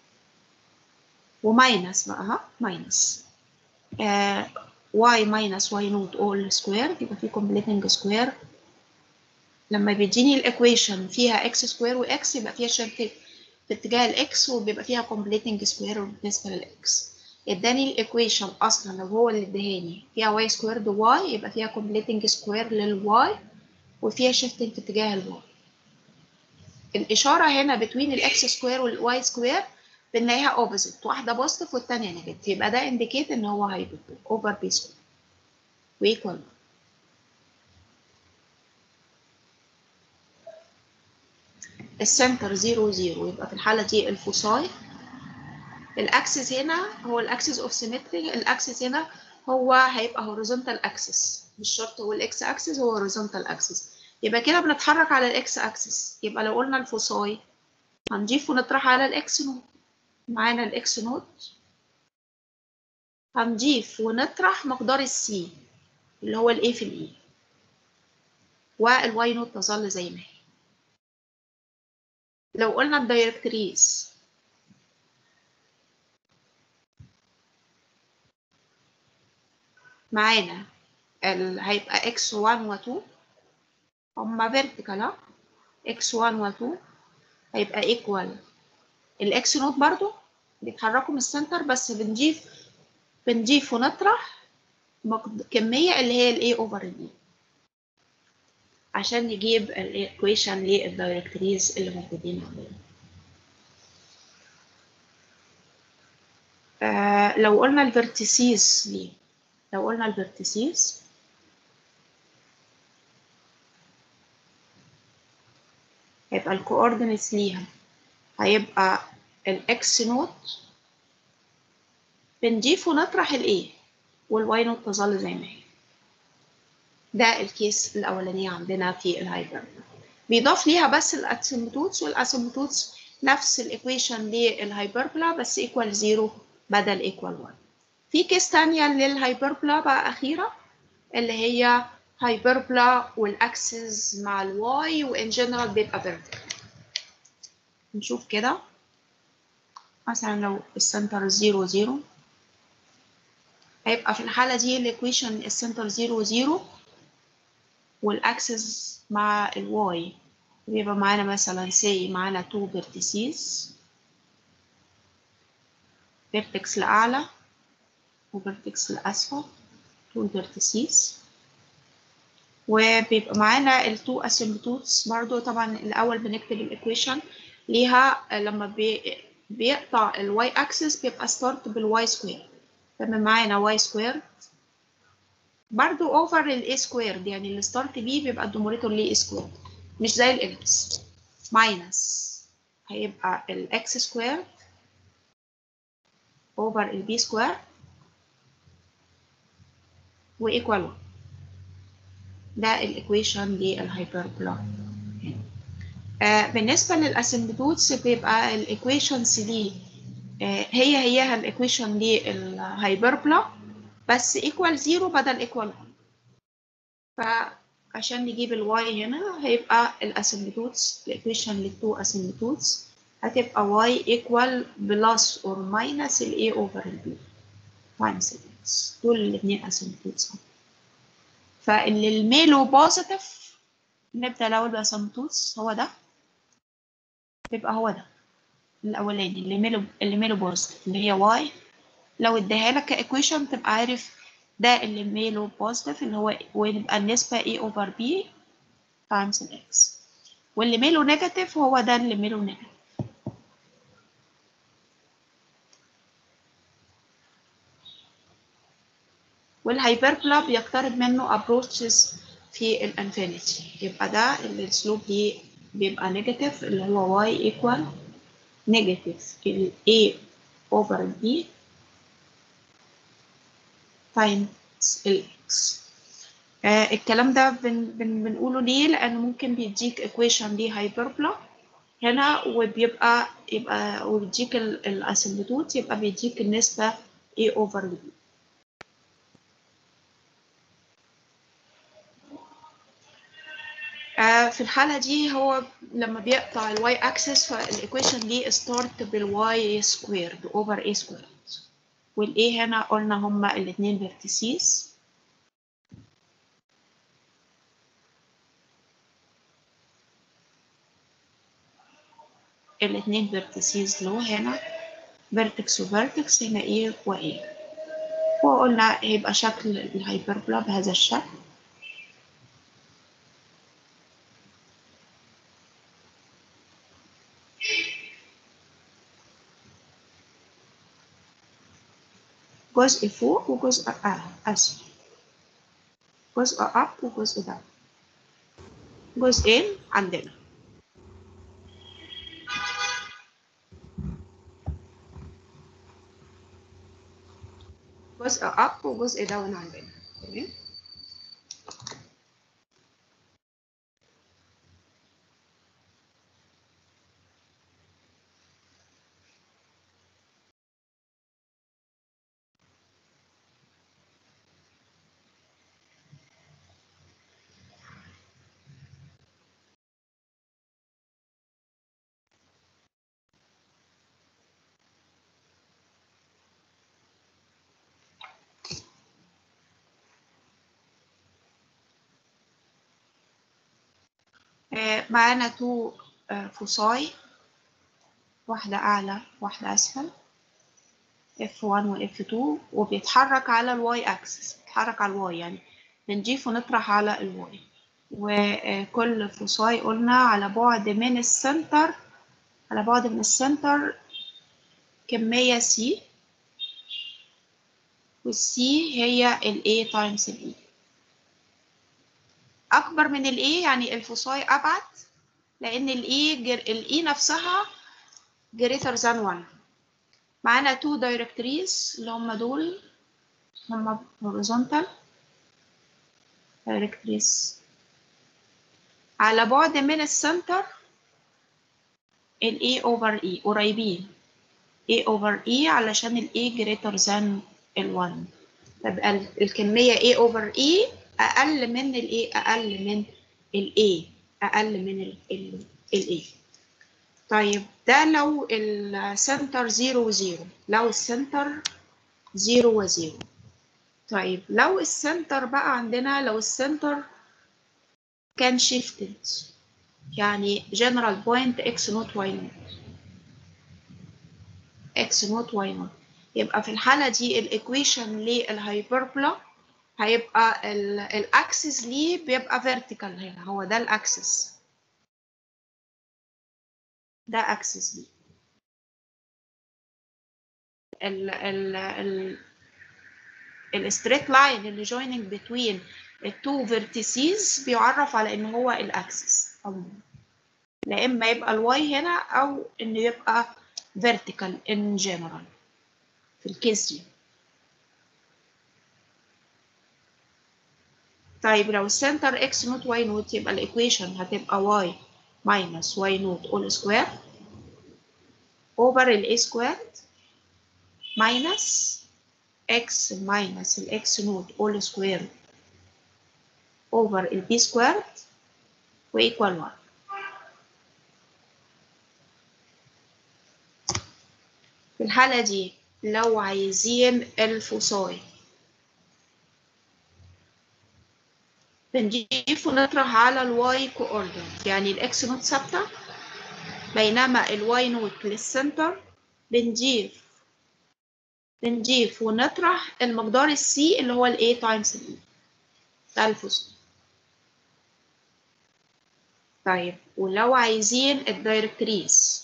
وماينس بقى ها ماينس Uh, y minus y naught all square يبقى في completing square لما بيديني الايكويشن فيها x square و x يبقى فيها شرط في اتجاه الاكس وبيبقى فيها completing square بالنسبه للاكس اداني الايكويشن اصلا لو هو اللي ادهاني فيها y squared y يبقى فيها completing square للy وفيها shifting في اتجاه الواي الاشاره هنا between الاكس سكوير والواي سكوير بنلاقيها اوبوزيت واحده بوزيتيف والثانيه نيجاتيف يبقى ده انديكيت ان هو هايبربول اوفر بي سكوير ويكوال السنتر 0 0 يبقى في الحالة دي الفوساي الاكسس هنا هو الاكسس اوف سيمتري الاكسس هنا هو هيبقى هوريزونتال اكسس مش شرط هو الاكس اكسس هو هوريزونتال اكسس يبقى كده بنتحرك على الاكس اكسس يبقى لو قلنا الفوساي هنضيف ونطرح على الاكس نوت معانا الاكس نوت هنضيف ونطرح مقدار السي اللي هو الاي في الاي والواي نوت تظل زي ما هي لو قلنا الدايركتريز معانا ال... هيبقى x1 و 2 هما فيرتيكال x1 و 2 هيبقى ايكوال الاكس نوت برضو بيتحركوا من السنتر بس بنضيف بنضيف ونطرح كمية اللي هي الاي اوفر الاي عشان نجيب الايكويشن للدايركتريز اللي موجودين عندنا آه لو قلنا الفيرتيسيز ليه لو قلنا الفيرتيسيز هيبقى الكوردينيتس ليها هيبقى الاكس نوت بنضيف ونطرح الايه والواي نوت تظل زي ما هي ده الكيس الاولانيه عندنا في الهايبر بيضاف ليها بس الاسيمبتوتس والاسيمبتوتس نفس الايكويشن للهايبربلا بس ايكوال زيرو بدل ايكوال 1 في كيس تانية للهايبربلا بقى اخيره اللي هي هايبربلا والاكسس مع الواي وان جنرال بيبقى فيرتيكال نشوف كده مثلا لو السنتر 0 0 هيبقى في الحالة دي الايكويشن السنتر 0 0 والاكسس مع الواي بيبقى معانا مثلا سي معانا 2 فيرتيسيز فيرتكس لأعلى وفيرتكس لأسفل 2 فيرتيسيز وبيبقى معانا التو اسيمبتوتس برضو طبعا الأول بنكتب الايكويشن ليها لما بي بيقطع الواي اكسس بيبقى ستارت بالواي سكوير تمام معانا واي سكوير برضو اوفر الاي سكوير يعني الستارت بيه بيبقى الدوميريتور ليه سكوير مش زي الالبس ماينس هيبقى الاكس سكوير اوفر البي سكوير وايكوال 1 ده الايكويشن للهايبربولا آه بالنسبه للاسمبتوتس بيبقى الايكويشنز ليه آه هي هيها الايكويشن للهايبربولا بس ايكوال زيرو بدل ايكوال 1 فعشان نجيب الواي هنا هيبقى الاسمبتوتس الايكويشن للتو اسمبتوتس هتبقى y equal plus or minus ال a over ال b minus ال x دول الاثنين اسمبتوتس فاللي الميلو بوزيتيف نبدأ الأول باسمبتوتس هو ده بيبقى هو ده الأولاني اللي ميلو اللي ميلو بوزيتيف اللي هي y لو اديها لك كايكويشن تبقى عارف ده اللي ميلو بوزيتيف اللي هو ويبقى النسبة a over b times ال x واللي ميلو نيجاتيف هو ده اللي ميلو نيجاتيف والهايبربلا بيقترب منه approaches في الانفينيتي يبقى ده السلوب دي بيبقى نيجاتيف اللي هو y equal نيجاتيف ال a over ال b times ال x آه الكلام ده بن بن بنقوله ليه لأنه ممكن بيديك equation دي هايبربلا هنا وبيبقى يبقى وبيديك الاسمبتوت يبقى بيديك النسبة a over b في الحالة دي هو لما بيقطع الواي اكسس فالايكويشن دي ستارت بالواي سكويرد اوفر اي سكويرد والاي هنا قلنا هما الاثنين فيرتيسيز الاثنين فيرتيسيز لو هنا فيرتكس وفيرتكس هنا ايه وايه وقلنا هيبقى شكل الهايبربولا بهذا الشكل جزء فوق وجزء أسفل جزء أب وجزء داون جزئين عندنا جزء اب وجزء داون عندنا تمام آه، معانا تو فصاي واحدة أعلى واحدة أسفل F1 و F2 وبيتحرك على الواي أكسس بيتحرك على الواي يعني بنجيف ونطرح على الواي وكل فصاي قلنا على بعد من السنتر على بعد من السنتر كمية C والسي هي ال A times ال E أكبر من ال A يعني الفصاي أبعد لأن ال E جر... ال E نفسها greater than 1 معانا two directories اللي هم دول هم horizontal directories على بعد من السنتر ال A over E قريبين A over E علشان ال A greater than ال 1 تبقى الكمية A over E أقل من ال A أقل من ال A أقل من ال ال ال A طيب ده لو السنتر زيرو وزيرو لو السنتر زيرو وزيرو طيب لو السنتر بقى عندنا لو السنتر كان shifted يعني general point x نوت y نوت x نوت y نوت يبقى في الحالة دي الايكويشن للهايبربولا هيبقى الاكسس ليه بيبقى vertical هنا هو ده الاكسس ده اكسس ليه ال ال ال الستريت لاين اللي joining between التو vertices بيعرف على ان هو الاكسس عموما لا اما يبقى الواي هنا او انه يبقى vertical in general في الكيس دي طيب لو السنتر اكس نوت واي نوت يبقى الايكويشن هتبقى واي minus y naught all square over ال a squared minus x minus ال x naught all square over ال b squared و equal 1 في الحالة دي لو عايزين الفصاي بنجيب ونطرح على الواي كوردينت يعني الاكس نوت ثابته بينما الواي نوت للسنتر بنجيب بنجيب ونطرح المقدار السي اللي هو الاي تايمز الاي ده الفصل طيب ولو عايزين الدايركتريس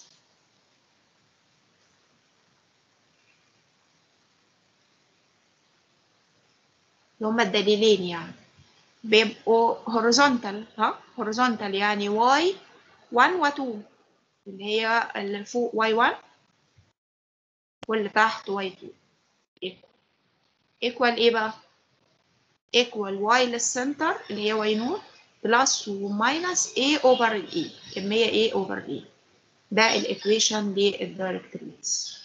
اللي هما الدليلين يعني بيبقوا horizontal ها horizontal يعني y 1 و 2 اللي هي اللي فوق y 1 واللي تحت y 2 equal equal ايه بقى equal y للسنتر اللي هي y نوت بلس وماينس a over ال e كمية a over e ده الايكويشن للدايركتريز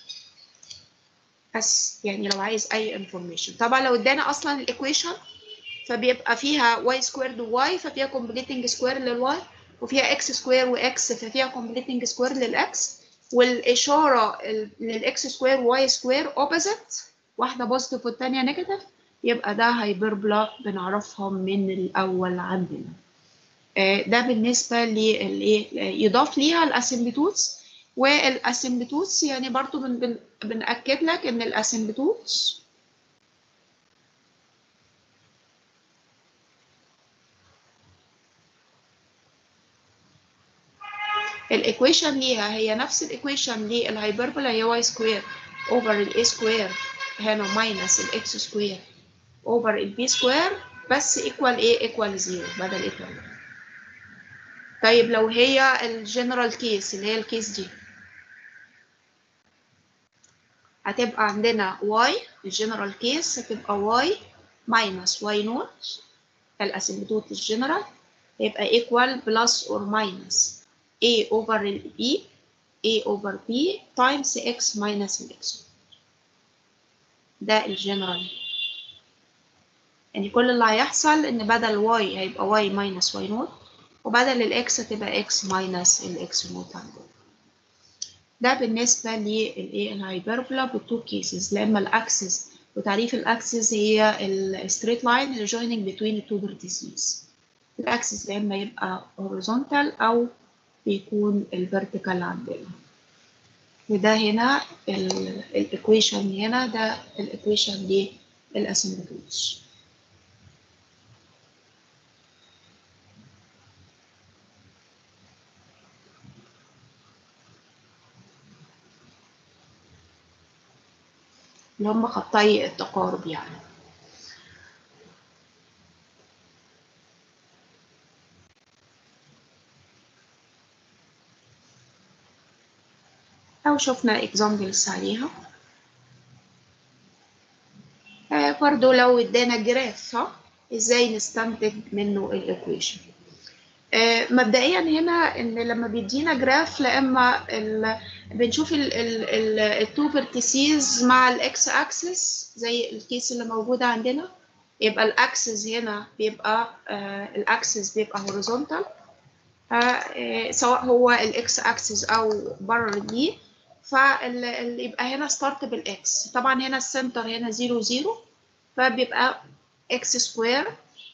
بس يعني لو عايز اي information طبعا لو ادانا اصلا الايكويشن فبيبقى فيها y سكويرد y ففيها completing سكوير للy وفيها x سكوير وx ففيها completing سكوير للx والإشارة للx سكوير y سكوير opposite واحدة بوزيتيف والتانية نيجاتيف يبقى ده هايبربلا بنعرفهم من الأول عندنا ده بالنسبة للإيه يضاف ليها الأسمبتوتس والأسمبتوتس يعني برضو بن بنأكد لك إن الأسمبتوتس الايكويشن ليها هي نفس الايكويشن للهايبربولا هي واي سكوير اوفر الاي سكوير هنا ماينس الاكس سكوير اوفر البي سكوير بس ايكوال ايه ايكوال زيرو بدل ايكوال طيب لو هي الجنرال كيس اللي هي الكيس دي هتبقى عندنا y الجنرال كيس هتبقى y minus y نوت الاسيمبتوت الجنرال هيبقى equal plus or minus a over ال e a over b times x minus ال x ده الجنرال يعني كل اللي هيحصل ان بدل y هيبقى y minus y نوت وبدل الاكس هتبقى x minus الاكس نوت عندنا ده بالنسبة للايه الهايبربولا بالتو كيسز لا اما الاكسس وتعريف الاكسس هي الستريت لاين اللي joining between the two vertices الاكسس يا اما يبقى horizontal او بيكون الفيرتيكال عندنا وده هنا الايكويشن هنا ده الايكويشن للاسيمبتوتس اللي هم خطي التقارب يعني أو شفنا examples عليها آه برضو لو ادانا جراف صح ازاي نستنتج منه الايكويشن آه مبدئيا هنا ان لما بيدينا جراف لا اما بنشوف التو فيرتيسيز مع الاكس اكسس زي الكيس اللي موجوده عندنا يبقى الاكسس هنا بيبقى آه الاكسس بيبقى هوريزونتال آه سواء هو الاكس اكسس او بره دي فاللي يبقى هنا ستارت بالاكس طبعا هنا السنتر هنا 0 0 فبيبقى اكس سكوير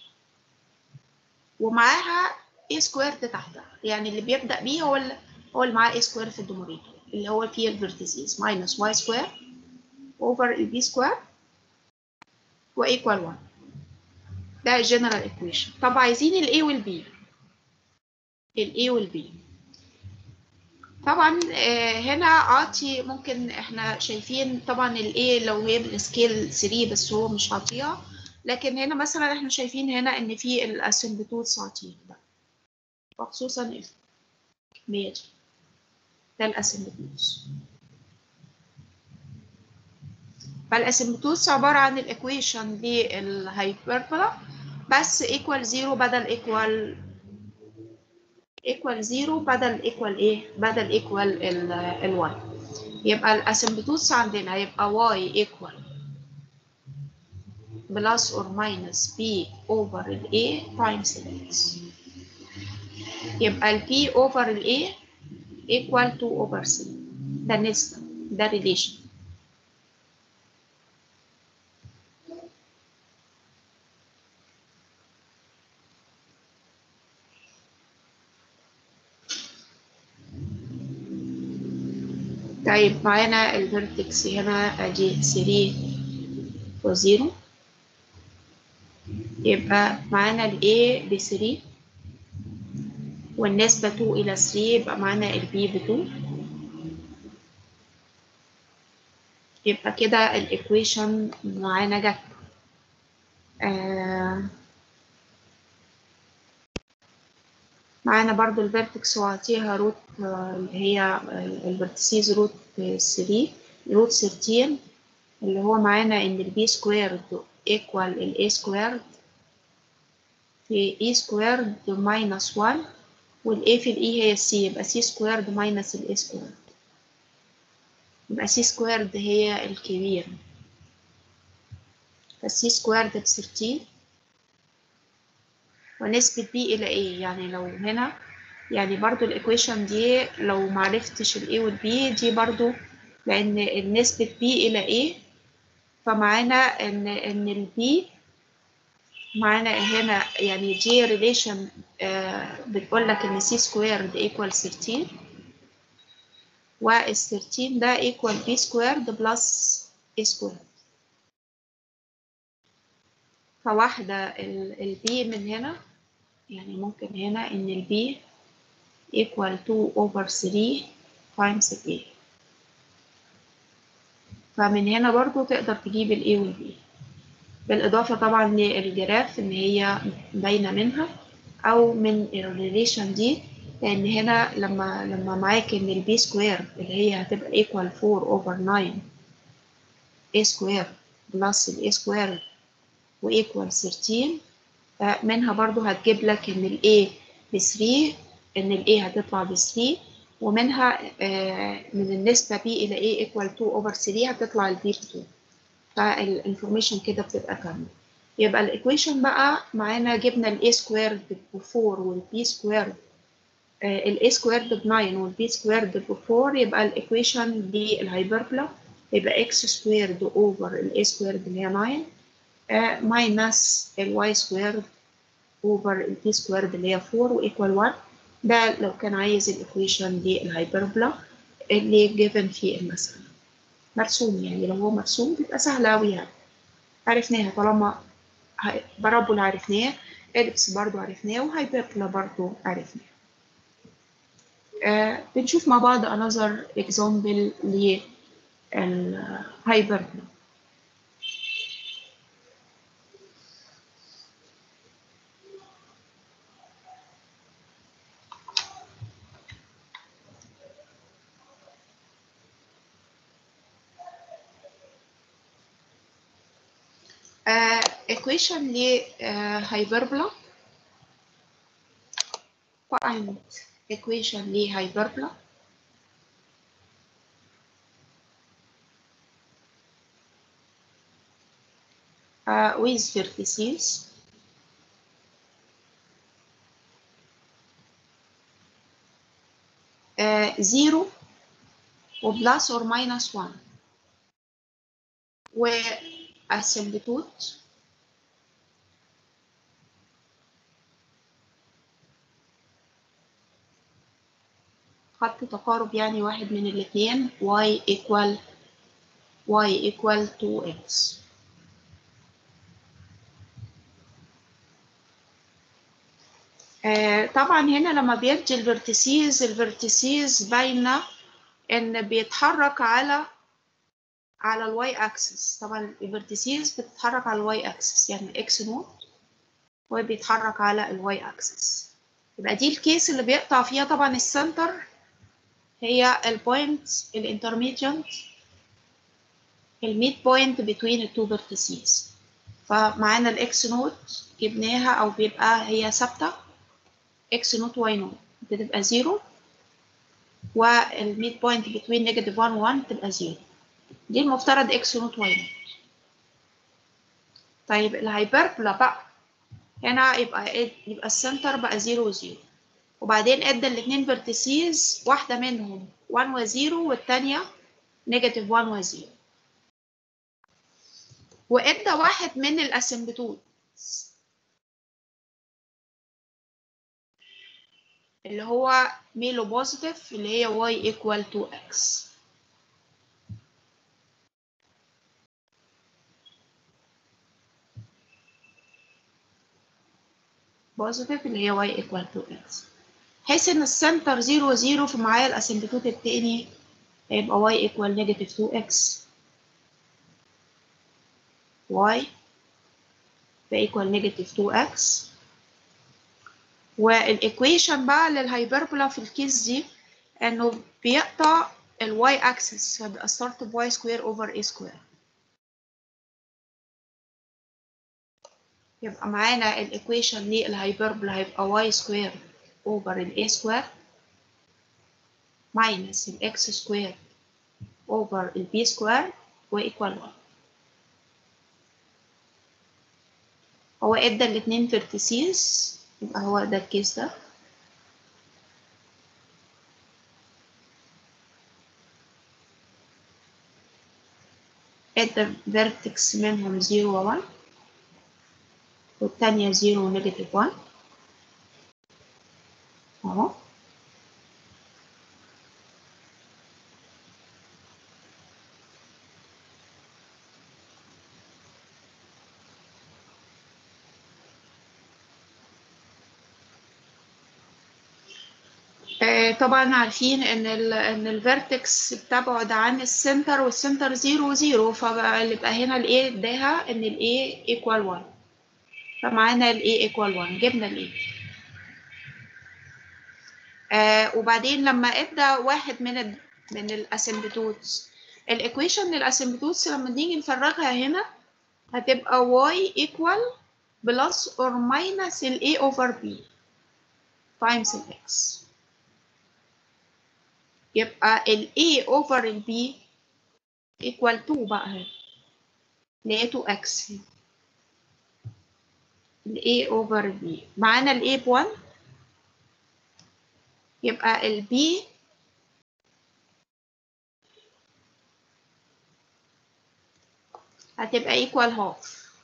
ومعاها اي سكوير تحتها يعني اللي بيبدا بيه هو اللي هو اللي معاه اي سكوير في الدوميريتور اللي هو فيه الفيرتيسيز ماينس واي سكوير اوفر البي سكوير وايكوال 1 ده الجنرال ايكويشن طب عايزين الاي والبي الاي والبي طبعا هنا عاطي ممكن احنا شايفين طبعا الاي لو هي بالسكيل 3 بس هو مش عاطيها لكن هنا مثلا احنا شايفين هنا ان في الاسمبتوتس عاطين ده وخصوصا الكمية دي ده الاسمبتوتس فالاسمبتوتس عبارة عن الايكويشن للهايبربولا بس ايكوال زيرو بدل ايكوال ايكوال زيرو بدل ايكوال ايه بدل ايكوال الواي يبقى الاسمبتوتس عندنا هيبقى واي ايكوال بلس اور ماينس بي اوفر الاي تايمز الاكس يبقى البي اوفر الاي ايكوال 2 اوفر 3 ده نسبة ده ريليشن طيب معانا الفيرتكس هنا ادي 3 و0 يبقى معانا ال A ب 3 والنسبة 2 إلى 3 يبقى معانا ال B ب 2 يبقى كده الإيكويشن معانا جت آه معانا برضو الفيرتكس وعطيها روت اللي هي الفيرتسيز روت 3 روت 13 اللي هو معانا ان البي سكويرد ايكوال الاي سكويرد في اي سكويرد ماينس 1 والاي في الاي هي السي يبقى سي سكويرد ماينس الاي سكويرد يبقى سي سكويرد هي الكبيرة فالسي سكويرد ب 13 ونسبة بي إلى A يعني لو هنا يعني برضو الإيكويشن دي لو معرفتش ال A وال B دي برضو لأن النسبة B إلى A فمعانا إن إن ال B معانا هنا يعني دي ريليشن آه بتقول لك إن C سكويرد equal 13 وال 13 ده equal B سكويرد بلس A سكويرد فواحدة ال B من هنا يعني ممكن هنا إن ال B equal 2 over 3 times ال A فمن هنا برضو تقدر تجيب ال A وال B بالإضافة طبعا للجراف إن هي باينة منها أو من الريليشن دي لأن هنا لما لما معاك إن ال B سكوير اللي هي هتبقى equal 4 over 9 A سكوير بلس ال A سكوير وإيكوال 13 آه، منها برضو هتجيب لك إن ال A ب 3 إن ال A هتطلع ب 3 ومنها آه، من النسبة B إلى A equal 2 over 3 هتطلع ال B ب 2 فالانفورميشن كده بتبقى كاملة يبقى الايكويشن بقى معانا جبنا ال A سكويرد ب 4 وال B سكويرد ال A سكويرد ب 9 وال B سكويرد ب 4 يبقى الايكويشن دي الهايبربلا يبقى x سكويرد اوفر ال A سكويرد اللي هي 9 ماينس ال y سكويرد اوفر ال B سكويرد اللي هي 4 وايكوال 1 ده لو كان عايز الايكويشن دي الهايبربلا اللي جيفن في المسألة مرسوم يعني لو هو مرسوم بيبقى سهل أوي يعني عرفناها طالما هاي- بارابولا عرفناه إليبس برضو عرفناه وهايبربلا برضو عرفناه آه بنشوف مع بعض another example للهايبربلا آه equation لهايبربلا find equation لهايبربلا uh, with vertices uh, 0 وبلس or minus 1 والسمبتوت خط تقارب يعني واحد من الاثنين y equal y equal 2x آه، طبعا هنا لما بيدي الفيرتيسيز الفيرتيسيز باينه ان بيتحرك على على الواي اكسس طبعا الفيرتيسيز بتتحرك على الواي اكسس يعني الاكس نوت وبيتحرك على الواي اكسس يبقى دي الكيس اللي بيقطع فيها طبعا السنتر هي البوينت الانترميديانت الميد بوينت بين التو فيرتيسيز فمعانا الاكس نوت جبناها او بيبقى هي ثابته اكس نوت واي نوت بتبقى زيرو والميد بوينت بين نيجاتيف 1 و 1 تبقى زيرو دي المفترض اكس نوت واي نوت طيب الهايبربلا بقى هنا يبقى إيه؟ يبقى السنتر بقى زيرو وزيرو وبعدين ادى الاثنين فيرتيسيز واحده منهم 1 وزيرو والثانيه نيجاتيف 1 وزيرو وادى واحد من الاسمبتوت اللي هو ميلو بوزيتيف اللي هي y equal to x بوزيتيف اللي هي y equal to x حيث ان السنتر 0 0 فمعايا الاسمبتوت التاني هيبقى y equal negative 2x y equal negative 2x والايكويشن بقى للهايبربولا في الكيس دي انه بيقطع الواي اكسس هيبقى start ب y square over a square يبقى معانا الايكويشن للهايبربولا هيبقى y square over ال a square minus ال x square over ال b square و equal 1 هو ادى الاتنين فيرتيسيز يبقى هو ده الكيس ده ادى فيرتكس منهم 0 و 1 والتانية 0 و نيجاتيف 1 اهو آه، طبعا عارفين ان ال ان الفيرتكس بتبعد عن السنتر والسنتر 0 0 فيبقى هنا الايه اداها ان الايه ايكوال 1 فمعانا الايه ايكوال 1 جبنا الايه آه وبعدين لما ادى واحد من ال من الاسمبتوتس الايكويشن للاسيمبتوتس لما نيجي نفرغها هنا هتبقى y equal plus or minus ال a over b times ال x يبقى ال a over ال b equal 2 بقى هنا اللي هي 2x ال a over b معانا ال a ب 1 يبقى ال b هتبقى equal half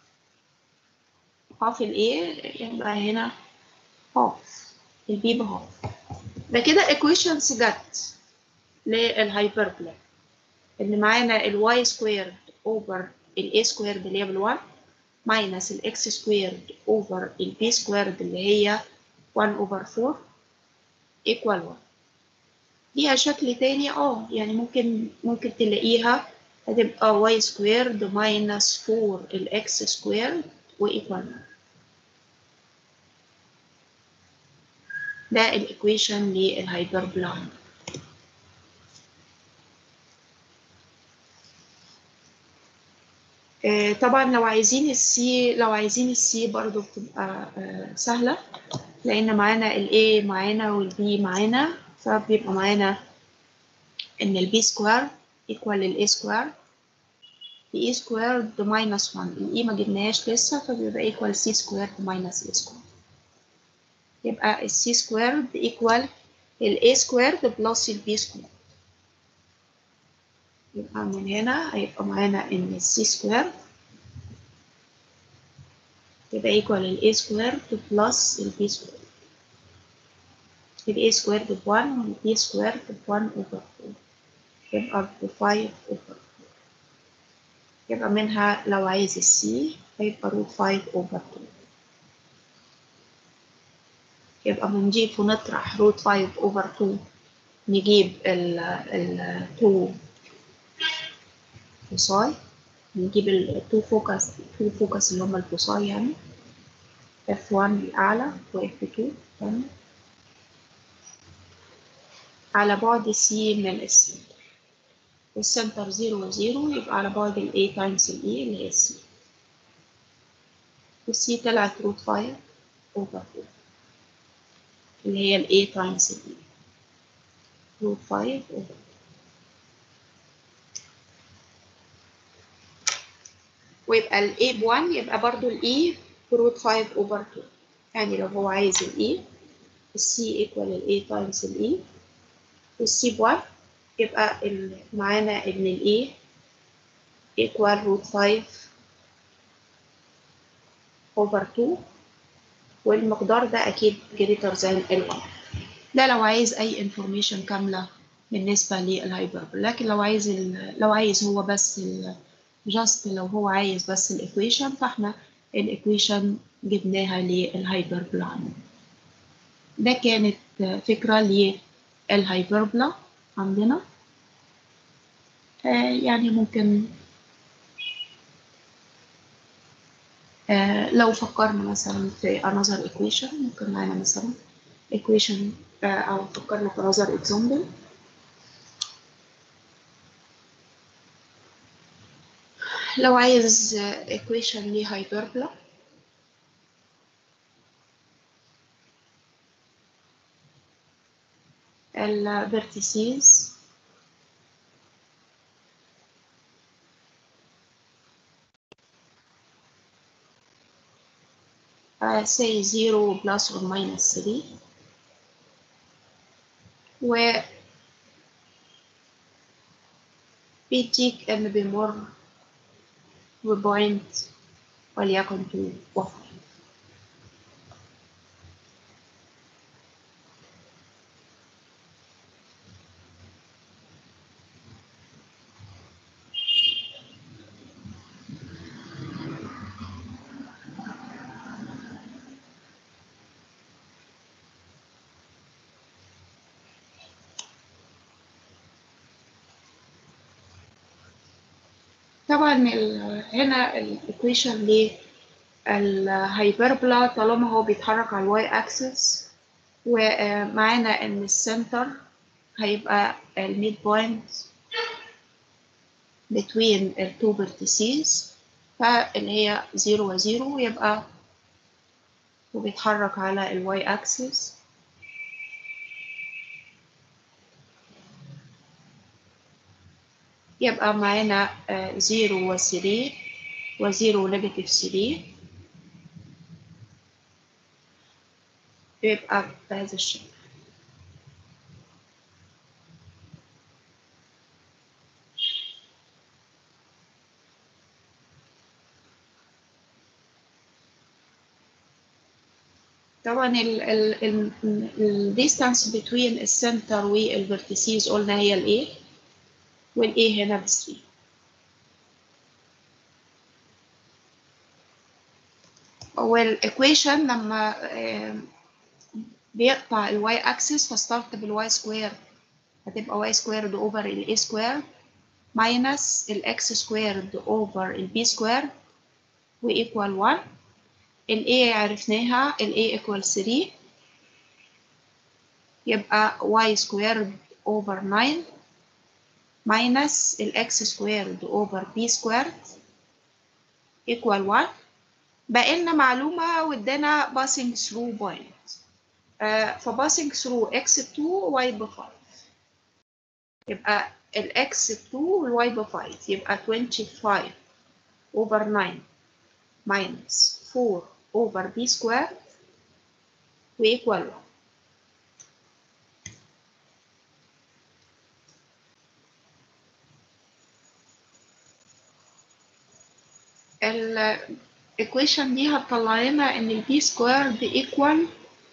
half ال A يبقى هنا half ال B بهاف ده كده equations جت للهايبربولا اللي معانا ال y squared over ال a squared اللي هي بال 1 minus ال x squared over ال b squared اللي هي 1 over 4 equal 1 ليها شكل تاني اه يعني ممكن ممكن تلاقيها هتبقى y squared minus 4 ال x squared و equal ده الايكويشن للهايبربولا آه طبعا لو عايزين السي لو عايزين السي برضو بتبقى آه سهلة لأن معانا ال A معانا وال B معانا فبيبقى معانا إن ال B square equal ال A square ال E squared minus 1 ال E ما جبناهاش لسه فبيبقى equal C squared minus A squared يبقى ال C squared equal ال A squared plus ال B squared يبقى من هنا هيبقى معانا إن ال C squared يبقى equal ال A squared plus ال B squared ال A squared ب 1 وال B squared ب 1 over 4 يبقى ب 5 over 4 يبقى منها لو عايز السي هيبقى روت 5 over 2 يبقى بنجيب ونطرح روت 5 over 2 نجيب ال ال 2 فوساي نجيب ال 2 فوكس 2 فوكس اللي هم الفوساي يعني F1 الأعلى و F2 تمام على بعد سي من السنتر والسنتر 0 و 0 يبقى على بعد ال A times ال E اللي هي C والسي طلعت روت 5 over 4 اللي هي ال A times ال E روت 5 over ويبقى ال A ب 1 يبقى برضو ال E روت 5 over 2 يعني لو هو عايز ال E ال C equal ال A times ال E وال C ب 1 يبقى ال معانا إن ال E equal root 5 over 2 والمقدار ده أكيد greater than ال 1 ده لو عايز أي information كاملة بالنسبة للهايبربول لكن لو عايز ال لو عايز هو بس ال just لو هو عايز بس الإيكويشن فإحنا الإيكويشن جبناها للهايبربولا ده كانت فكرة للهايبربولا عندنا آه يعني ممكن آه لو فكرنا مثلا في another equation ممكن معانا مثلا equation آه أو فكرنا في another example لو عايز equation لهايبربولا الفيرتيسيز uh, say 0 plus or minus 3 و بيديك ان بيمر ببوينت وليكن 2 و 5 طبعا هنا الايكويشن للهايبربولا طالما هو بيتحرك على الواي اكسس ومعانا ان السنتر هيبقى الميد بوينت between ال two vertices فاللي هي 0 و 0 يبقى وبيتحرك على ال y axis يبقى معانا 0 و 3 و 0 و نيجاتيف 3 يبقى بهذا الشكل طبعا ال ال ال ال distance between السنتر والفيرتيسيز قلنا هي ال A وال A هنا ب 3 والايكويشن لما بيقطع الواي اكسس فستارت بالواي سكوير هتبقى واي سكويرد اوفر الاي سكوير ماينس الاكس سكويرد اوفر البي سكوير وايكوال 1 ال A عرفناها ال A equal 3 يبقى y squared over 9 minus ال x squared over b squared equal 1 بقى لنا معلومة وادانا passing through point آه ف passing through x2 y ب 5 يبقى ال x2 وال y ب 5 يبقى 25 over 9 minus 4 over b squared وequal 1 الايكويشن دي هتطلع لنا ان ال b squared equal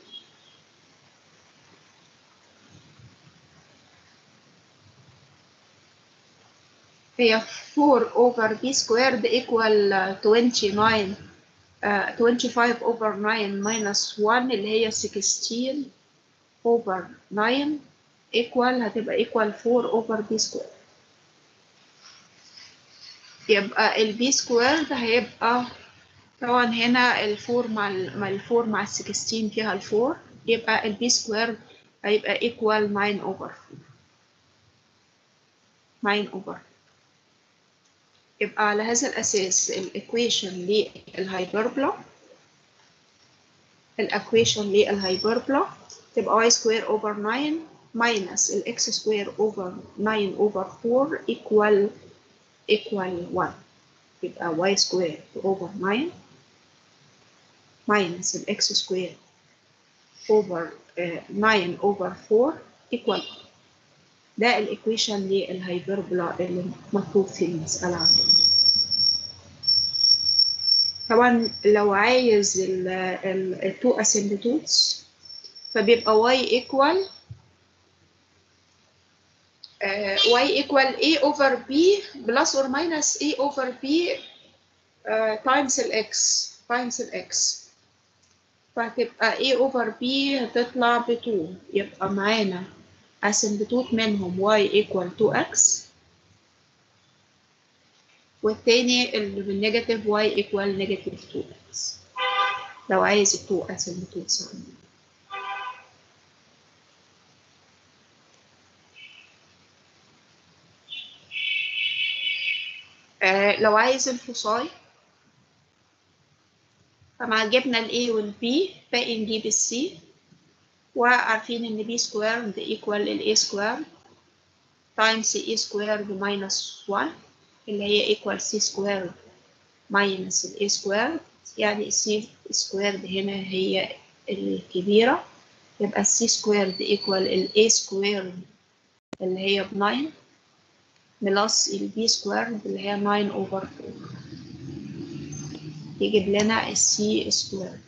هي 4 over b squared equal 29 Uh, 25 over 9 minus 1 اللي هي 16 over 9 equal هتبقى equal 4 over b square يبقى ال b squared هيبقى طبعا هنا ال 4 مع ال مع ال 4 مع ال 16 فيها ال 4 يبقى ال b squared هيبقى equal 9 over 4 9 over 4 يبقى على هذا الأساس الإيكويشن للهايبربلا الإيكويشن للهايبربلا تبقى y square over 9 minus ال x square over 9 over 4 equal equal 1 يبقى y square over 9 minus ال x square over uh, 9 over 4 equal 1 ده الايكويشن للهايبربلا اللي مطلوب في المسألة عندنا طبعا لو عايز التو اسيمبتوتس فبيبقى y equal uh, y equal a over b plus or minus a over b uh, times ال x times ال x فهتبقى a over b هتطلع ب 2 يبقى معانا اسيمبتوت منهم y equal 2x والتاني اللي بالنيجاتيف y equal negative 2x لو عايز التو اسيمبتوتس عندنا آه لو عايز الفصاي فمع جبنا ال A وال B باقي نجيب ال C وعارفين ان b squared equal ال a squared times e squared minus 1 اللي هي equal c squared minus ال a squared يعني c squared هنا هي الكبيرة يبقى c squared equal ال a squared اللي هي ب 9 بلس ال b squared اللي هي 9 over 4 يجيب لنا ال c squared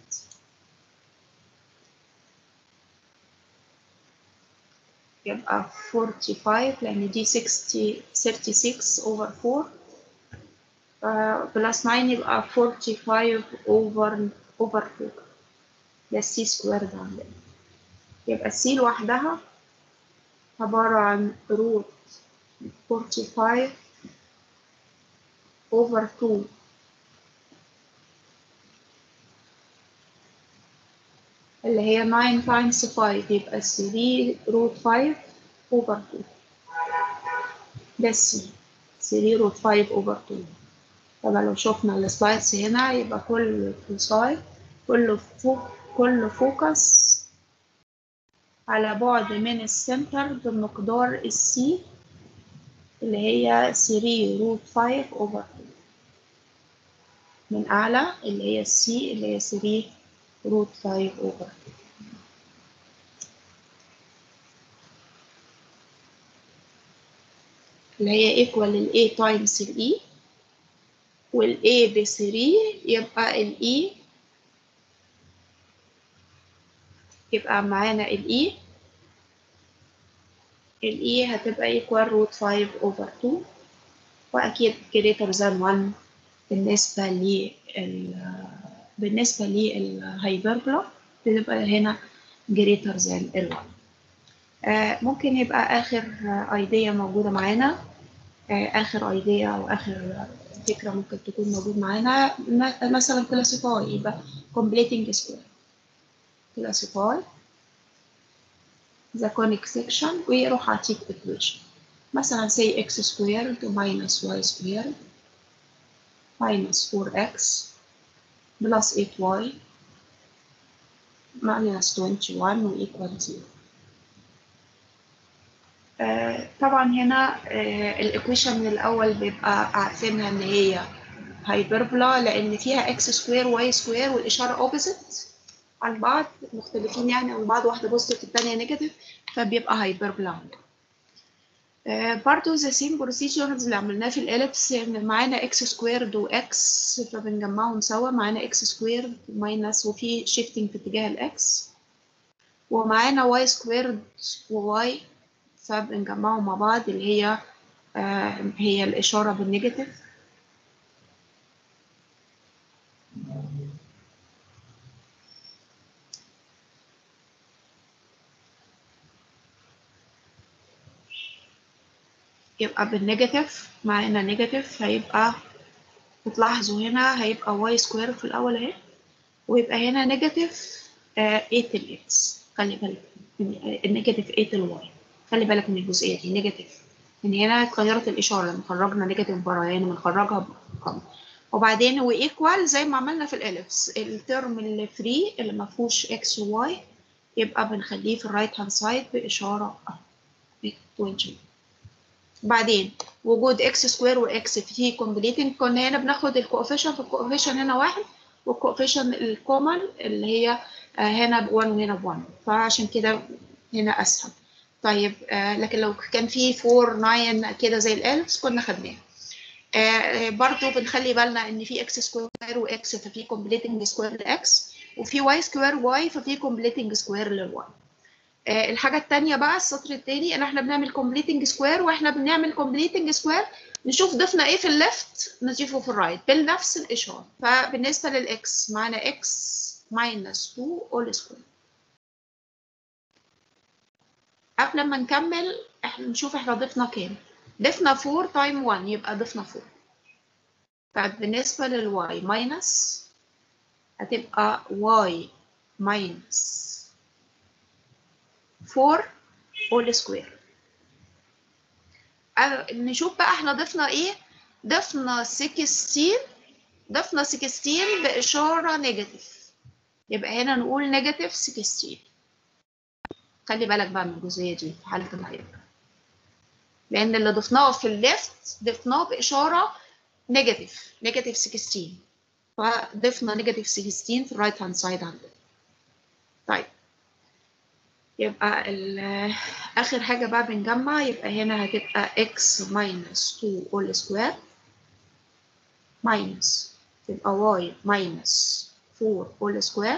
يبقى 45 لأن دي 60 36 over 4 uh, plus 9 يبقى 45 over over 4 ده السي سكوير ده عندنا يبقى السي لوحدها عبارة عن روت 45 over 2 اللي هي 9 times 5 يبقى 3 root 5 over 2 ده C 3 روت 5 اوفر 2 طبعا لو شفنا السلايدز هنا يبقى كل سلايد كل فوق كل فوكس على بعد من السنتر بمقدار السي اللي هي 3 روت 5 اوفر 2 من أعلى اللي هي السي اللي هي 3 روت 5 اوفر 2 اللي هي equal ال A times ال E وال A ب 3 يبقى ال E يبقى معانا ال E ال E هتبقى equal root 5 over 2 وأكيد greater than 1 بالنسبة لل بالنسبة للهايبربولا بتبقى هنا greater than ال 1 آه ممكن يبقى آخر ايديا موجودة معانا آه آخر ايديا أو آخر فكرة ممكن تكون موجود معانا مثلا classify يبقى completing square classify the conic section ويروح عطيك equation مثلا say x squared minus y squared minus 4x plus 8y minus 21 و equal 0 آه طبعا هنا آه الايكويشن من الاول بيبقى عارفينها ان هي هايبربولا لان فيها اكس سكوير واي سكوير والاشاره اوبوزيت عن بعض مختلفين يعني عن بعض واحده بوزيتيف الثانيه نيجاتيف فبيبقى هايبربولا آه برضو ذا سيم بروسيجرز اللي عملناه في الاليبس معانا اكس سكويرد واكس فبنجمعهم سوا معانا اكس سكويرد ماينس وفي شيفتنج في اتجاه الاكس ومعانا واي سكويرد وواي فبنجمعهم مع بعض اللي هي آه هي الإشارة بالنيجاتيف يبقى بالنيجاتيف معانا نيجاتيف هيبقى بتلاحظوا هنا هيبقى واي سكوير في الأول أهي ويبقى هنا نيجاتيف 8 الإكس خلي بالك النيجاتيف 8 الواي خلي بالك من الجزئيه دي نيجاتيف من هنا اتغيرت الاشاره لما خرجنا نيجاتيف بره يعني بنخرجها برقم وبعدين وايكوال زي ما عملنا في الاليبس الترم اللي فري اللي ما فيهوش اكس وواي يبقى بنخليه في الرايت هاند سايد باشاره 20 بعدين وجود اكس سكوير واكس في كومبليتنج كنا هنا بناخد الكوفيشن فالكوفيشن هنا واحد والكوفيشن الكومن اللي هي هنا ب 1 وهنا ب 1 فعشان كده هنا اسهل طيب آه لكن لو كان في 4 9 كده زي الالفز كنا خدناها آه برضو بنخلي بالنا ان في اكس سكوير واكس ففي كومبليتنج سكوير لاكس وفي واي سكوير واي ففي كومبليتنج سكوير للواي آه الحاجه الثانيه بقى السطر الثاني ان احنا بنعمل كومبليتنج سكوير واحنا بنعمل كومبليتنج سكوير نشوف ضفنا ايه في الليفت نضيفه في الرايت بنفس الاشاره فبالنسبه للاكس معانا اكس ماينس 2 اول سكوير قبل ما نكمل احنا نشوف احنا ضفنا كام ضفنا 4 تايم 1 يبقى ضفنا 4 طيب بالنسبة للواي ماينس هتبقى y ماينس 4 all سكوير نشوف بقى احنا ضفنا ايه ضفنا 16 ضفنا 16 بإشارة نيجاتيف يبقى هنا نقول نيجاتيف 16 خلي بالك بقى من الجزئيه دي في حاله الهايبر لان اللي ضفناه في الليفت ضفناه باشاره نيجاتيف نيجاتيف 16 فضفنا نيجاتيف 16 في الرايت هاند سايد عندنا طيب يبقى اخر حاجه بقى بنجمع يبقى هنا هتبقى x minus 2 all square minus تبقى y minus 4 all square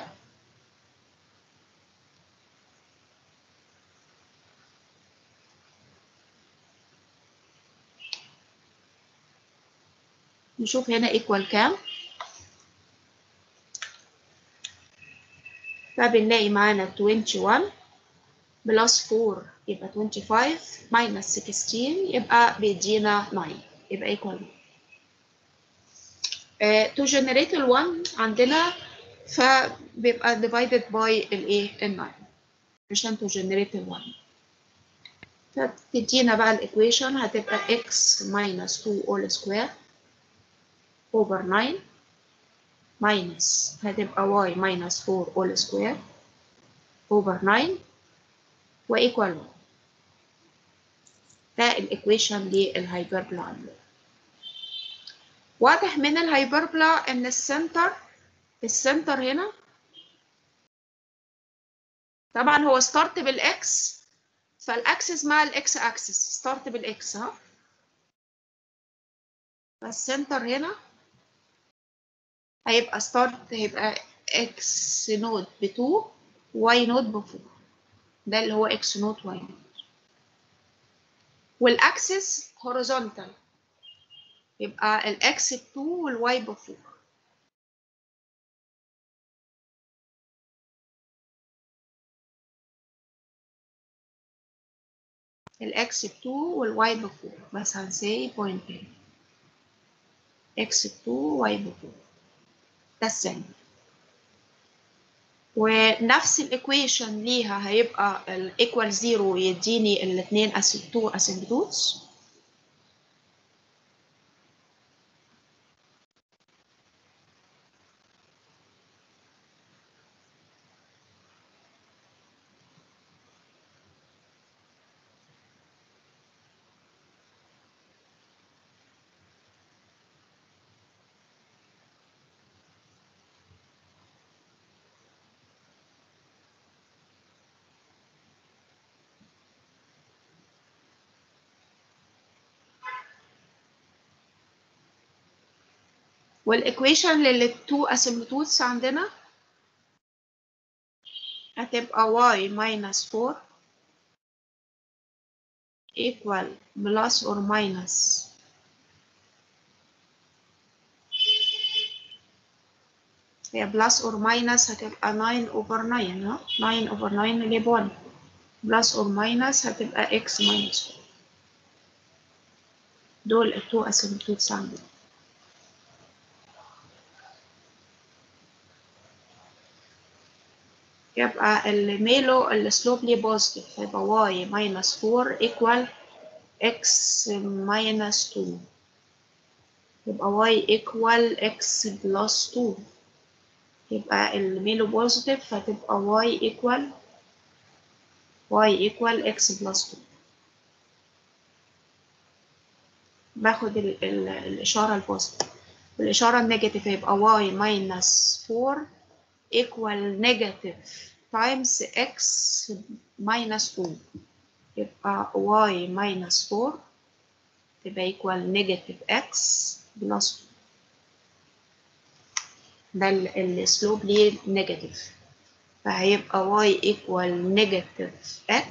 نشوف هنا equal كام فبنلاقي معانا 21 بلس 4 يبقى 25 minus 16 يبقى بيدينا 9 يبقى equal uh, to generate ال 1 عندنا فبيبقى divided by الايه ال 9 عشان to generate ال 1 فتدينا بقى الايكويشن هتبقى x minus 2 all square over 9 minus هتبقى y minus 4 all square over 9 وإيكوال 1 ده الايكويشن للهايبربلا عندنا واضح من الهايبربلا ان السنتر السنتر هنا طبعا هو ستارت بالاكس فالاكسس مع الاكس اكسس ستارت بالاكس ها فالسنتر هنا هيبقى ستارت هيبقى اكس نوت ب 2 واي نوت ب 4 ده اللي هو اكس نوت واي نوت والاكسس هوريزونتال يبقى الاكس ب 2 والواي ب 4 الاكس ب 2 والواي ب 4 بس هنسي بوينت اكس ب 2 واي ب 4 ده الثاني ونفس الايكويشن ليها هيبقى الايكوال زيرو يديني الاثنين اسيمتو اسيمبتوتس والايكويشن للتو اسيمبتوتس عندنا هتبقى y minus 4 equal plus or minus هي plus or minus هتبقى 9 over 9 ها 9 over 9 اللي ب 1 plus or minus هتبقى x minus 4 دول التو اسيمبتوتس عندنا يبقى الميلو السلوب ليه بوزيتيف هيبقى y minus 4 equal x minus 2 يبقى y equal x plus 2 يبقى الميلو بوزيتيف هتبقى y equal y equal x plus 2 باخد ال ال الإشارة البوزيتيف والإشارة النيجاتيف هيبقى y minus 4 equal negative times x minus 2 يبقى y minus 4 تبقى equal negative x plus 2 ده السلوب ليه negative فهيبقى y equal negative x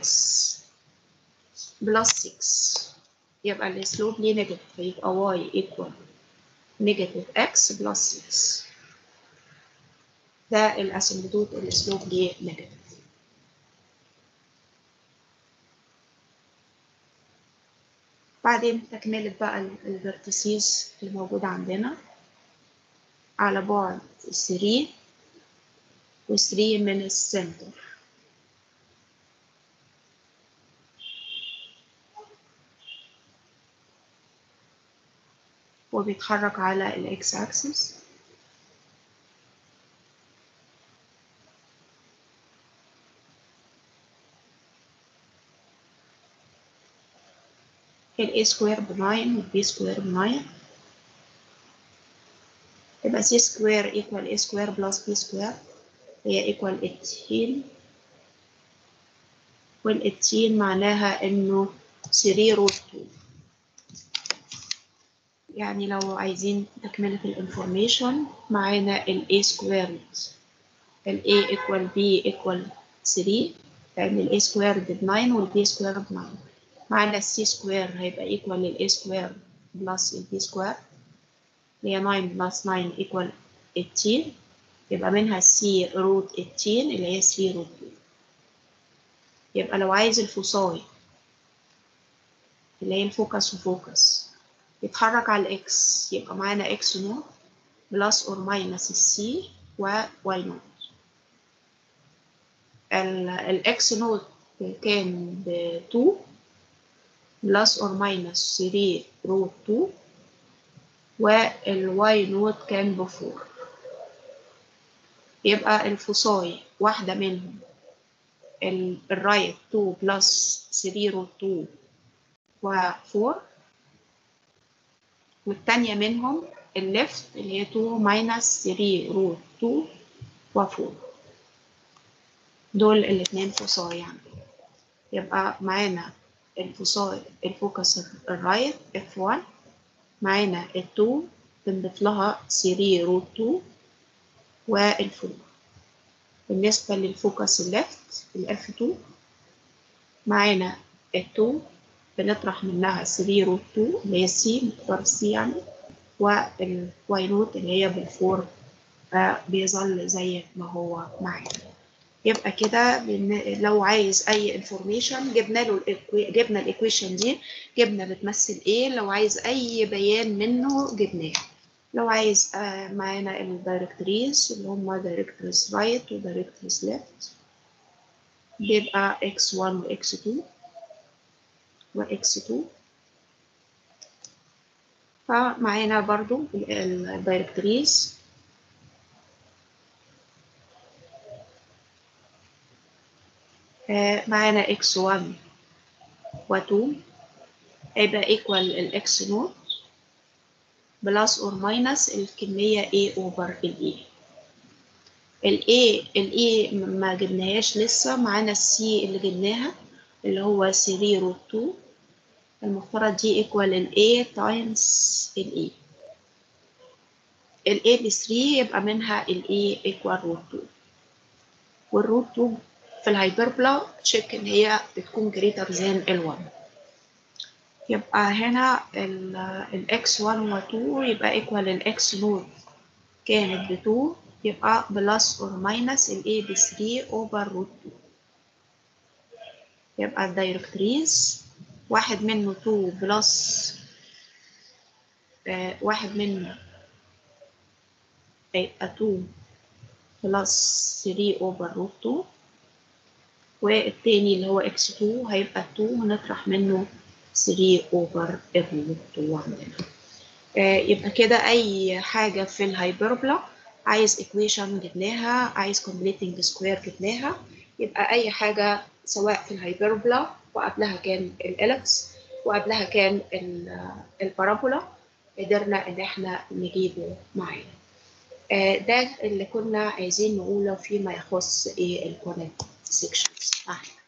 plus 6 يبقى السلوب ليه negative فيبقى y equal negative x plus 6 ده الاسيمبتوت الاسلوب ليه نيجاتيف بعدين تكملة بقى الفيرتيسيز اللي موجودة عندنا على بعد 3 و 3 من السنتر وبيتحرك على الاكس اكسس ال a سكوير ب 9 وال b سكوير ب 9 يبقى c سكوير equal a سكوير بلس b سكوير هي equal 18 وال 18 معناها انه 3 روت 2 يعني لو عايزين تكملة الانفورميشن معانا ال a سكوير ال a equal b equal 3 لأن ال a سكوير ب 9 وال b سكوير ب 9 معنا السي سكوير هيبقى ايكوال للاي سكوير بلس البي سكوير اللي هي 9 بلس 9 ايكوال 18 يبقى منها السي روت 18 اللي هي 3 روت 2 يبقى لو عايز الفوساي اللي هي الفوكس وفوكس يتحرك على الاكس يبقى معانا اكس نوت بلس اور ماينس السي وواي نوت الاكس نوت كان ب 2 بلس اور ماينس 3 روت 2 والواي نوت كان بفور يبقى الفصاي واحدة منهم الرايت 2 بلس 3 روت 2 و 4 والتانية منهم الليفت اللي هي 2 ماينس 3 روت 2 و 4 دول الاتنين فصاي يعني يبقى معانا الفصاي الفوكس الرايت F1 معانا ال 2 بنضيف لها 3 روت 2 والفور بالنسبة للفوكس الليفت ال F2 معانا ال 2 بنطرح منها 3 روت 2 اللي هي سي مقدار سي يعني والواي نوت اللي هي بالفور بيظل زي ما هو معانا يبقى كده لو عايز اي انفورميشن جبنا له جبنا الايكويشن دي جبنا بتمثل ايه لو عايز اي بيان منه جبناه لو عايز آه معانا الدايركتريز اللي هم دايركتريز رايت ودايركتريز ليفت بيبقى x1 و x2 و x2 فمعانا برضو الدايركتريز معانا x1 و 2 هيبقى equal ال x نوت بلس اور ماينس الكمية a over ال a ال a ال a ما جبناهاش لسه معانا ال c اللي جبناها اللي هو 3 روت 2 المفترض دي equal ال a times ال a ال a ب 3 يبقى منها ال a equal روت 2 والروت 2 في الهايبربلا تشيك ان هي بتكون greater than ال 1 يبقى هنا ال x1 و 2 يبقى equal ال x نوت كانت ب 2 يبقى بلس اور ماينس ال a ب 3 over روت 2 يبقى الدايركتريز واحد منه 2 بلس آه واحد منه هيبقى 2 بلس 3 over روت 2 والتاني اللي هو x2 هيبقى 2 هنطرح منه 3 over الروت 2 عندنا آه يبقى كده أي حاجة في الهايبربلا عايز equation جبناها عايز completing square جبناها يبقى أي حاجة سواء في الهايبربلا وقبلها كان الإليبس وقبلها كان البارابولا قدرنا إن إحنا نجيبه معانا آه ده اللي كنا عايزين نقوله فيما يخص إيه الكونكت sections.